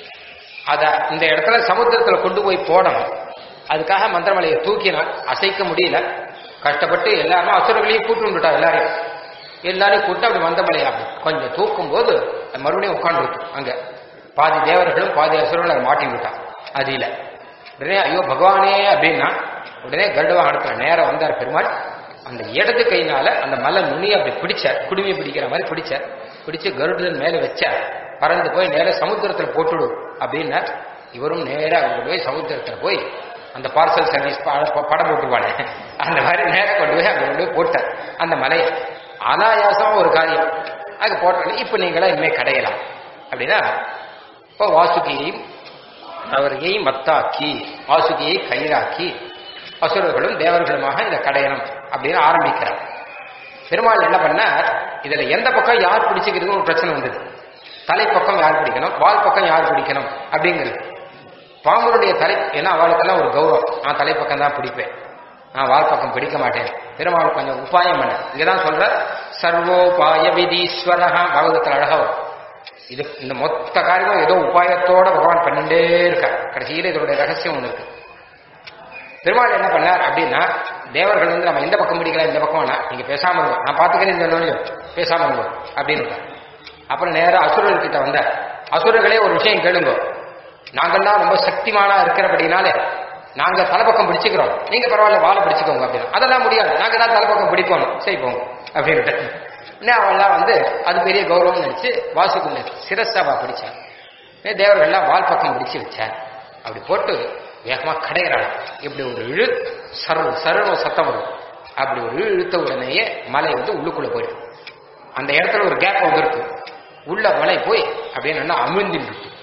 அத இந்த இடத்துல சமுத்திரத்துல கொண்டு போய் போடணும் அதுக்காக மந்திரமலையை தூக்கினான் அசைக்க முடியல கஷ்டப்பட்டு எல்லாரும் அசுரங்களையும் கூட்டு வந்துட்டா எல்லாரையும் எல்லாரையும் கூட்டு அப்படி மந்திரமலையை அப்படி கொஞ்சம் தூக்கும் போது அது மறுபடியும் உட்காந்துருக்கு அங்க பாதி தேவர்களும் பாதி அசுரங்களும் அதை மாட்டி விட்டான் அதில உடனே ஐயோ பகவானே அப்படின்னா உடனே கருட வாகனத்துல நேரம் வந்தார் பெருமாள் அந்த இடது கையினால அந்த மலை நுனியை அப்படி பிடிச்சார் குடுமி பிடிக்கிற மாதிரி பிடிச்சார் பிடிச்சு கருடன் மேல வச்சார் பறந்து போய் நேரா சமுத்திரத்துல போட்டுடு அப்படின்னா இவரும் நேரா கொண்டு போய் சமுத்திரத்துல போய் அந்த பார்சல் சர்வீஸ் ப- படம் போட்டுருவானே அந்த மாதிரி நேரா கொண்டு போய் அங்க கொண்டு போய் போட்டார் அந்த மலையை அனாயாசமா ஒரு காரியம் அது போட்டோம் இப்ப நீங்களா இனிமே கடையலாம் அப்படின்னா இப்போ வாசுகியையும் அவரையை மத்தாக்கி வாசுகியை கயிறாக்கி அசுரர்களும் தேவர்களுமாக இந்த கடையணும் அப்படின்னு ஆரம்பிக்கிறார் பெருமாள் என்ன பண்ணார் இதுல எந்த பக்கம் யார் பிடிச்சிக்கிறதுன்னு ஒரு பிரச்சனை வந்தது தலைப்பக்கம் யார் பிடிக்கணும் வால் பக்கம் யார் பிடிக்கணும் அப்படிங்கிறது பாம்பனுடைய தலை ஏன்னா அவளுக்கெல்லாம் ஒரு கௌரவம் நான் தலைப்பக்கம் தான் பிடிப்பேன் நான் வால் பக்கம் பிடிக்க மாட்டேன் பெருமாள் கொஞ்சம் உபாயம் பண்ண இங்கதான் சொல்ற சர்வோபாய விதீஸ்வரஹா பாகவதத்தில் அழகா வரும் இது இந்த மொத்த காரியமும் ஏதோ உபாயத்தோட பகவான் பண்ணிட்டே இருக்கார் கடைசியில் இதனுடைய ரகசியம் ஒன்று இருக்கு பெருமாள் என்ன பண்ணார் அப்படின்னா தேவர்கள் வந்து நம்ம எந்த பக்கம் பிடிக்கலாம் இந்த பக்கம் வேணா நீங்க பேசாம இருங்க நான் பாத்துக்கிறேன் இந்த நோயும் பேசாம இருங்க அப்படின்னு விட்டார். அப்புறம் நேரா அசுரர்கள் கிட்ட வந்தார் அசுரர்களே ஒரு விஷயம் கேளுங்க நாங்கெல்லாம் ரொம்ப சக்திமானா இருக்கிறபடினாலே நாங்க தலைப்பக்கம் பிடிச்சுக்கிறோம் நீங்க பரவாயில்ல வாழை பிடிச்சுக்கோங்க அப்படின்னு அதெல்லாம் முடியாது நாங்க தான் தலைப்பக்கம் பிடிப்போம் சரி போங்க அப்படின்ட்டு உடனே அவெல்லாம் வந்து அது பெரிய கௌரவம் நினைச்சு வாசுக்குள்ள சிரஸ்தாவா பிடிச்சார் உடனே தேவர்கள்லாம் வால் பக்கம் பிடிச்சு வச்சார் அப்படி போட்டு வேகமா கடையிறாள் இப்படி ஒரு இழு சரு சருண சத்தம் வரும் அப்படி ஒரு இழு இழுத்த உடனேயே மலை வந்து உள்ளுக்குள்ள போயிடும் அந்த இடத்துல ஒரு கேப் வந்துருக்கு உள்ள மலை போய் அப்படியே நல்லா அமிழ்ந்துட்டு இருக்கு.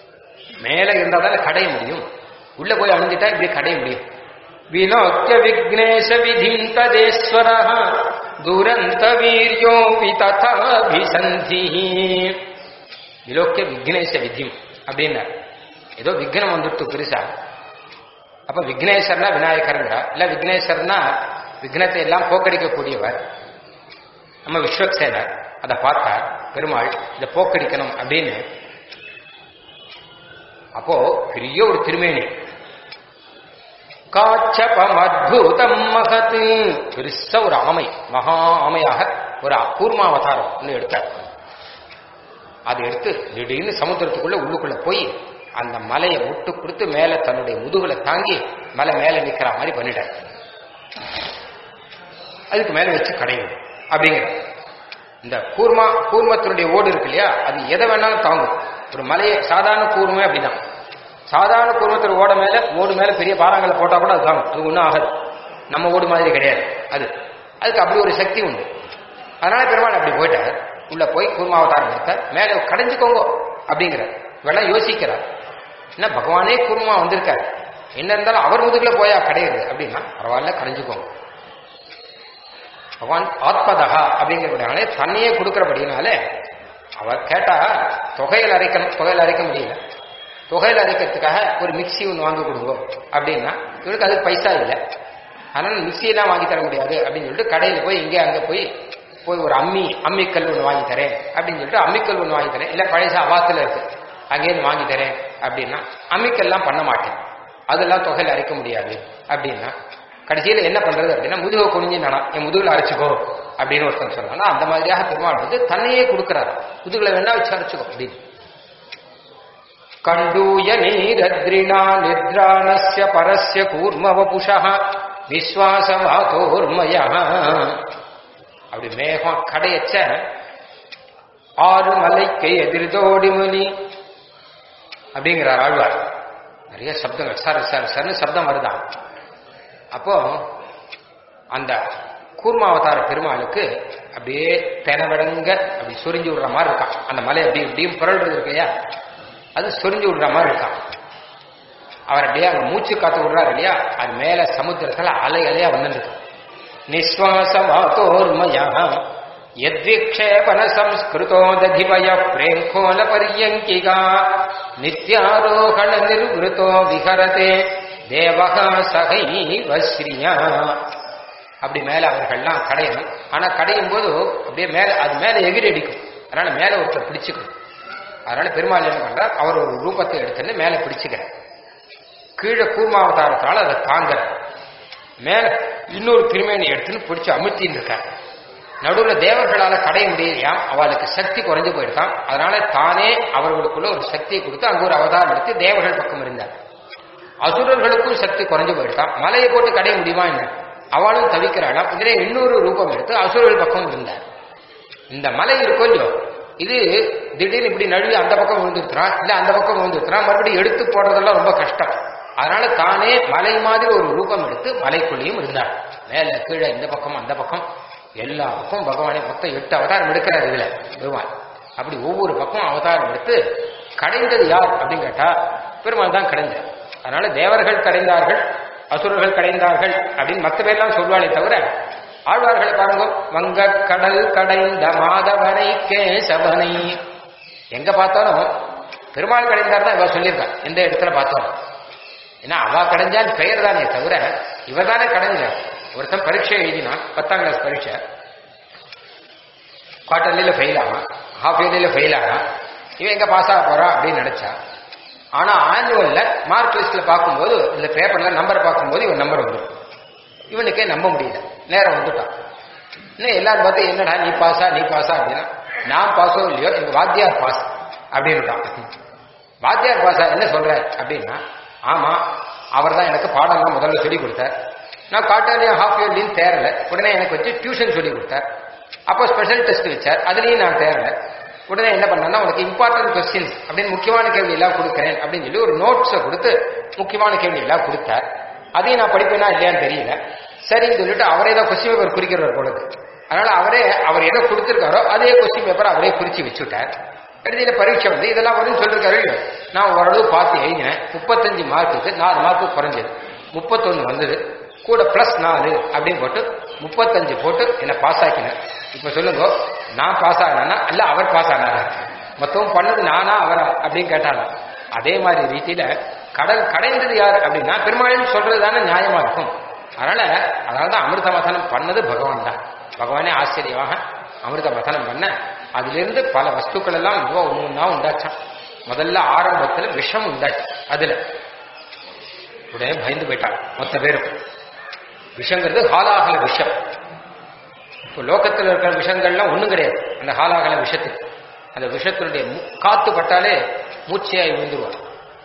மேல இருந்தா தானே கடைய முடியும் உள்ள போய் அமிழ்ந்துட்டா இப்படி கடைய முடியும் வினோக்கிய விக்னேஷ விதிம் ததேஸ்வர துரந்த வீரியோபி ததாபிசந்தி விலோக்கிய விக்னேஷ விதிம் அப்படின்னார் ஏதோ விக்னம் வந்துட்டு பெருசா அப்ப விக்னேஸ்வரனா விநாயகருங்கிறா இல்ல விக்னேஸ்வரனா விக்னத்தை எல்லாம் போக்கடிக்கக்கூடியவர் நம்ம விஸ்வக்சேனர் அதை பார்த்தார் பெருமாள் இதை போக்கடிக்கணும் அப்படின்னு அப்போ பெரிய ஒரு திருமேனி காச்சபம் அத்புதம் மகத் பெருசா ஒரு ஆமை மகா ஆமையாக ஒரு கூர்மாவதாரம் ஒன்று எடுத்தார் அதை எடுத்து திடீர்னு சமுத்திரத்துக்குள்ள உள்ளுக்குள்ள போய் அந்த மலையை விட்டு கொடுத்து மேல தன்னுடைய முதுகுல தாங்கி மலை மேல நிக்கிற மாதிரி பண்ணிட்டார் அதுக்கு மேல வச்சு கடையும் அப்படிங்கிற இந்த கூர்மா கூர்மத்தினுடைய ஓடு இருக்கு இல்லையா அது எதை வேணாலும் தாங்கும் ஒரு மலையை சாதாரண கூர்மே அப்படிதான் சாதாரண கூர்மத்தில் ஓட மேல ஓடு மேல பெரிய பாறாங்களை போட்டா கூட அது தாங்கும் அது ஒன்றும் ஆகாது நம்ம ஓடு மாதிரி கிடையாது அது அதுக்கு அப்படி ஒரு சக்தி உண்டு அதனால பெருமாள் அப்படி போயிட்டார் உள்ள போய் கூர்மாவதாரம் எடுத்தார் மேல கடைஞ்சுக்கோங்க அப்படிங்கிற இவெல்லாம் யோசிக்கிறார் என்ன பகவானே கூர்மா வந்திருக்காரு என்ன இருந்தாலும் அவர் முதுகுல போயா கிடையாது அப்படின்னா பரவாயில்ல கடைஞ்சுக்கோங்க பகவான் ஆத்மதகா அப்படிங்கிறபடினாலே தன்னையே கொடுக்கிறபடினாலே அவர் கேட்டா தொகையில் அரைக்கணும் தொகையில் அரைக்க முடியல தொகையில் அரைக்கிறதுக்காக ஒரு மிக்ஸி ஒன்று வாங்கி கொடுங்க அப்படின்னா இவருக்கு அதுக்கு பைசா இல்லை அதனால மிக்சியெல்லாம் வாங்கி தர முடியாது அப்படின்னு சொல்லிட்டு கடையில் போய் இங்கே அங்கே போய் போய் ஒரு அம்மி அம்மிக்கல் ஒன்று வாங்கி தரேன் அப்படின்னு சொல்லிட்டு அம்மிக்கல் ஒன்று வாங்கி தரேன் இல்லை பழைய அவாத்தில் இருக்கு அங்கேயிருந்து வாங்கி தரேன் அப்படின்னா அம்மிக்கல்லாம் பண்ண மாட்டேன் அதெல்லாம் தொகையில் அரைக்க முடியாது அப்படின்னா கடைசியில் என்ன பண்றது அப்படின்னா முதுகை குனிஞ்சு நடம் என் முதுகில் அரைச்சிக்கோ அப்படின்னு ஒருத்தன் சொல்றாங்க அந்த மாதிரியாக பெருமாள் வந்து தன்னையே கொடுக்கிறார் முதுகுல வேணா வச்சு அரைச்சிக்கோ அப்படின்னு கண்டூய நீரத்ரிணா நித்ராணஸ்ய பரஸ்ய கூர்மவபுஷா விஸ்வாசவாதோர்மய அப்படி மேகம் கடையச்ச ஆறு மலைக்கு எதிர்தோடி முனி அப்படிங்கிறார் ஆழ்வார் நிறைய சப்தங்கள் சார் சார் சார்னு சப்தம் வருதான் அப்போ அந்த கூர்மாவதார பெருமாளுக்கு அப்படியே தெனவடங்க அப்படி சொரிஞ்சு விடுற மாதிரி இருக்கான் அந்த மலை அப்படி இப்படியும் புரள்றது இருக்கு இல்லையா அது சொரிஞ்சு விடுற மாதிரி இருக்கான் அவர் அப்படியே அங்க மூச்சு காத்து விடுறாரு இல்லையா அது மேல சமுத்திரத்துல அலை அலையா வந்துருக்கு நிஸ்வாசமாத்தோர்மயா யத்விக்ஷேபன சம்ஸ்கிருதோ ததிவய பிரேங்கோல பரியங்கிகா நித்யாரோகண நிர்வൃതோ விஹரதே தேவகா சகைவ ஸ்ரீயா அப்படி மேல அவர்கள்லாம் கடையணும் ஆனா கடையும் போது அப்படியே மேல அது மேல எகிரி அடிக்கும் அதனால மேல ஒருத்தர் பிடிச்சுக்கணும் அதனால பெருமாள் என்ன பண்றார் அவர் ஒரு ரூபத்தை எடுத்துன்னு மேல பிடிச்சுக்கிறார் கீழே கூர்மாவதாரத்தால் அதை தாங்குற மேல இன்னொரு திருமேனி எடுத்துன்னு பிடிச்சு அமுத்தின்னு இருக்கார் நடுவுல தேவர்களால கடைய முடியலையாம் அவளுக்கு சக்தி குறைஞ்சு போயிட்டான் அதனால தானே அவர்களுக்குள்ள ஒரு சக்தியை கொடுத்து அங்க ஒரு அவதாரம் எடுத்து தேவர்கள் பக்கம் இருந்தார் அசுரர்களுக்கும் சக்தி குறைஞ்சு போயிட்டான் மலையை போட்டு கடைய முடியுமா என்ன அவளும் தவிக்கிறாளாம் இதுல இன்னொரு ரூபம் எடுத்து அசுரர்கள் பக்கம் இருந்தார் இந்த மலை இருக்கோ இல்லையோ இது திடீர்னு இப்படி நழுவி அந்த பக்கம் விழுந்துருத்தான் இல்ல அந்த பக்கம் விழுந்துருத்தான் மறுபடியும் எடுத்து போடுறதெல்லாம் ரொம்ப கஷ்டம் அதனால தானே மலை மாதிரி ஒரு ரூபம் எடுத்து மலைக்குள்ளேயும் இருந்தார் மேல கீழே இந்த பக்கம் அந்த பக்கம் எல்லா பக்கம் பகவானே மொத்தம் எட்டு அவதாரம் எடுக்கிறார் இதுல பெருமாள் அப்படி ஒவ்வொரு பக்கம் அவதாரம் எடுத்து கடைந்தது யார் அப்படின்னு கேட்டா பெருமாள் தான் கடைந்தார் அதனால தேவர்கள் கடைந்தார்கள் அசுரர்கள் கடைந்தார்கள் அப்படின்னு மற்ற பேர்லாம் சொல்வாளே தவிர ஆழ்வார்களை பாருங்க வங்க கடல் கடைந்த மாதவனை கேசவனை எங்க பார்த்தாலும் பெருமாள் கடைந்தார் தான் இவ சொல்லியிருக்கா எந்த இடத்துல பார்த்தாலும் ஏன்னா அவ கடைஞ்சால் பெயர் தானே தவிர இவர் தானே கடைஞ்சார் ஒருத்தன் பரீட்சை எழுதினான் பத்தாம் கிளாஸ் பரீட்சை குவார்டர்லியில ஃபெயில் ஆனான் ஹாஃப் இயர்லியில ஃபெயில் ஆனான் இவன் எங்க பாஸ் ஆக போறான் அப்படின்னு நினைச்சா ஆனா ஆனுவல்ல மார்க் லிஸ்ட்ல பார்க்கும்போது இந்த பேப்பர்ல நம்பர் பார்க்கும்போது இவன் நம்பர் வந்துடும் இவனுக்கே நம்ப முடியல நேரம் வந்துட்டான் இன்னும் எல்லாரும் பார்த்து என்னடா நீ பாஸா நீ பாஸா அப்படின்னா நான் பாஸோ இல்லையோ எங்க வாத்தியார் பாஸ் அப்படின்னுட்டான் வாத்தியார் பாஸா என்ன சொல்ற அப்படின்னா ஆமா அவர் தான் எனக்கு பாடம்லாம் முதல்ல சொல்லி கொடுத்தார் நான் காட்டாலியும் ஹாஃப் இயர்லியும் தேரல உடனே எனக்கு வச்சு டியூஷன் சொல்லி கொடுத்தார் அப்போ ஸ்பெஷல் டெஸ்ட் வச்சார் அதுலயும் நான் தேரல உடனே என்ன பண்ணேன்னா உனக்கு இம்பார்ட்டன்ட் கொஸ்டின்ஸ் அப்படின்னு முக்கியமான கேள்வி எல்லாம் கொடுக்குறேன் அப்படின்னு சொல்லி ஒரு நோட்ஸை கொடுத்து முக்கியமான கேள்வி எல்லாம் கொடுத்தார் அதையும் நான் படிப்பேனா இல்லையான்னு தெரியல சரின்னு சொல்லிட்டு அவரே தான் கொஸ்டின் பேப்பர் குறிக்கிறவர் போல இருக்கு. அதனால அவரே அவர் எதை கொடுத்திருக்காரோ அதே கொஸ்டின் பேப்பர் அவரே குறிச்சு வச்சுட்டார் கடைசியில பரீட்சை வந்து இதெல்லாம் வரும்னு சொல்லிருக்காரு இல்லையோ? நான் ஓரளவு பார்த்து எழுதினேன் முப்பத்தஞ்சு மார்க்குக்கு நாலு மார்க்கு குறைஞ்சது முப்பத்தொன்னு வந்தது கூட பிளஸ் நாலு அப்படின்னு போட்டு முப்பத்தஞ்சு போட்டு என்னை பாஸ் ஆக்கினேன் இப்ப சொல்லுங்க நான் பாஸ் ஆகினா இல்ல அவர் பாஸ் ஆனாரா மொத்தம் பண்ணது நானா அவரா அப்படின்னு கேட்டாங்க அதே மாதிரி ரீதியில கடல் கடைந்தது யார் அப்படின்னா பெருமாள் சொல்றது தானே நியாயமா இருக்கும் அதனால அதனாலதான் அமிர்த மதனம் பண்ணது பகவான் தான் பகவானே ஆச்சரியமாக அமிர்த மதனம் பண்ண அதிலிருந்து பல வஸ்துக்கள் எல்லாம் ரொம்ப ஒண்ணு ஒண்ணா உண்டாச்சான் முதல்ல ஆரம்பத்துல விஷம் உண்டாச்சு அதுல உடனே பயந்து போயிட்டான் மொத்த பேரும் விஷங்கிறது ஹாலாகல விஷம் இப்போ லோகத்தில் இருக்கிற விஷங்கள்லாம் ஒண்ணும் கிடையாது அந்த ஹாலாகல விஷத்துக்கு அந்த விஷத்தினுடைய மு- காத்து பட்டாலே மூச்சையாய் விழுந்துருவார்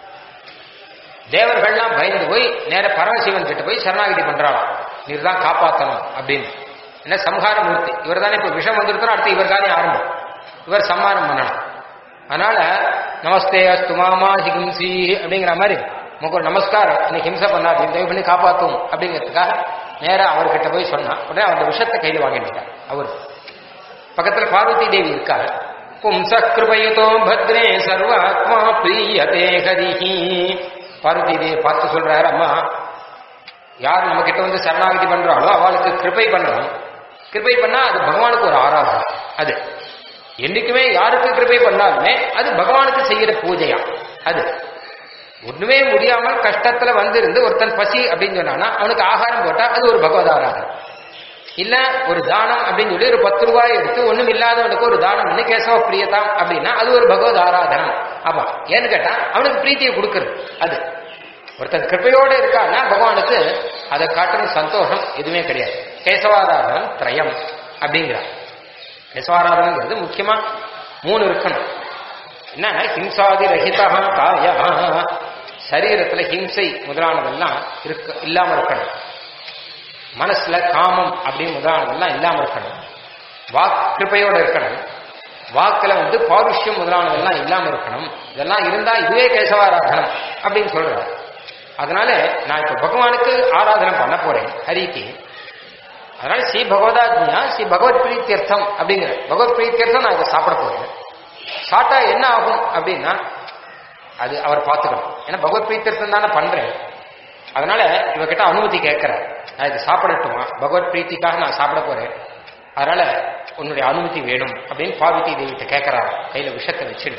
தேவர்கள்லாம் பயந்து போய் நேர பரமசிவன் கிட்ட போய் சரணாகிதி பண்றாளாம் நீர் தான் காப்பாத்தணும் அப்படின்னு என்ன சம்ஹார மூர்த்தி இவர் தானே இப்ப விஷம் வந்துருத்தோம் அடுத்து இவர் தானே ஆரம்பம் இவர் சம்மானம் பண்ணணும் அதனால நமஸ்தே அஸ்து மாமா ஹிம்சி அப்படிங்கிற மாதிரி உனக்கு ஒரு நமஸ்காரம் இன்னைக்கு ஹிம்சை பண்ணாது தயவு பண்ணி காப்பாத்தும் அப்படிங்கிறதுக்காக நேரா அவர்கிட்ட போய் சொன்னா உடனே அந்த விஷத்தை கையில் வாங்கிட்டார் அவர் பக்கத்துல பார்வதி தேவி இருக்காரு பும்ச கிருபயதோ பத்ரே சர்வாத்மா பிரியதே ஹரிஹி பார்வதி தேவி பார்த்து சொல்றாரு அம்மா யார் நம்ம கிட்ட வந்து சரணாகதி பண்றாளோ அவளுக்கு கிருபை பண்ணணும் கிருபை பண்ணா அது பகவானுக்கு ஒரு ஆராதனை அது என்னைக்குமே யாருக்கு கிருபை பண்ணாலுமே அது பகவானுக்கு செய்யற பூஜையா அது ஒண்ணுமே முடியாமல் கஷ்டத்துல வந்திருந்து ஒருத்தன் பசி அப்படின்னு சொன்னானா அவனுக்கு ஆகாரம் போட்டா அது ஒரு பகவத் ஆராதனம் இல்ல ஒரு தானம் அப்படின்னு சொல்லி ஒரு பத்து ரூபாய் எடுத்து ஒண்ணும் இல்லாதவனுக்கு ஒரு தானம் பண்ணி கேசவ பிரியதாம் அப்படின்னா அது ஒரு பகவத் ஆராதனம் ஆமா ஏன்னு கேட்டா அவனுக்கு பிரீத்தியை கொடுக்கறது அது ஒருத்தன் கிருப்பையோடு இருக்கான்னா பகவானுக்கு அதை காட்டும் சந்தோஷம் எதுவுமே கிடையாது கேசவாராதனம் திரயம் அப்படிங்கிறார் கேசவாராதனங்கிறது முக்கியமா மூணு இருக்கணும் என்ன ஹிம்சாதி ரஹிதா காயா சரீரத்துல ஹிம்சை முதலானதெல்லாம் இருக்க இல்லாம இருக்கணும் மனசுல காமம் அப்படின்னு முதலானதெல்லாம் இல்லாம இருக்கணும் வாக் கிருப்பையோட இருக்கணும் வாக்குல வந்து பாருஷ்யம் முதலானதெல்லாம் இல்லாம இருக்கணும் இதெல்லாம் இருந்தா இதுவே கேசவாராதனம் அப்படின்னு சொல்றாரு அதனால நான் இப்ப பகவானுக்கு ஆராதனை பண்ண போறேன் ஹரிக்கு அதனால ஸ்ரீ பகவதாஜ்யா ஸ்ரீ பகவத் பிரீத்தியர்த்தம் அப்படிங்கிற பகவத் பிரீத்தியர்த்தம் நான் இதை சாப்பிட போறேன் சாப்பிட்டா என்ன ஆகும் அப்படின்னா அது அவர் பார்த்துக்கணும் ஏன்னா பகவத் பிரீத்தியர்த்தம் தானே பண்றேன் அதனால இவகிட்ட அனுமதி கேட்கிறார் நான் இது சாப்பிடட்டுமா பகவத் பிரீத்திக்காக நான் சாப்பிட போறேன் அதனால உன்னுடைய அனுமதி வேணும் அப்படின்னு பார்வதி தேவிட்ட கேட்கிறார் கையில விஷத்தை வச்சுடு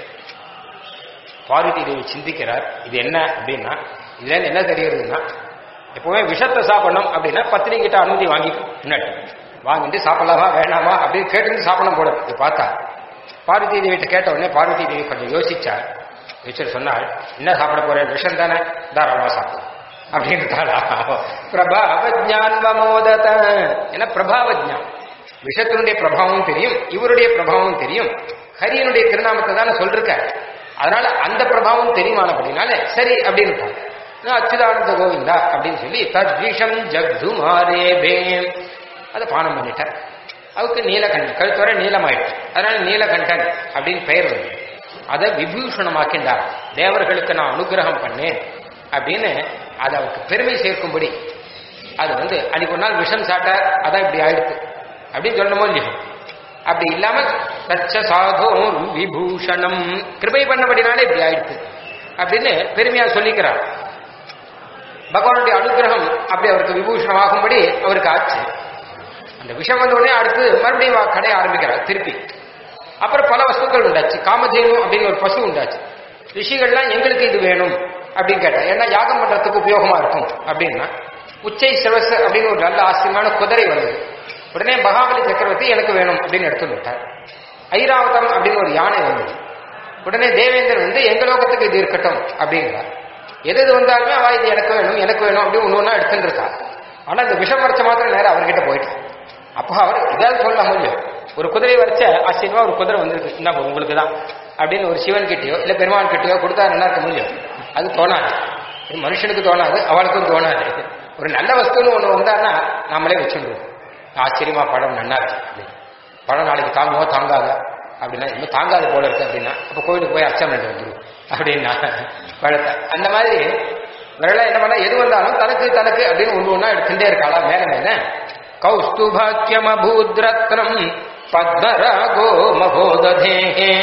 பார்வதி தேவி சிந்திக்கிறார் இது என்ன அப்படின்னா இதுல இருந்து என்ன தெரியுதுன்னா எப்பவுமே விஷத்தை சாப்பிடணும் அப்படின்னா பத்தினி கிட்ட அனுமதி வாங்கி முன்னாடி வாங்கிட்டு சாப்பிடலாமா வேணாமா அப்படின்னு கேட்டு சாப்பிடணும் போல இது பார்த்தா பார்வதி தேவிட்ட கேட்ட உடனே பார்வதி தேவி கொஞ்சம் யோசிச்சா யோசிச்சு சொன்னாள் என்ன சாப்பிட போறேன் விஷம் தானே தாராளமா சாப்பிடும் அப்படின்ட்டாளா பிரபாவஜான்வமோதத ஏன்னா பிரபாவஜான் விஷத்தினுடைய பிரபாவமும் தெரியும் இவருடைய பிரபாவமும் தெரியும் ஹரியனுடைய திருநாமத்தை தானே சொல்லிருக்க அதனால அந்த பிரபாவம் தெரியுமானபடினால சரி அப்படின்னு அச்சுதானந்த கோவிந்தா அப்படின்னு சொல்லி தத்விஷம் ஜக்துமாரே பேம் அதை பானம் பண்ணிட்டார் அவருக்கு நீலகண்டன் கழுத்தோர நீளமாயிடுச்சு அதனால நீலகண்டன் அப்படின்னு பெயர் வந்து அதை விபூஷணமாக்கின்றார் தேவர்களுக்கு நான் அனுகிரகம் பண்ணேன் அப்படின்னு அதை அவருக்கு பெருமை சேர்க்கும்படி அது வந்து அன்னைக்கு ஒரு நாள் விஷம் சாட்டார் அதான் இப்படி ஆயிடுச்சு அப்படின்னு சொல்லணுமோ இல்லையோ அப்படி இல்லாம தச்ச சாதோ விபூஷணம் கிருபை பண்ணபடினாலே இப்படி ஆயிடுச்சு அப்படின்னு பெருமையா சொல்லிக்கிறார் பகவானுடைய அனுகிரகம் அப்படி அவருக்கு விபூஷணமாகும்படி அவருக்கு ஆச்சு அந்த விஷம் வந்த உடனே அடுத்து மறுபடியும் வா- கடைய ஆரம்பிக்கிறார் திருப்பி அப்புறம் பல வஸ்துக்கள் உண்டாச்சு காமதேனு அப்படின்னு ஒரு பசு உண்டாச்சு ரிஷிகள்லாம் எங்களுக்கு இது வேணும் அப்படின்னு கேட்டா ஏன்னா யாகம் பண்றதுக்கு உபயோகமா இருக்கும் அப்படின்னா உச்சை சிவஸ் அப்படின்னு ஒரு நல்ல ஆச்சரியமான குதிரை வந்தது உடனே மகாபலி சக்கரவர்த்தி எனக்கு வேணும் அப்படின்னு எடுத்து விட்டார் ஐராவதம் அப்படின்னு ஒரு யானை வந்தது உடனே தேவேந்திரன் வந்து எங்க லோகத்துக்கு இது இருக்கட்டும் அப்படிங்கிறார் எது எது வந்தாலுமே அவ இது எனக்கு வேணும் எனக்கு வேணும் அப்படின்னு ஒன்று ஒன்றா எடுத்துட்டு இருக்கா ஆனா இந்த விஷம் வரைச்ச மாத்திரம் நேரம் அவர்கிட்ட போயிட்டு அப்போ அவர் இதாவது சொல்லலாம் முடியும் ஒரு குதிரை வரைச்ச ஆச்சரியமா ஒரு குதிரை வந்திருக்கு என்ன உங்களுக்கு தான் அப்படின்னு ஒரு சிவன் கிட்டயோ இல்ல பெருமான் கிட்டயோ கொடுத்தா நல்லா இருக்க முடியும் அது தோணாது இது மனுஷனுக்கு தோணாது அவளுக்கும் தோணாது ஒரு நல்ல வஸ்துன்னு ஒண்ணு வந்தான்னா நாமளே வச்சுருவோம் ஆச்சரியமா பழம் நல்லா இருக்கு அப்படின்னு பழம் நாளைக்கு தாங்குமோ தாங்காத அப்படின்னா இன்னும் தாங்காது போல இருக்கு அப்படின்னா அப்ப கோயிலுக்கு போய் அர்ச்சனை பண்ணிட்டு வந்துடும் அப்படின்னா பழத்தை அந்த மாதிரி இவரெல்லாம் என்ன பண்ணா எது வந்தாலும் தனக்கு தனக்கு அப்படின்னு ஒண்ணு ஒண்ணா எடுத்துட்டே இருக்காளா மேல மேல கௌஸ்துபாக்கியமபூத்ரத்னம் பத்மராகோ மகோததே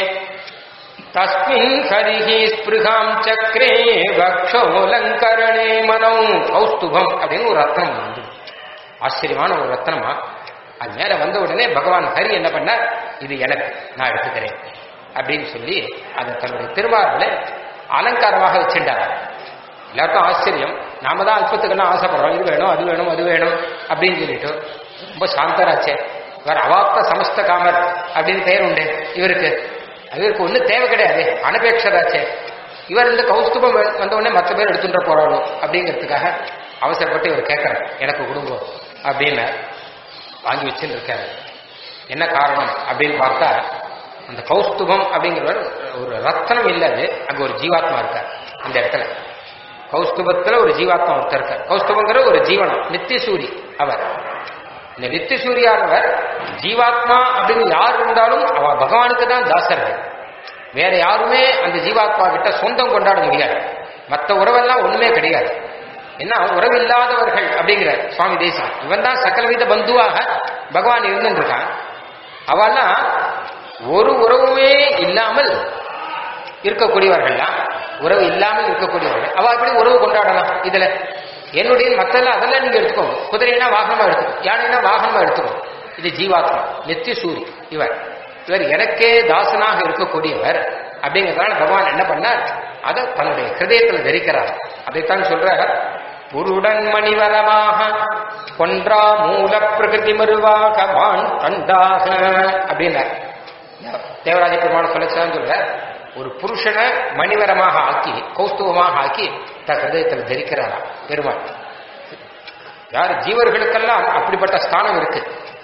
தஸ்மின் ஹரிஹி ஸ்பிருகாம் சக்ரே வக்ஷோலங்கரணே மனோ கௌஸ்துபம் அப்படின்னு ஒரு ரத்னம் வந்து ஆச்சரியமான ஒரு ரத்னமா அது மேல வந்த உடனே பகவான் ஹரி என்ன பண்ணார் இது எனக்கு நான் எடுத்துக்கிறேன் அப்படின்னு சொல்லி அதை தன்னுடைய திருவாரூர்ல அலங்காரமாக வச்சுட்டார் எல்லாருக்கும் ஆச்சரியம் நாம தான் அல்பத்துக்கெல்லாம் ஆசைப்படுறோம் இது வேணும் அது வேணும் அது வேணும் அப்படின்னு சொல்லிட்டு ரொம்ப சாந்தராச்சே வேற அவாப்த சமஸ்த காமர் அப்படின்னு பெயர் உண்டு இவருக்கு இவருக்கு ஒன்றும் தேவை கிடையாது அனபேட்சராச்சே இவர் இந்த கௌஸ்துபம் வந்த உடனே மற்ற பேர் எடுத்துட்டு போறாளோ அப்படிங்கிறதுக்காக அவசரப்பட்டு இவர் கேட்கறார் எனக்கு கொடுங்கோ அப்படின்னு வாங்கி வச்சுட்டு இருக்காரு என்ன காரணம் அப்படின்னு பார்த்தா அந்த கௌஸ்துபம் அப்படிங்கிறவர் ஒரு ரத்தனம் இல்லை அது அங்க ஒரு ஜீவாத்மா இருக்கார் அந்த இடத்துல கௌஸ்துபத்துல ஒரு ஜீவாத்மா ஒருத்தர் இருக்கார் கௌஸ்துபங்கிற ஒரு ஜீவனம் நித்தியசூரி அவர் இந்த நித்தியசூரியானவர் ஜீவாத்மா அப்படின்னு யார் இருந்தாலும் அவ பகவானுக்கு தான் தாசர்கள் வேற யாருமே அந்த ஜீவாத்மா கிட்ட சொந்தம் கொண்டாட முடியாது மற்ற உறவெல்லாம் ஒண்ணுமே கிடையாது என்ன உறவில்லாதவர்கள் அப்படிங்கிற சுவாமி தேசம் இவன் தான் சகலவித பந்துவாக பகவான் இருந்துட்டு இருக்கான் அவெல்லாம் ஒரு உறவுமே இல்லாமல் இருக்கக்கூடியவர்கள்லாம் உறவு இல்லாமல் இருக்கக்கூடியவர்கள் அவ எப்படி உறவு கொண்டாடலாம் இதுல என்னுடைய மத்தெல்லாம் அதெல்லாம் நீங்க எடுத்துக்கோங்க குதிரைனா வாகனமா எடுத்துக்கோ யானைனா வாகனமா எடுத்துக்கோ இது ஜீவாத்மா நித்திய சூரி இவர் இவர் எனக்கே தாசனாக இருக்கக்கூடியவர் அப்படிங்கிறதுனால பகவான் என்ன பண்ணார் அதை தன்னுடைய ஹிருதயத்தில் தரிக்கிறார் அதைத்தான் சொல்ற புருடன் மணிவரமாக கொன்றா மூல பிரகிருதி மருவாக வான் கண்டாக அப்படின்னார் தேவராஜ பெருமாள் சொல்லச்சான்னு சொல்ற ஒரு புருஷனை மணிவரமாக ஆக்கி கௌஸ்துவமாக ஆக்கி தன் ஹிருதயத்தில் தரிக்கிறாராம் பெருமாள் யார் ஜீவர்களுக்கெல்லாம் அப்படிப்பட்ட ஸ்தானம் இருக்கு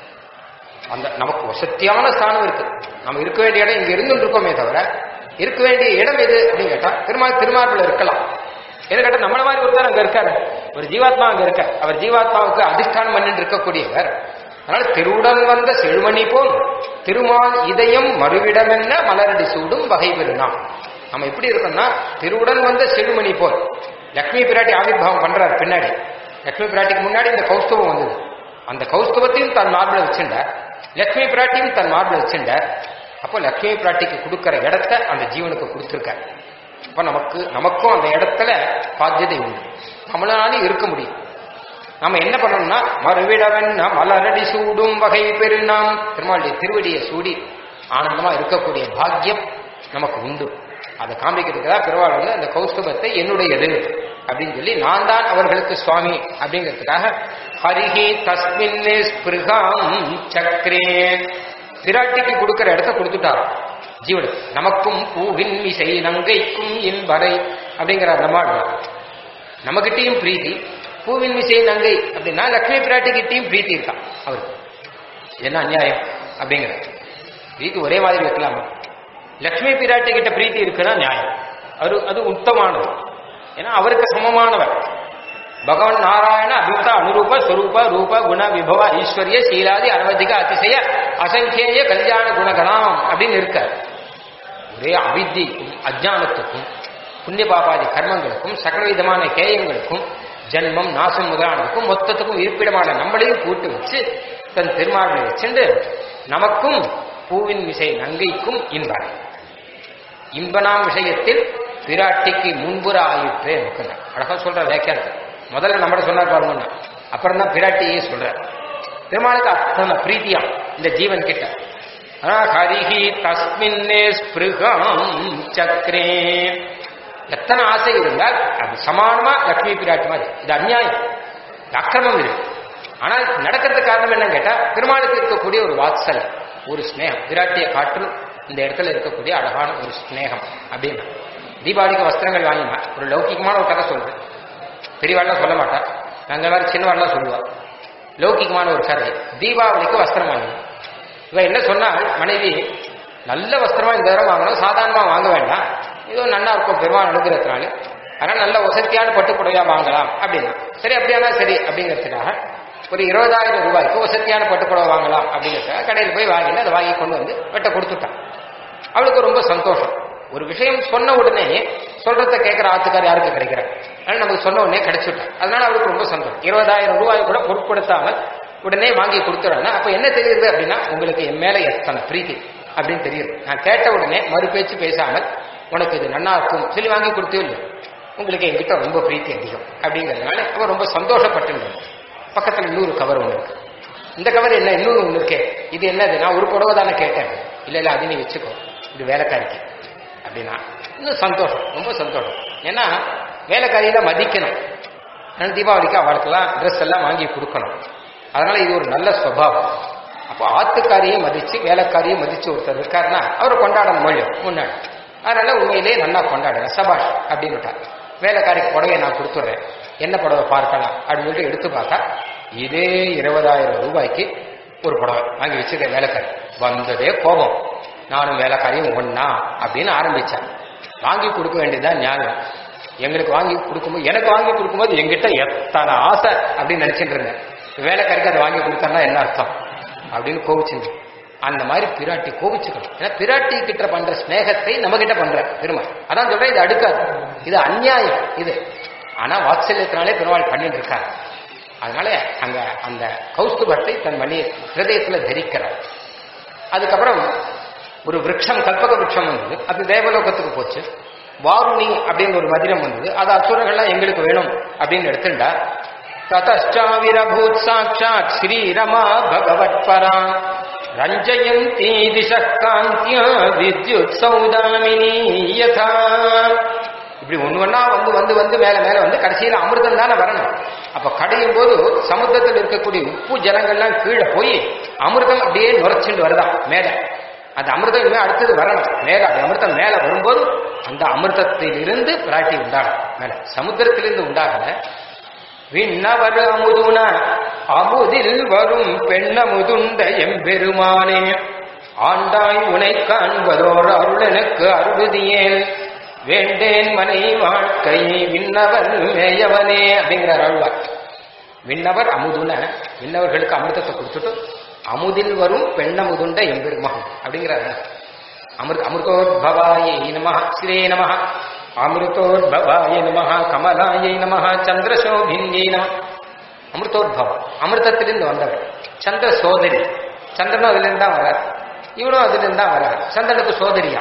அந்த நமக்கு வசத்தியான ஸ்தானம் இருக்கு நம்ம இருக்க வேண்டிய இடம் இங்க இருந்துட்டு இருக்கோமே தவிர இருக்க வேண்டிய இடம் எது அப்படின்னு கேட்டா திருமால் திருமார்பில் இருக்கலாம் என்ன கேட்டா நம்மள மாதிரி ஒருத்தர் அங்க இருக்காரு ஒரு ஜீவாத்மா அங்க இருக்க அவர் ஜீவாத்மாவுக்கு அதிஷ்டானம் பண்ணிட்டு இருக்கக்கூடியவர் அதனால திருவுடன் வந்த செழுமணி போல் திருமால் இதயம் மறுவிடமென்ன மலரடி சூடும் வகை பெருநாம் நம்ம எப்படி இருக்கோம்னா திருவுடன் வந்த செழுமணி போல் லக்ஷ்மி பிராட்டி ஆவிர்வாவம் பண்றாரு பின்னாடி லக்ஷ்மி பிராட்டிக்கு முன்னாடி இந்த கௌஸ்தவம் வந்தது அந்த கௌஸ்தவத்தையும் தன் மார்பில் வச்சுட்டார் லக்ஷ்மி பிராட்டியும் தன் மார்பில் வச்சுட்டார் அப்போ லக்ஷ்மி பிராட்டிக்கு கொடுக்கிற இடத்த அந்த ஜீவனுக்கு கொடுத்துருக்கார் அப்ப நமக்கு நமக்கும் அந்த இடத்துல பாத்தியதை உண்டு நம்மளாலும் இருக்க முடியும் நம்ம என்ன பண்ணணும்னா மறுவிடவன் மலரடி சூடும் வகை பெருநாம் திருமாளுடைய திருவடியை சூடி ஆனந்தமா இருக்கக்கூடிய பாக்கியம் நமக்கு உண்டு அதை காண்பிக்கிறதுக்கு தான் பெருமாள் வந்து அந்த கௌஸ்தவத்தை என்னுடையது அப்படின்னு சொல்லி நான் தான் அவர்களுக்கு சுவாமி அப்படிங்கிறதுக்காக ஹரிஹி தஸ்மின் ஸ்பிருகாம் சக்ரே பிராட்டிக்கு கொடுக்கிற இடத்த கொடுத்துட்டார் ஜீவனுக்கு நமக்கும் பூவின் விசை நங்கைக்கும் என் வரை அப்படிங்கிறார் நம்மாள் நமக்கிட்டையும் பிரீத்தி பூவின் விசை நங்கை அப்படின்னா லக்ஷ்மி பிராட்டிக்கிட்டையும் பிரீத்தி இருக்கான் அவருக்கு என்ன அநியாயம் அப்படிங்கிற பிரீத்தி ஒரே மாதிரி வைக்கலாமா லக்ஷ்மி பிராட்டி கிட்ட பிரீத்தி இருக்குன்னா நியாயம் அது அது உத்தமானது ஏன்னா அவருக்கு சமமானவர் பகவான் நாராயண அபிமத அனுரூப ஸ்வரூப ரூப குண விபவ ஈஸ்வரிய சீலாதி அனவதிக அதிசய அசங்கேய கல்யாண குணகலாம் அப்படின்னு இருக்கார் ஒரே அவித்திக்கும் அஜானத்துக்கும் புண்ணிய பாபாதி கர்மங்களுக்கும் சகல விதமான கேயங்களுக்கும் ஜன்மம் நாசம் முதலானதுக்கும் மொத்தத்துக்கும் இருப்பிடமான நம்மளையும் கூட்டு வச்சு தன் திருமார்களை வச்சுண்டு நமக்கும் பூவின் விசை நங்கைக்கும் இன்பம் இன்பனாம் விஷயத்தில் பிராட்டிக்கு முன்புற ஆயிற்று எனக்கு அழகா சொல்ற வியாக்கியானத்தை முதல்ல நம்மட சொன்னார் பாருங்க அப்புறம் தான் பிராட்டியே சொல்ற பெருமாளுக்கு அத்தனை பிரீத்தியா இந்த ஜீவன் கிட்ட ஆனா ஹரிஹி தஸ்மின்னே ஸ்பிருகம் சக்ரே எத்தனை ஆசை இருந்தால் அது சமானமா லக்ஷ்மி பிராட்டி மாதிரி இது அநியாயம் இது அக்கிரமம் இது ஆனால் நடக்கிறதுக்கு காரணம் என்னன்னு கேட்டா பெருமாளுக்கு இருக்கக்கூடிய ஒரு வாத்சல் ஒரு ஸ்னேகம் பிராட்டியை காற்று இந்த இடத்துல இருக்கக்கூடிய அழகான ஒரு ஸ்னேகம் அப்படின்னு தீபாவளிக்கு வஸ்திரங்கள் வாங்கினா ஒரு லௌகிகமான ஒரு கதை சொல்றேன் பெரியவாள்லாம் சொல்ல மாட்டா நாங்கள் மாதிரி சின்னவாள்லாம் சொல்லுவா லௌகிகமான ஒரு கதை தீபாவளிக்கு வஸ்திரம் வாங்கினோம் இவ என்ன சொன்னால் மனைவி நல்ல வஸ்திரமா இந்த தடவை வாங்கணும் சாதாரணமா வாங்க வேண்டாம் ஏதோ நன்னா இருக்கும் பெருமாள் அனுகிறதுனால அதனால நல்ல வசதியான பட்டுப்புடவையா வாங்கலாம் அப்படின்னா சரி அப்படியானா சரி அப்படிங்கிறதுக்காக ஒரு இருபதாயிரம் ரூபாய்க்கு வசதியான பட்டுப்புடவை வாங்கலாம் அப்படிங்கிறதுக்காக கடையில் போய் வாங்கிட்டு அதை வாங்கி கொண்டு வந்து வெட்ட கொடுத்துட்டான் அவளுக்கு ரொம்ப சந்தோஷம் ஒரு விஷயம் சொன்ன உடனே சொல்றத கேட்கிற ஆத்துக்கார் யாருக்கு கிடைக்கிறார் அதனால நமக்கு சொன்ன உடனே கிடைச்சுட்டான் அதனால அவளுக்கு ரொம்ப சந்தோஷம் இருபதாயிரம் ரூபாய் கூட பொருட்படுத்தாமல் உடனே வாங்கி கொடுத்துறாங்க அப்ப என்ன தெரியுது அப்படின்னா உங்களுக்கு என் மேல எத்தனை பிரீத்தி அப்படின்னு தெரியுது நான் கேட்ட உடனே மறு பேச்சு பேசாமல் உனக்கு இது நன்னா இருக்கும் சொல்லி வாங்கி கொடுத்தே இல்லை உங்களுக்கு என்கிட்ட ரொம்ப பிரீத்தி அதிகம் அப்படிங்கிறதுனால அவன் ரொம்ப சந்தோஷப்பட்டு பக்கத்துல இன்னொரு கவர் ஒன்று இருக்கு இந்த கவர் என்ன இன்னொரு ஒன்று இருக்கே இது என்னது நான் ஒரு புடவை தானே கேட்டேன் இல்ல இல்ல அது நீ வச்சுக்கோ இது வேலைக்காரிக்கு அப்படின்னா இன்னும் சந்தோஷம் ரொம்ப சந்தோஷம் ஏன்னா வேலைக்காரியில மதிக்கணும் ஆனா தீபாவளிக்கு அவளுக்கெல்லாம் ட்ரெஸ் எல்லாம் வாங்கி கொடுக்கணும் அதனால இது ஒரு நல்ல சுவாவம் அப்போ ஆத்துக்காரியை மதிச்சு வேலைக்காரியை மதிச்சு ஒருத்தர் இருக்காருன்னா அவரை கொண்டாடணும் மொழியும் முன்னாடி அதனால உண்மையிலேயே நல்லா கொண்டாடுறேன் சபாஷ் அப்படின்னு விட்டார் வேலைக்காரிக்கு புடவையை நான் கொடுத்துட்றேன் என்ன புடவை பார்க்கலாம் அப்படின்னு சொல்லிட்டு எடுத்து பார்த்தா இதே இருபதாயிரம் ரூபாய்க்கு ஒரு புடவை வாங்கி வச்சிருக்கேன் வேலைக்காரி வந்ததே கோபம் நானும் வேலைக்காரியும் ஒன்னா அப்படின்னு ஆரம்பிச்சேன் வாங்கி கொடுக்க வேண்டியதுதான் ஞானம் எங்களுக்கு வாங்கி கொடுக்கும்போது எனக்கு வாங்கி கொடுக்கும்போது எங்கிட்ட எத்தனை ஆசை அப்படின்னு நினைச்சிட்டு இருந்தேன் வேலைக்காரிக்கு அதை வாங்கி கொடுத்தா என்ன அர்த்தம் அப்படின்னு கோவிச்சுங்க அந்த மாதிரி பிராட்டி கோவிச்சுக்கணும் ஏன்னா பிராட்டி கிட்ட பண்ற ஸ்நேகத்தை நம்ம கிட்ட பண்ற பெருமாள் அதான் சொல்றேன் இது அடுக்காது இது அநியாயம் இது ஆனா வாத்சல்யத்தினாலே பெருமாள் பண்ணிட்டு இருக்காரு அதனால அங்க அந்த கௌஸ்துபத்தை தன் மணி ஹிருதயத்துல தரிக்கிறார் அதுக்கப்புறம் ஒரு விரக்ஷம் கல்பக விரக்ஷம் வந்தது அது தேவலோகத்துக்கு போச்சு வாருணி அப்படின்னு ஒரு மதிரம் வந்தது அது அசுரங்கள்லாம் எங்களுக்கு வேணும் அப்படின்னு எடுத்துட்டா ததாவிரபூத் சாட்சாத் ஸ்ரீரமா பகவத் பரா ரஞ்சயந்தி திசः காந்தியா வித்யுத் சௌதாமினி யதா இப்படி ஒண்ணு ஒண்ணா வந்து வந்து வந்து மேல மேல வந்து கடைசியில அமிர்தம் தானே வரணும் அப்ப கடையும் போது சமுத்திரத்தில் இருக்கக்கூடிய உப்பு ஜலங்கள்லாம் கீழே போய் அமிர்தம் அப்படியே நுரைச்சுண்டு வருதான் மேல அந்த அமிர்தம் இனிமே அடுத்தது வரணும் மேல அந்த அமிர்தம் மேல வரும்போது அந்த அமிர்தத்திலிருந்து பிராட்டி உண்டாகும் மேல சமுத்திரத்திலிருந்து உண்டாகல விண்ணவர் அமுதுன அமுதில் வரும் பெண்ணமுதுண்ட எம்பெருமானே ஆண்டாய் உனை காண்பதோர் அருளனுக்கு அருளுதியேல் வேண்டேன் மனை வாழ்க்கையை விண்ணவர் மேயவனே அப்படிங்கிறார் அருள்வார் விண்ணவர் அமுதுன விண்ணவர்களுக்கு அமிர்தத்தை கொடுத்துட்டு அமுதில் வரும் பெண்ணமுதுண்ட எம்பெருமான் அப்படிங்கிறார் அமிர்த அமிர்தோத்பவாயை நம ஸ்ரீ நம அமிர்தோத்பவாய நம கமலாயை நம சந்திரசோபின்யே நம அமிர்தோத்பவம் அமிர்தத்திலிருந்து வந்தவர் சந்திர சோதரி சந்திரனும் அதிலிருந்து தான் வரார் இவனும் அதிலிருந்து தான் வரார் சந்திரனுக்கு சோதரியா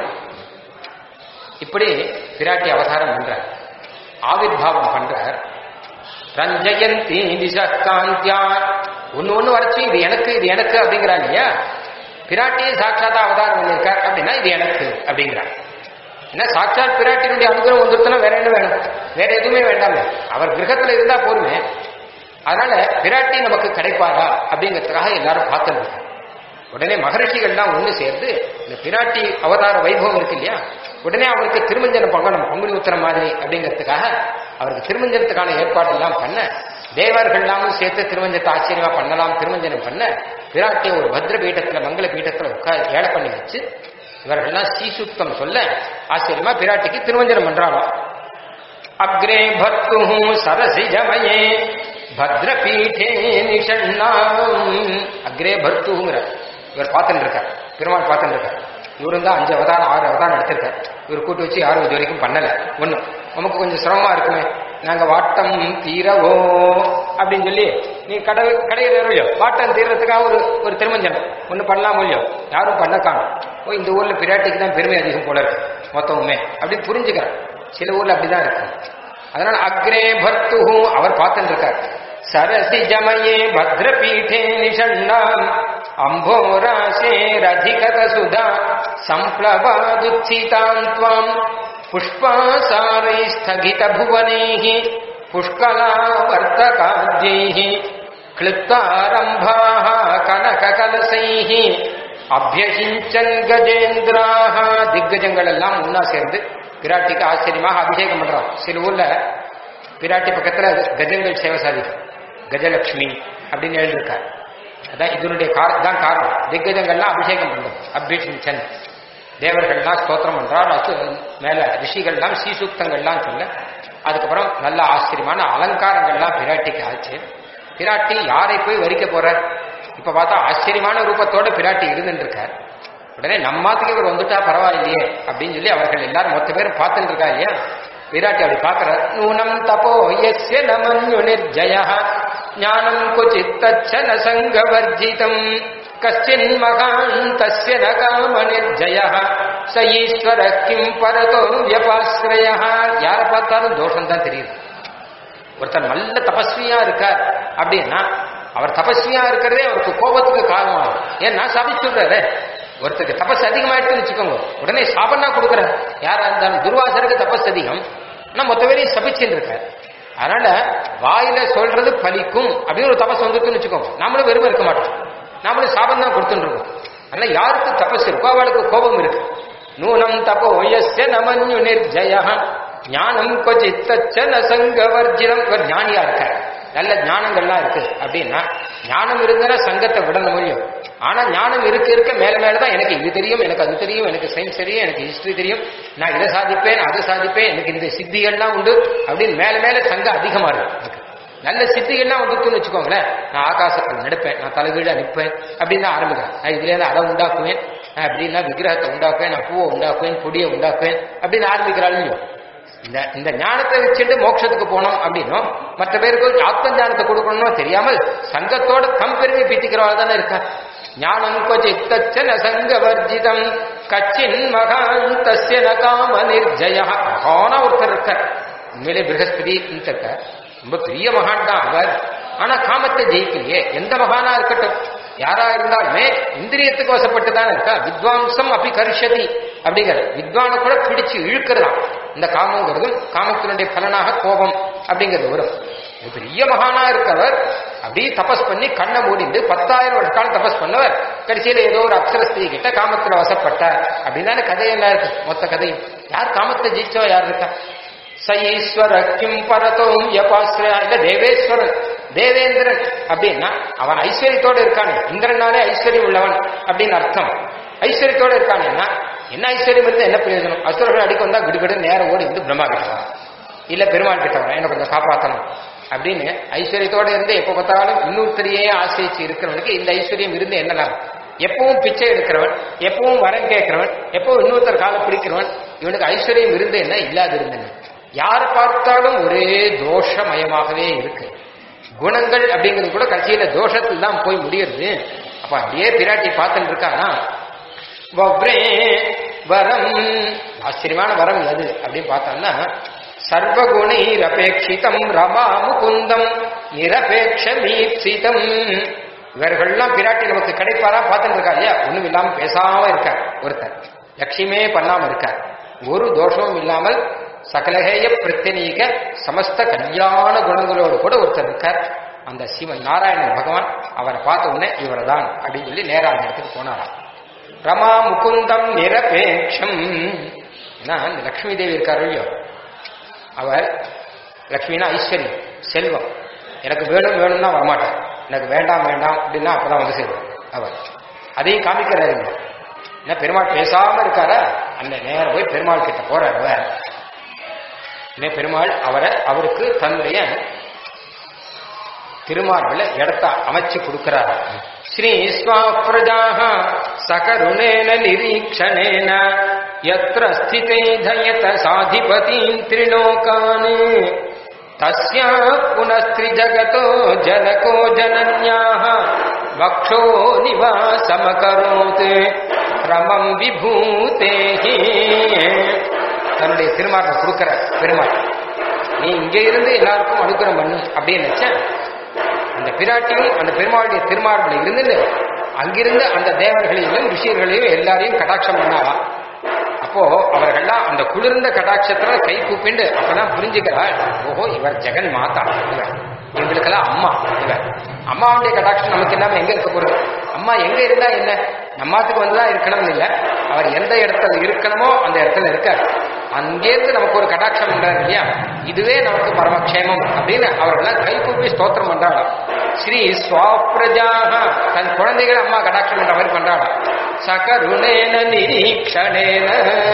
இப்படி பிராட்டி அவதாரம் பண்றார் ஆவிர்வாவம் பண்றார் ரஞ்சயந்தி திசகாந்தியா ஒண்ணு ஒண்ணு வரைச்சு இது எனக்கு இது எனக்கு அப்படிங்கிறான் இல்லையா பிராட்டியை சாட்சாத்தா அவதாரம் பண்ணியிருக்கார் அப்படின்னா இது எனக்கு அப்படிங்கிறார் ஏன்னா சாட்சாத் பிராட்டியினுடைய அனுகிரகம் வந்துருத்தனா வேற என்ன வேணும் வேற எதுவுமே வேண்டாமே அவர் கிரகத்துல இருந்தா போருமே அதனால பிராட்டி நமக்கு கிடைப்பாரா அப்படிங்கிறதுக்காக எல்லாரும் பார்த்துருக்காங்க உடனே மகரிஷிகள்லாம் ஒண்ணு சேர்ந்து இந்த பிராட்டி அவதார வைபவம் இருக்கு இல்லையா உடனே அவருக்கு திருமஞ்சனம் பண்ணணும் பங்குனி உத்திரம் மாதிரி அப்படிங்கிறதுக்காக அவருக்கு திருமஞ்சனத்துக்கான ஏற்பாடு எல்லாம் பண்ண தேவர்கள்லாமும் சேர்த்து திருமஞ்சனத்தை ஆச்சரியமா பண்ணலாம் திருமஞ்சனம் பண்ண பிராட்டியை ஒரு பத்ர பீட்டத்துல மங்கள பீட்டத்துல உட்கார் ஏழை பண்ணி வச்சு இவர்கள்லாம் சீசுத்தம் சொல்ல ஆச்சரியமா பிராட்டிக்கு திருமஞ்சனம் பண்றாளாம் அக்ரே பர்த்து சரசிஜமயே பத்ரபீட்டே நிஷண்ணாம் அக்ரே பர்த்துங்கிற இவர் பார்த்துட்டு இருக்கார் பெருமாள் பார்த்துட்டு இருக்கார் இவரும் தான் அஞ்சு அவதாரம் ஆறு அவதாரம் எடுத்திருக்கார் இவர் கூட்டு வச்சு யாரும் இது வரைக்கும் பண்ணல ஒண்ணும் நமக்கு கொஞ்சம் சிரமமா இருக்குமே நாங்க வாட்டம் தீரவோ அப்படின்னு சொல்லி நீ கடை கடையில் இல்லையோ வாட்டம் தீர்றதுக்காக ஒரு ஒரு திருமஞ்சனம் ஒண்ணு பண்ணலாம் இல்லையோ யாரும் பண்ண காணும் ஓ இந்த ஊர்ல பிராட்டிக்கு தான் பெருமை அதிகம் போல இருக்கு மொத்தமுமே அப்படின்னு புரிஞ்சுக்கிறேன் சில ஊர்ல அப்படிதான் இருக்கு அதனால அக்ரே பர்த்து அவர் பார்த்துட்டு இருக்கார் சரசி ஜமயே பத்ரபீఠே நிஷண்ணாம் அம்போராசேரதிகத சுதா சம்ப்ளவாதுத்சிதாம் துவாம் புஷ்பாசாரை ஸ்தகித புவனைः புஷ்கலாவர்த்தகாத்யைः क्लृप्तारम्भाः கனககலசைः அபியசிஞ்சன் கஜேந்திராக திக்கஜங்கள் எல்லாம் ஒன்னா சேர்ந்து பிராட்டிக்கு ஆச்சரியமாக அபிஷேகம் பண்றான் சில ஊர்ல பிராட்டி பக்கத்துல கஜங்கள் சேவை சாதிக்கும் கஜலட்சுமி அப்படின்னு எழுதியிருக்கார் அதான் இதனுடைய கார தான் காரணம் திக்கஜங்கள்லாம் அபிஷேகம் பண்ணும் அபிஷிஞ்சன் தேவர்கள்லாம் ஸ்தோத்திரம் பண்றார் அது மேல ரிஷிகள்லாம் சீசுக்தங்கள்லாம் சொல்ல அதுக்கப்புறம் நல்ல ஆச்சரியமான அலங்காரங்கள்லாம் பிராட்டிக்கு ஆச்சு பிராட்டி யாரை போய் வரிக்க போறார் இப்ப பார்த்தா ஆச்சரியமான ரூபத்தோட பிராட்டி இருந்துட்டு இருக்கார் உடனே நம்மாத்துக்கு இவர் வந்துட்டா பரவாயில்லையே அப்படின்னு சொல்லி அவர்கள் எல்லாரும் மொத்த பேரும் பார்த்துட்டு இருக்கா இல்லையா விராட்டி அப்படி பார்க்கிறார் நூனம் தபோ எஸ்ய நமன்யு நிர்ஜய ஞானம் குச்சித் தச்சன சங்கவர்ஜிதம் கஷ்டின் மகான் தஸ்ய ந காம நிர்ஜய ச ஈஸ்வர கிம் பரதோ வியபாஸ்ரய யாரை பார்த்தாலும் தோஷம் தான் தெரியுது ஒருத்தர் நல்ல தபஸ்வியா இருக்கார் அப்படின்னா அவர் தபஸ்வியா இருக்கிறதே அவருக்கு கோபத்துக்கு காரணமாகும் ஏன்னா சாபிச்சுடுறாரு ஒருத்தருக்கு தபஸ் அதிகமாயிடுச்சுன்னு வச்சுக்கோங்க உடனே சாபனா கொடுக்குறாரு யாரா இருந்தாலும் துர்வாசருக்கு தபஸ் அதிகம் ஆனா மொத்த பேரையும் சபிச்சுட்டு இருக்கார் அதனால வாயில சொல்றது பலிக்கும் அப்படின்னு ஒரு தபஸ் வந்துருக்குன்னு வச்சுக்கோங்க நாமளும் வெறுமை இருக்க மாட்டோம் நாமளும் சாபம் தான் கொடுத்துட்டு இருக்கோம் அதனால யாருக்கு தபஸ் இருக்கோ அவளுக்கு கோபம் இருக்கு நூனம் தபோ எஸ்ய நமன்யு நிர்ஜய ஞானம் கொச்சித்தச்ச நசங்கவர்ஜினம் இவர் ஞானியா இருக்கார் நல்ல ஞானங்கள்லாம் இருக்கு அப்படின்னா ஞானம் இருந்தனா சங்கத்தை விடணும் முடியும் ஆனா ஞானம் இருக்க இருக்க மேல மேலதான் எனக்கு இது தெரியும் எனக்கு அது தெரியும் எனக்கு சயின்ஸ் தெரியும் எனக்கு ஹிஸ்டரி தெரியும் நான் இதை சாதிப்பேன் அதை சாதிப்பேன் எனக்கு இந்த சித்திகள்லாம் உண்டு அப்படின்னு மேல மேல சங்கம் அதிகமா இருக்கு எனக்கு. நல்ல சித்திகள்லாம் வந்துட்டுன்னு வச்சுக்கோங்களேன் நான் ஆகாசத்தில் நடப்பேன் நான் தலைகீழ நிற்பேன் அப்படின்னு தான் ஆரம்பிக்கிறேன் நான் இதுல இருந்து அதை உண்டாக்குவேன் நான் அப்படின்னா விக்கிரகத்தை உண்டாக்குவேன் நான் பூவை உண்டாக்குவேன் கொடியை உண்டாக்குவேன் அப்படின்னு ஆரம்பிக்கிறாள் இல்லையோ இந்த இந்த ஞானத்தை வச்சுட்டு மோட்சத்துக்கு போனோம் அப்படின்னும் மற்ற பேருக்கு ஆத்ம ஞானத்தை கொடுக்கணும்னு தெரியாமல் சங்கத்தோட தம் பெருமை பித்திக்கிறவள் தானே இருக்கா ஞானம் கொச்சித்தச்ச சங்க வர்ஜிதம் கச்சின் மகான் தஸ்ய நகாம நிர்ஜய மகான ஒருத்தர் இருக்கார் உண்மையிலே பிரகஸ்பதி இருக்க ரொம்ப பெரிய மகான் தான் அவர் ஆனா காமத்தை ஜெயிக்கலையே எந்த மகானா இருக்கட்டும் யாரா இருந்தாலுமே இந்திரியத்துக்கு வசப்பட்டு தான் இருக்கா வித்வாம்சம் அப்படி கரிஷதி அப்படிங்கிற வித்வானை கூட பிடிச்சு இழுக்கிறதாம் இந்த காமங்கிறதும் காமத்தினுடைய பலனாக கோபம் அப்படிங்கிறது வரும் ஒரு பெரிய மகானா இருக்கவர் அப்படியே தபஸ் பண்ணி கண்ணை மூடிண்டு பத்தாயிரம் வருஷ காலம் தபஸ் பண்ணவர் கடைசியில ஏதோ ஒரு அப்சரஸ்திரி கிட்ட காமத்துல வசப்பட்டார் அப்படின்னு கதையெல்லாம் இருக்கு மொத்த கதையும் யார் காமத்தை ஜெயிச்சோ யார் இருக்கா ச ஈஸ்வர கிம் பரதோம் யபாஸ்ரய இல்ல தேவேஸ்வரன் தேவேந்திரன் அப்படின்னா அவன் ஐஸ்வர்யத்தோட இருக்கானே இந்திரனாலே ஐஸ்வர்யம் உள்ளவன் அப்படின்னு அர்த்தம் ஐஸ்வர்யத்தோட இருக்கானேன்னா என்ன ஐஸ்வர்யம் இருந்து என்ன பிரயோஜனம் அசுரர்கள் அடிக்க வந்தா கிடுகிடு நேரம் ஓடி வந்து பிரம்மா கிட்ட வரான். இல்ல பெருமாள் கிட்ட வரான் என்ன கொஞ்சம் காப்பாத்தணும் அப்படின்னு ஐஸ்வர்யத்தோட இருந்து எப்ப பார்த்தாலும் இன்னொருத்தரையே ஆசிரிச்சு இருக்கிறவனுக்கு இந்த ஐஸ்வர்யம் இருந்து என்ன லாபம் எப்பவும் பிச்சை எடுக்கிறவன் எப்பவும் வரம் கேட்கிறவன் எப்பவும் இன்னொருத்தர் காலை பிடிக்கிறவன் இவனுக்கு ஐஸ்வர்யம் இருந்து என்ன இல்லாது இருந்தன யாரை பார்த்தாலும் ஒரே தோஷமயமாகவே இருக்கு குணங்கள் அப்படிங்கிறது கூட கட்சியில தோஷத்தில் தான் போய் முடியுது அப்ப அப்படியே பிராட்டி பார்த்துட்டு இருக்கானா வவ்ரே வரம் ஆச்சரியமான வரம் எது அப்படின்னு பார்த்தோம்னா சர்வகுணைரபேட்சிதம் ரமா முகுந்தம் நிரபேட்ச மீப்சிதம் இவர்கள்லாம் பிராட்டி நமக்கு கிடைப்பாரா பார்த்துட்டு இருக்கா இல்லையா ஒண்ணும் இல்லாம பேசாம இருக்கார் ஒருத்தர் லட்சியமே பண்ணாம இருக்கார் ஒரு தோஷமும் இல்லாமல் சகலகேய பிரத்யநீக சமஸ்த கல்யாண குணங்களோடு கூட ஒருத்தர் இருக்கார் அந்த சிவன் நாராயணன் பகவான் அவரை பார்த்த உடனே இவர் தான் அப்படின்னு சொல்லி நேரா அந்த இடத்துக்கு போனாராம் ரமா முகுந்தம் நிரபேட்சம் ஏன்னா இந்த லக்ஷ்மி தேவி இருக்காரு இல்லையோ அவர் லக்ஷ்மினா ஐஸ்வர்யம் செல்வம் எனக்கு வேணும் வேணும்னா வரமாட்டார் எனக்கு வேண்டாம் வேண்டாம் அப்படின்னா அப்பதான் வந்து சேரும் அவர் அதையும் காமிக்கிறாரு இங்க. என்ன பெருமாள் பேசாம இருக்காரா அந்த நேரம் போய் பெருமாள் கிட்ட போறார் அவர் என்ன பெருமாள் அவரை அவருக்கு தன்னுடைய திருமார்பில் இடத்த அமைச்சு கொடுக்கிறார் ஸ்ரீ ஸ்வாப்ரஜாக சகருணேன நிரீக்ஷணேன யத்ர ஸ்திதே தயத சாதிபதீம் திரிலோகான் தஸ்யா புனஸ்திரிஜகதோ ஜனகோ ஜனன்யாः வக்ஷோ நிவாசமகரோத் கிரமம் விபூதேஹி தன்னுடைய திருமார்பை கொடுக்கிற பெருமாள் நீ இங்க இருந்து எல்லாருக்கும் அனுகிரகம் பண்ணு அப்படின்னு நினைச்சேன் அந்த பிராட்டியும் அந்த பெருமாளுடைய திருமார்பில் இருந்து அங்கிருந்து அந்த தேவர்களையும் ரிஷியர்களையும் எல்லாரையும் கடாட்சம் பண்ணாலாம் அப்போ அவர்கள்லாம் அந்த குளிர்ந்த கடாட்சத்துல கை கூப்பிண்டு அப்பதான் புரிஞ்சுக்கிறாள் ஓஹோ இவர் ஜெகன் மாதா இவர் எங்களுக்கெல்லாம் அம்மா இவர் அம்மாவுடைய கடாட்சம் நமக்கு இல்லாம எங்க இருக்க போறது அம்மா எங்க இருந்தா என்ன நம்மாத்துக்கு வந்துதான் இருக்கணும்னு இல்ல அவர் எந்த இடத்துல இருக்கணுமோ அந்த இடத்துல இருக்கார் அங்கேருந்து நமக்கு ஒரு கடாட்சம் பண்றாரு இல்லையா இதுவே நமக்கு பரமக்ஷேமம் அப்படின்னு அவர்கள்லாம் கை கூப்பி ஸ்தோத்திரம் பண்றாளாம் ஸ்ரீ ஸ்வாப்ரஜாக தன் குழந்தைகள் அம்மா கடாட்சம் பண்ற மாதிரி பண்றாளாம் சகருணேன நிரீக்ஷணேன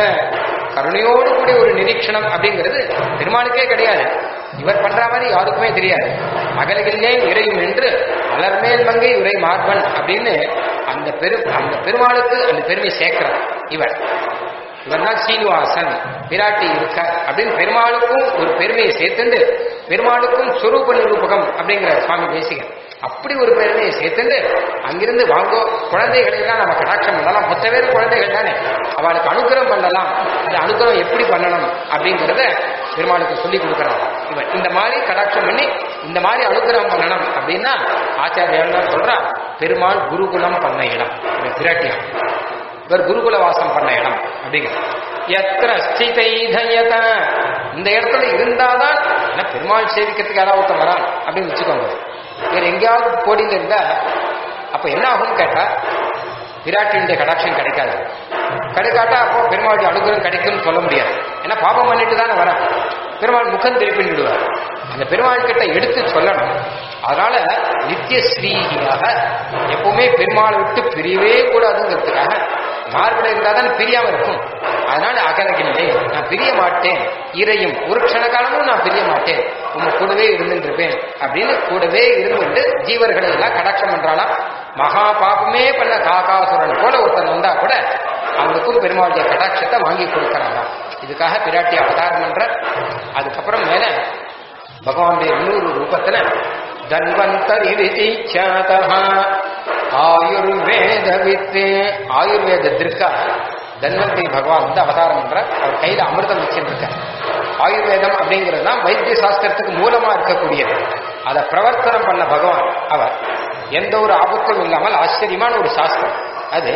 கருணையோடு கூடிய ஒரு நிரீக்ஷணம் அப்படிங்கிறது பெருமாளுக்கே கிடையாது இவர் பண்ற மாதிரி யாருக்குமே தெரியாது அகலகில்லே இறையும் என்று மலர்மேல் மங்கை உரை மார்பன் அப்படின்னு அந்த பெரு அந்த பெருமாளுக்கு அந்த பெருமை சேர்க்கிறார் இவர் இவன் தான் சீனிவாசன் பிராட்டி இருக்க அப்படின்னு பெருமாளுக்கும் ஒரு பெருமையை சேர்த்துண்டு பெருமாளுக்கும் சொரூப நிரூபகம் அப்படிங்கிற சுவாமி தேசிகன் அப்படி ஒரு பெருமையை சேர்த்துண்டு அங்கிருந்து வாங்கோ குழந்தைகளை எல்லாம் நம்ம கடாட்சம் பண்ணலாம் மொத்த பேர் குழந்தைகள் தானே அவளுக்கு அனுகிரகம் பண்ணலாம் அந்த அனுகிரகம் எப்படி பண்ணணும் அப்படிங்கிறத பெருமாளுக்கு சொல்லி கொடுக்குறாங்க இவன் இந்த மாதிரி கடாட்சம் பண்ணி இந்த மாதிரி அனுகிரகம் பண்ணணும் அப்படின்னா ஆச்சாரியர்கள் சொல்றா பெருமாள் குருகுலம் பண்ண இடம் இவன் பிராட்டியம் இவர் குருகுல வாசம் பண்ண இடம் அப்படிங்கிற எத்திர ஸ்திதைதயத இந்த இடத்துல இருந்தாதான் என்ன பெருமாள் சேவிக்கிறதுக்கு யாராவது ஒருத்தன் வரான் அப்படின்னு வச்சுக்கோங்க வேற எங்கேயாவது போடியில் இருந்தா அப்ப என்ன ஆகும்னு கேட்டா விராட்டினுடைய கடாட்சம் கிடைக்காது கிடைக்காட்டா அப்போ பெருமாளுடைய அனுகிரகம் கிடைக்கும்னு சொல்ல முடியாது ஏன்னா பாபம் பண்ணிட்டு தானே வர பெருமாள் முகம் திருப்பி விடுவார் அந்த பெருமாள் கிட்ட எடுத்து சொல்லணும் அதனால நித்திய ஸ்ரீயாக எப்பவுமே பெருமாளை விட்டு பிரியவே கூடாதுங்கிறதுக்காக மார்பில் இருந்தால் தான் பிரியாம இருக்கும் அதனால அகலகில்லை நான் பிரிய மாட்டேன் இறையும் ஒரு க்ஷண காலமும் நான் பிரிய மாட்டேன் உங்க கூடவே இருந்துருப்பேன் அப்படின்னு கூடவே இருந்துட்டு ஜீவர்களை எல்லாம் கடாட்சம் பண்றாளாம் மகா பாபமே பண்ண காகாசுரன் போல ஒருத்தன் வந்தா கூட அவனுக்கும் பெருமாளுடைய கடாட்சத்தை வாங்கி கொடுக்கறாங்களாம் இதுக்காக பிராட்டி அவதாரம் பண்ற அதுக்கப்புறம் மேல பகவானுடைய இன்னொரு ரூபத்துல தன்வந்தரி விதிச்சாதா ஆயுர்வேத வித்து ஆயுர்வேத திருக்கா தன்வந்தி பகவான் வந்து அவதாரம் பண்ற அவர் கையில அமிர்தம் வச்சுட்டு ஆயுர்வேதம் அப்படிங்கிறது தான் வைத்திய சாஸ்திரத்துக்கு மூலமா இருக்கக்கூடியது அதை பிரவர்த்தனம் பண்ண பகவான் அவர் எந்த ஒரு ஆபத்தும் இல்லாமல் ஆச்சரியமான ஒரு சாஸ்திரம் அது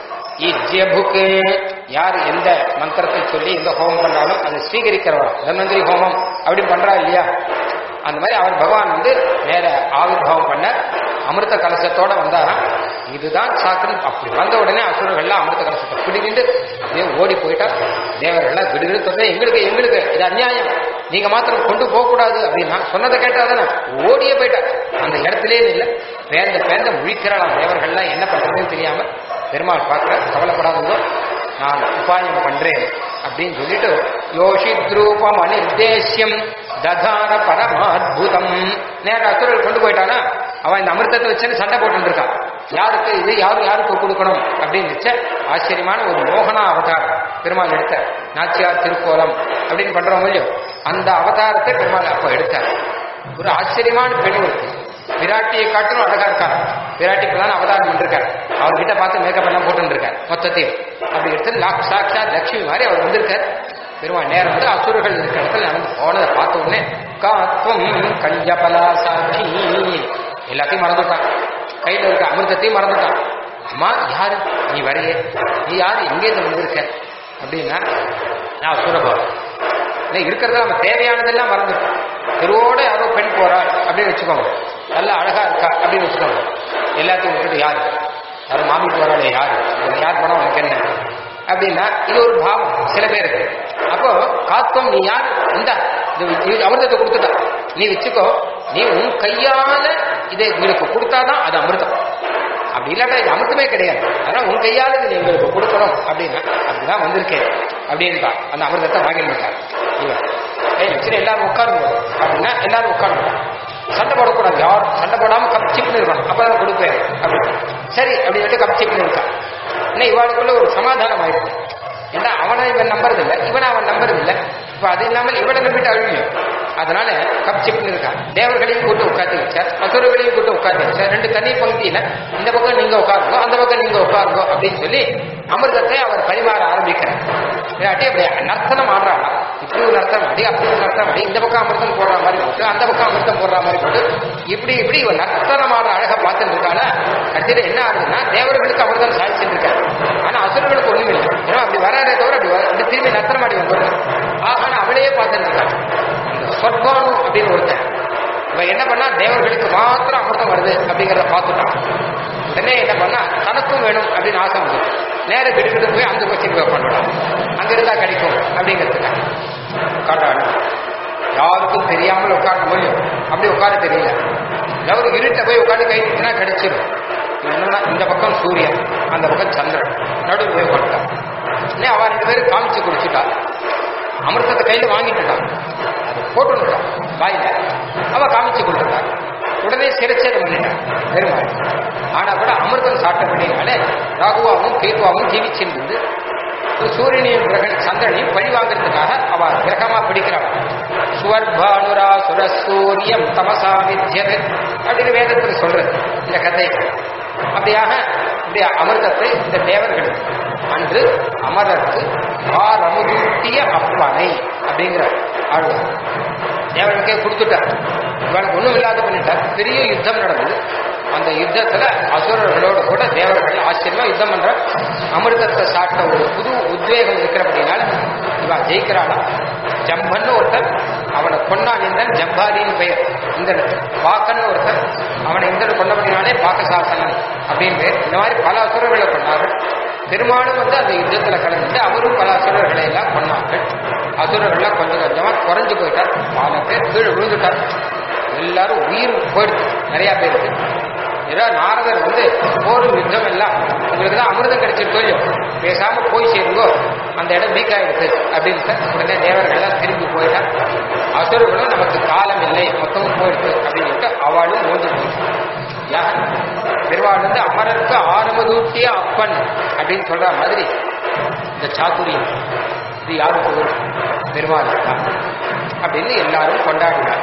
இஜ்யபுக்கு யார் எந்த மந்திரத்தை சொல்லி எந்த ஹோமம் பண்ணாலும் அதை ஸ்வீகரிக்கிறவரா தன்வந்திரி ஹோமம் அப்படி பண்றா இல்லையா அந்த மாதிரி அவர் பகவான் வந்து நேர ஆவிர்வாவம் பண்ண அமிர்த கலசத்தோட வந்தாராம் இதுதான் சாக்குன்னு அப்படி வந்த உடனே அசுரர்கள்லாம் அமிர்த கலசத்தை பிடிக்கிட்டு அப்படியே ஓடி போயிட்டா தேவர்கள்லாம் விடுவிடு தொட்டா எங்களுக்கு எங்களுக்கு இது அநியாயம் நீங்க மாத்திரம் கொண்டு போக கூடாது அப்படின்னா சொன்னதை கேட்டாதானே ஓடியே போயிட்டா அந்த இடத்துலயே இல்லை பேர்ந்த பேர்ந்த முழிக்கிறாளாம் தேவர்கள்லாம் என்ன பண்றதுன்னு தெரியாம பெருமாள் பார்க்கிற கவலைப்படாததோ நான் உபாயம் பண்றேன் அப்படின்னு சொல்லிட்டு யோஷித்ரூபம் அனிர்தேசியம் ததார பரமாத்புதம் நேர அசுரர்கள் கொண்டு போயிட்டானா அவன் இந்த அமிர்தத்தை வச்சு சண்டை போட்டு இருக்கான் யாருக்கு இது யாரு யாருக்கு கொடுக்கணும் அப்படின்னு வச்ச ஆச்சரியமான ஒரு மோகனா அவதாரம் பெருமாள் எடுத்த நாச்சியார் திருக்கோலம் அப்படின்னு பண்றோம் இல்லையோ அந்த அவதாரத்தை பெருமாள் அப்ப எடுத்தார் ஒரு ஆச்சரியமான பெண் இருக்கு விராட்டியை காட்டிலும் அழகா இருக்கார் விராட்டி பிரதான அவதாரம் பண்ணிருக்கார் அவர்கிட்ட பார்த்து மேக்கப் எல்லாம் போட்டு இருக்கார் மொத்தத்தையும் அப்படி எடுத்து லாக் சாட்சா லட்சுமி மாதிரி அவர் வந்திருக்கார் பெருமாள் நேரம் வந்து அசுரர்கள் இருக்கிற இடத்துல நடந்து போனதை பார்த்த உடனே காத்வம் கஞ்சபலா சாட்சி எல்லாத்தையும் மறந்துட்டான் கையில இருக்க அமிர்தத்தையும் மறந்துட்டான் அம்மா யாரு நீ வரையே நீ யாரு எங்கேருந்து வந்திருக்க அப்படின்னா நான் அசுரபவன் இல்லை இருக்கிறத நம்ம தேவையானதெல்லாம் மறந்துட்டோம் தெருவோட யாரோ பெண் போறாள் அப்படின்னு வச்சுக்கோங்க நல்லா அழகா இருக்கா அப்படின்னு வச்சுக்கோங்க எல்லாத்தையும் விட்டுட்டு யாரு யாரும் மாமி போறாளே யாரு இவன் யார் போனா உனக்கு என்ன அப்படின்னா இது ஒரு பாவம் சில பேருக்கு அப்போ காத்தம் நீ யார் இந்த அமிர்தத்தை கொடுத்துட்டா நீ வச்சுக்கோ நீ உன் கையால இதை உங்களுக்கு கொடுத்தாதான் அது அமிர்தம் அப்படி இல்லாட்டா இது அமிர்தமே கிடையாது ஆனா உன் கையால இது எங்களுக்கு கொடுக்கணும் அப்படின்னா அப்படிதான் வந்திருக்கேன் அப்படின்ட்டா அந்த அமிர்தத்தை வாங்கிட்டார் இவன் ஏய் வச்சுட்டு எல்லாரும் உட்காருங்க அப்படின்னா எல்லாரும் உட்காருங்க சண்டை போடக்கூடாது யாரும் சண்டை போடாம கப் சிப்னு இருக்கணும் அப்பதான் கொடுப்பேன் அப்படின்னு சரி அப்படின்னு சொல்லிட்டு கப் சிப்னு இருக்கான் இன்னும் இவாளுக்குள்ள ஒரு சமாதானம் ஆயிடுச்சு ஏன்னா அவனை இவன் நம்புறது இல்லை இவனை அவன் நம்புறது இல்லை இப்ப அது இல்லாமல் இவனை நம்பிட்டு அழியும் அதனால கப் சிப்னு இருக்கான் தேவர்களையும் கூட்டு உட்காந்து வச்சார் அசுரர்களையும் கூட்டு உட்காந்து வச்சார் ரெண்டு தனி பகுதியில இந்த பக்கம் நீங்க உட்காருங்க அந்த பக்கம் நீங்க உட்காருங்க அப்படின்னு சொல்லி அமிர்தத்தை அவர் பரிமாற ஆரம்பிக்கிறார் இல்லாட்டி அப்படி நர்த்தனம் ஆடுறாங்க இப்படி ஒரு நர்த்தம் அடி அப்படி ஒரு நர்த்தம் அடி இந்த பக்கம் அமிர்தம் போடுற மாதிரி போட்டு அந்த பக்கம் அமிர்தம் போடுற மாதிரி போட்டு இப்படி இப்படி இவன் நர்த்தனம் ஆடுற அழகா பார்த்துட்டு இருக்கான கடைசியில என்ன ஆகுதுன்னா தேவர்களுக்கு அமிர்தம் சாதிச்சுட்டு இருக்காரு ஆனா அசுரர்களுக்கு ஒண்ணும் இல்லை ஏன்னா அப்படி வராதே தவிர அப்படி வர- அப்படி திரும்பி நர்த்தனம் ஆடி வந்துடுறான் ஆனா அவளையே பார்த்துட்டு இருக்காங்க சொர்பானு அப்படின்னு ஒருத்தன் இவன் என்ன பண்ணா தேவர்களுக்கு மாத்திரம் அமிர்தம் வருது அப்படிங்கறத பார்த்துட்டான் உடனே என்ன பண்ணா தனக்கும் வேணும் அப்படின்னு ஆசை வந்து நேர விடுவிட்டு போய் அந்த கொஸ்டின் பண்ணலாம் அங்க இருந்தா கிடைக்கும் அப்படிங்கிறதுக்காக உட்காண்டாடு யாருக்கும் தெரியாமல் உட்கார முடியும் அப்படி உட்கார தெரியல ஏதாவது இருட்ட போய் உட்காந்து கை நிறுத்தினா கிடைச்சிடும் என்னன்னா இந்த பக்கம் சூரியன் அந்த பக்கம் சந்திரன் நடுவில் போய் உட்காந்துட்டான் உடனே அவ ரெண்டு பேரும் காமிச்சு குடிச்சுட்டா அமிர்தத்தை கையில வாங்கிட்டுட்டான் அது போட்டுட்டான் வாயில அவ காமிச்சு கொடுத்துட்டான் உடனே சிறைச்சேதம் பண்ணிட்டான் பெருமாள் ஆனா கூட அமிர்தம் சாப்பிட்டபடினால ராகுவாவும் கேதுவாவும் ஜீவிச்சிருந்து ஒரு சூரியனையும் கிரகன் சந்திரனையும் பழி வாங்குறதுக்காக அவ கிரகமா பிடிக்கிறாள் சுவர்பானுரா சுரசூரியம் தமசா வித்யது அப்படின்னு வேதத்தில் சொல்றது இந்த கதையை அப்படியாக இப்படி அமிர்தத்தை இந்த தேவர்கள் அன்று அமரருக்கு ஆரமுதூட்டிய அப்பனை அப்படிங்கிற ஆழ்வார் தேவனுக்கே கொடுத்துட்டார் இவனுக்கு ஒண்ணும் இல்லாத பண்ணிட்டார் பெரிய யுத்தம் நடந்தது அந்த யுத்தத்துல அசுரர்களோடு கூட தேவர்கள் ஆச்சரியமா யுத்தம் பண்ற அமிர்தத்தை சாட்ட ஒரு புது உத்வேகம் இருக்கிறபடினால இவன் ஜெயிக்கிறாளா ஜம்பன்னு ஒருத்தர் அவனை கொன்னான் இந்தன் ஜம்பாரின்னு பெயர் இந்தன் பாக்கன்னு ஒருத்தர் அவனை இந்தன் கொண்டபடினாலே பாக்கசாசனன் அப்படின்னு பேர் இந்த மாதிரி பல அசுரர்களை கொண்டார்கள் பெருமாளும் வந்து அந்த யுத்தத்துல கலந்து அவரும் பல அசுரர்களை எல்லாம் கொண்டார்கள் அசுரர்கள்லாம் கொஞ்சம் கொஞ்சமா குறைஞ்சு போயிட்டார் பல பேர் கீழே விழுந்துட்டார் எல்லாரும் உயிர் போயிடுச்சு நிறைய பேருக்கு ஏதோ நாரதர் வந்து போரும் யுத்தம் எல்லாம் உங்களுக்கு தான் அமிர்தம் கிடைச்சிருக்கோ இல்லையோ பேசாம போய் சேருங்கோ அந்த இடம் வீக் ஆயிடுச்சு அப்படின்னு சார் உடனே தேவர்கள் எல்லாம் திரும்பி போயிட்டா அசுரர்களும் நமக்கு காலம் இல்லை மொத்தமும் போயிடுச்சு அப்படின்னு சொல்லிட்டு அவளும் மூஞ்சி போயிடுச்சு யார் பெருவாள் வந்து அமரருக்கு ஆரம்பதூட்டிய அப்பன் அப்படின்னு சொல்ற மாதிரி இந்த சாத்துரியம் இது யாருக்கு வரும்? பெருமாள் தான் அப்படின்னு எல்லாரும் கொண்டாடினார்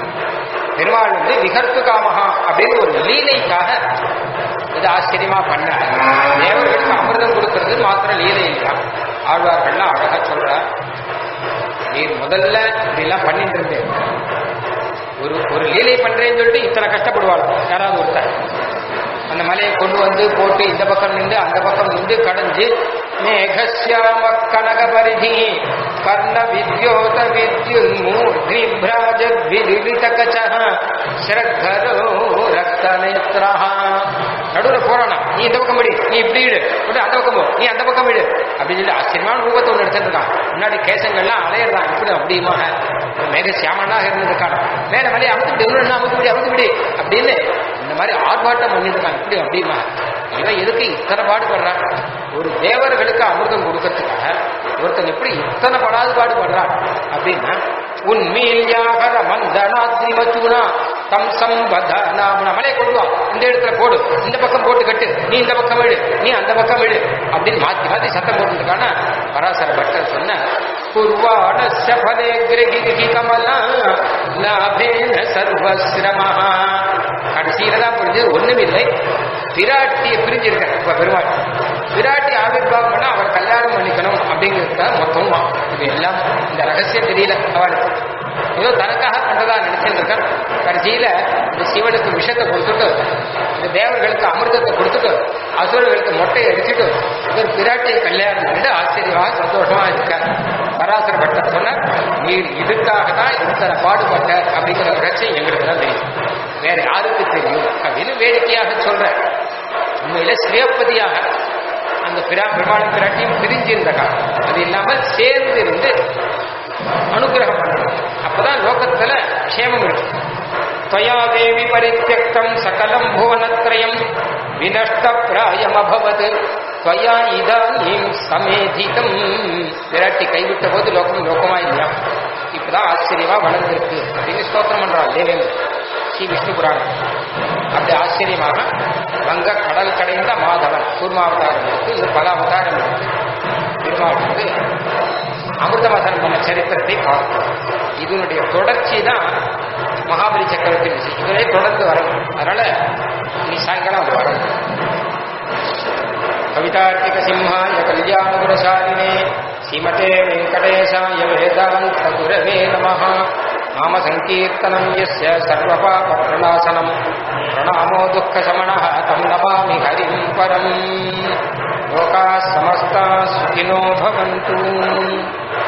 பெருமாள் வந்து விகர்த்து காமகா அப்படின்னு ஒரு லீலைக்காக இது ஆச்சரியமா பண்ண தேவர்களுக்கு அமிர்தம் கொடுக்கிறது மாத்திரம் லீலை இல்லையா ஆழ்வார்கள்லாம் அழகா சொல்றார் நீ முதல்ல இப்படிலாம் பண்ணிட்டு இருந்தேன் ஒரு ஒரு லீலை பண்றேன்னு சொல்லிட்டு இத்தனை கஷ்டப்படுவாள் யாராவது ஒருத்தர் அந்த மலையை கொண்டு வந்து போட்டு இந்த பக்கம் நின்று அந்த பக்கம் நின்று கடைஞ்சு மேகசியாம கனக பரிதி கர்ண வித்யோத வித்யுன் மூர்த்தி பிராஜ விதிலித கச்ச ஸ்ரக்கரோ ரக்த நேத்ரா நடுவில் போறானா நீ இந்த பக்கம் விடு நீ இப்படி விடு விடு அந்த பக்கம் போ நீ அந்த பக்கம் விடு அப்படின்னு சொல்லி ஆச்சரியமான ரூபத்தை ஒன்று எடுத்துருக்கான் முன்னாடி கேசங்கள்லாம் அலையிறான் இப்படி அப்படியுமாக மேக சியாமனாக இருந்திருக்கான் மேல மலையை அமுத்து விடு இன்னொன்னு அமுத்து விடு அமுத்து விடு அப்படின்னு இந்த மாதிரி ஆர்ப்பாட்டம் பண்ணிட்டு இருக்கான் இப்படி அப்படியுமா இவன் எதுக்கு இத்தனை பாடுபடுறான் ஒரு தேவர்களுக்கு அமிர்தம் கொடுக்கறதுக்காக ஒருத்தன் எப்படி இத்தனை படாது பாடுபடுறான் அப்படின்னா உன் மீல்யாகர மந்தனாத்ரி மச்சுனா தம் சம்பதனா மலையை கொண்டு வா இந்த இடத்துல போடு இந்த பக்கம் போட்டு கட்டு நீ இந்த பக்கம் விடு நீ அந்த பக்கம் விடு அப்படின்னு மாத்தி மாத்தி சத்தம் போட்டுருக்கான பராசர பட்டர் சொன்ன குர்வாணஸ்ய பலே கிரகிகி கமலா லாபேன சர்வசிரமஹா கடைசியில தான் புரிஞ்சது ஒண்ணுமில்லை பிராட்டியை பிரிஞ்சிருக்க இப்ப பெருமாள் பிராட்டி ஆவிர்வாகம் பண்ணா அவர் கல்யாணம் பண்ணிக்கணும் அப்படிங்கிறது தான் மொத்தமா இது எல்லாம் இந்த ரகசியம் தெரியல அவளுக்கு ஏதோ தனக்காக பண்றதா நினைச்சிட்டு இருக்கான் கடைசியில இந்த சிவனுக்கு விஷத்தை கொடுத்துட்டு இந்த தேவர்களுக்கு அமிர்தத்தை கொடுத்துட்டு அசுரர்களுக்கு மொட்டையை அடிச்சுட்டு இவர் பிராட்டியை கல்யாணம் பண்ணிட்டு ஆச்சரியமாக சந்தோஷமா இருக்கார் பராசர பட்டர் சொன்னார் நீர் இதுக்காக தான் இத்தனை பாடுபட்ட அப்படிங்கிற ரகசியம் எங்களுக்கு தான் தெரியும் வேற யாருக்கு தெரியும் அப்படின்னு வேடிக்கையாக சொல்றேன் உண்மையில சிவப்பதியாக அந்த பிரா பெருமாளும் பிராட்டியும் பிரிஞ்சிருந்த காலம் அது இல்லாமல் சேர்ந்து இருந்து அனுகிரகம் பண்ணணும் அப்பதான் லோகத்துல க்ஷேமம் இருக்கு त्वया देवी परित्यक्तम् सकलम् भुवनत्रयम् विनष्टप्रायमभवत् त्वया इदानीम् சமேதிதம் விராட்டி கைவிட்ட போது லோகம் லோகமா இல்லையா இப்பதான் ஆச்சரியமா வளர்ந்திருக்கு அப்படின்னு ஸ்தோத்திரம் பண்றாள் தேவேந்திர ஸ்ரீ விஷ்ணு புராணம் அப்படி ஆச்சரியமாக வங்க கடல் கடைந்த மாதவன் கூர்மாவதாரம் இருக்கு இது பல அவதாரம் இருக்கு பெருமாள் வந்து அமிர்தவாசனம் பண்ண சரித்திரத்தை பார்க்கிறோம் இதனுடைய தொடர்ச்சி தான் மகாபலி சக்கரவர்த்தி விஷயம் இவரே தொடர்ந்து வரணும் அதனால நீ சாயங்காலம் அது வரணும் கவிதார்த்திக சிம்ஹாய கல்யாண குணசாலினே ஸ்ரீமதே வெங்கடேசாய வேதாந்த குரவே நமः நாம சங்கீர்த்தனம் யஸ்ய சர்வபாப பிரணாசனம் பிரணாமோ துக்கசமணः தம் நமாமி ஹரிம் பரம் லோகாः समस्ताः सुखिनो भवन्तु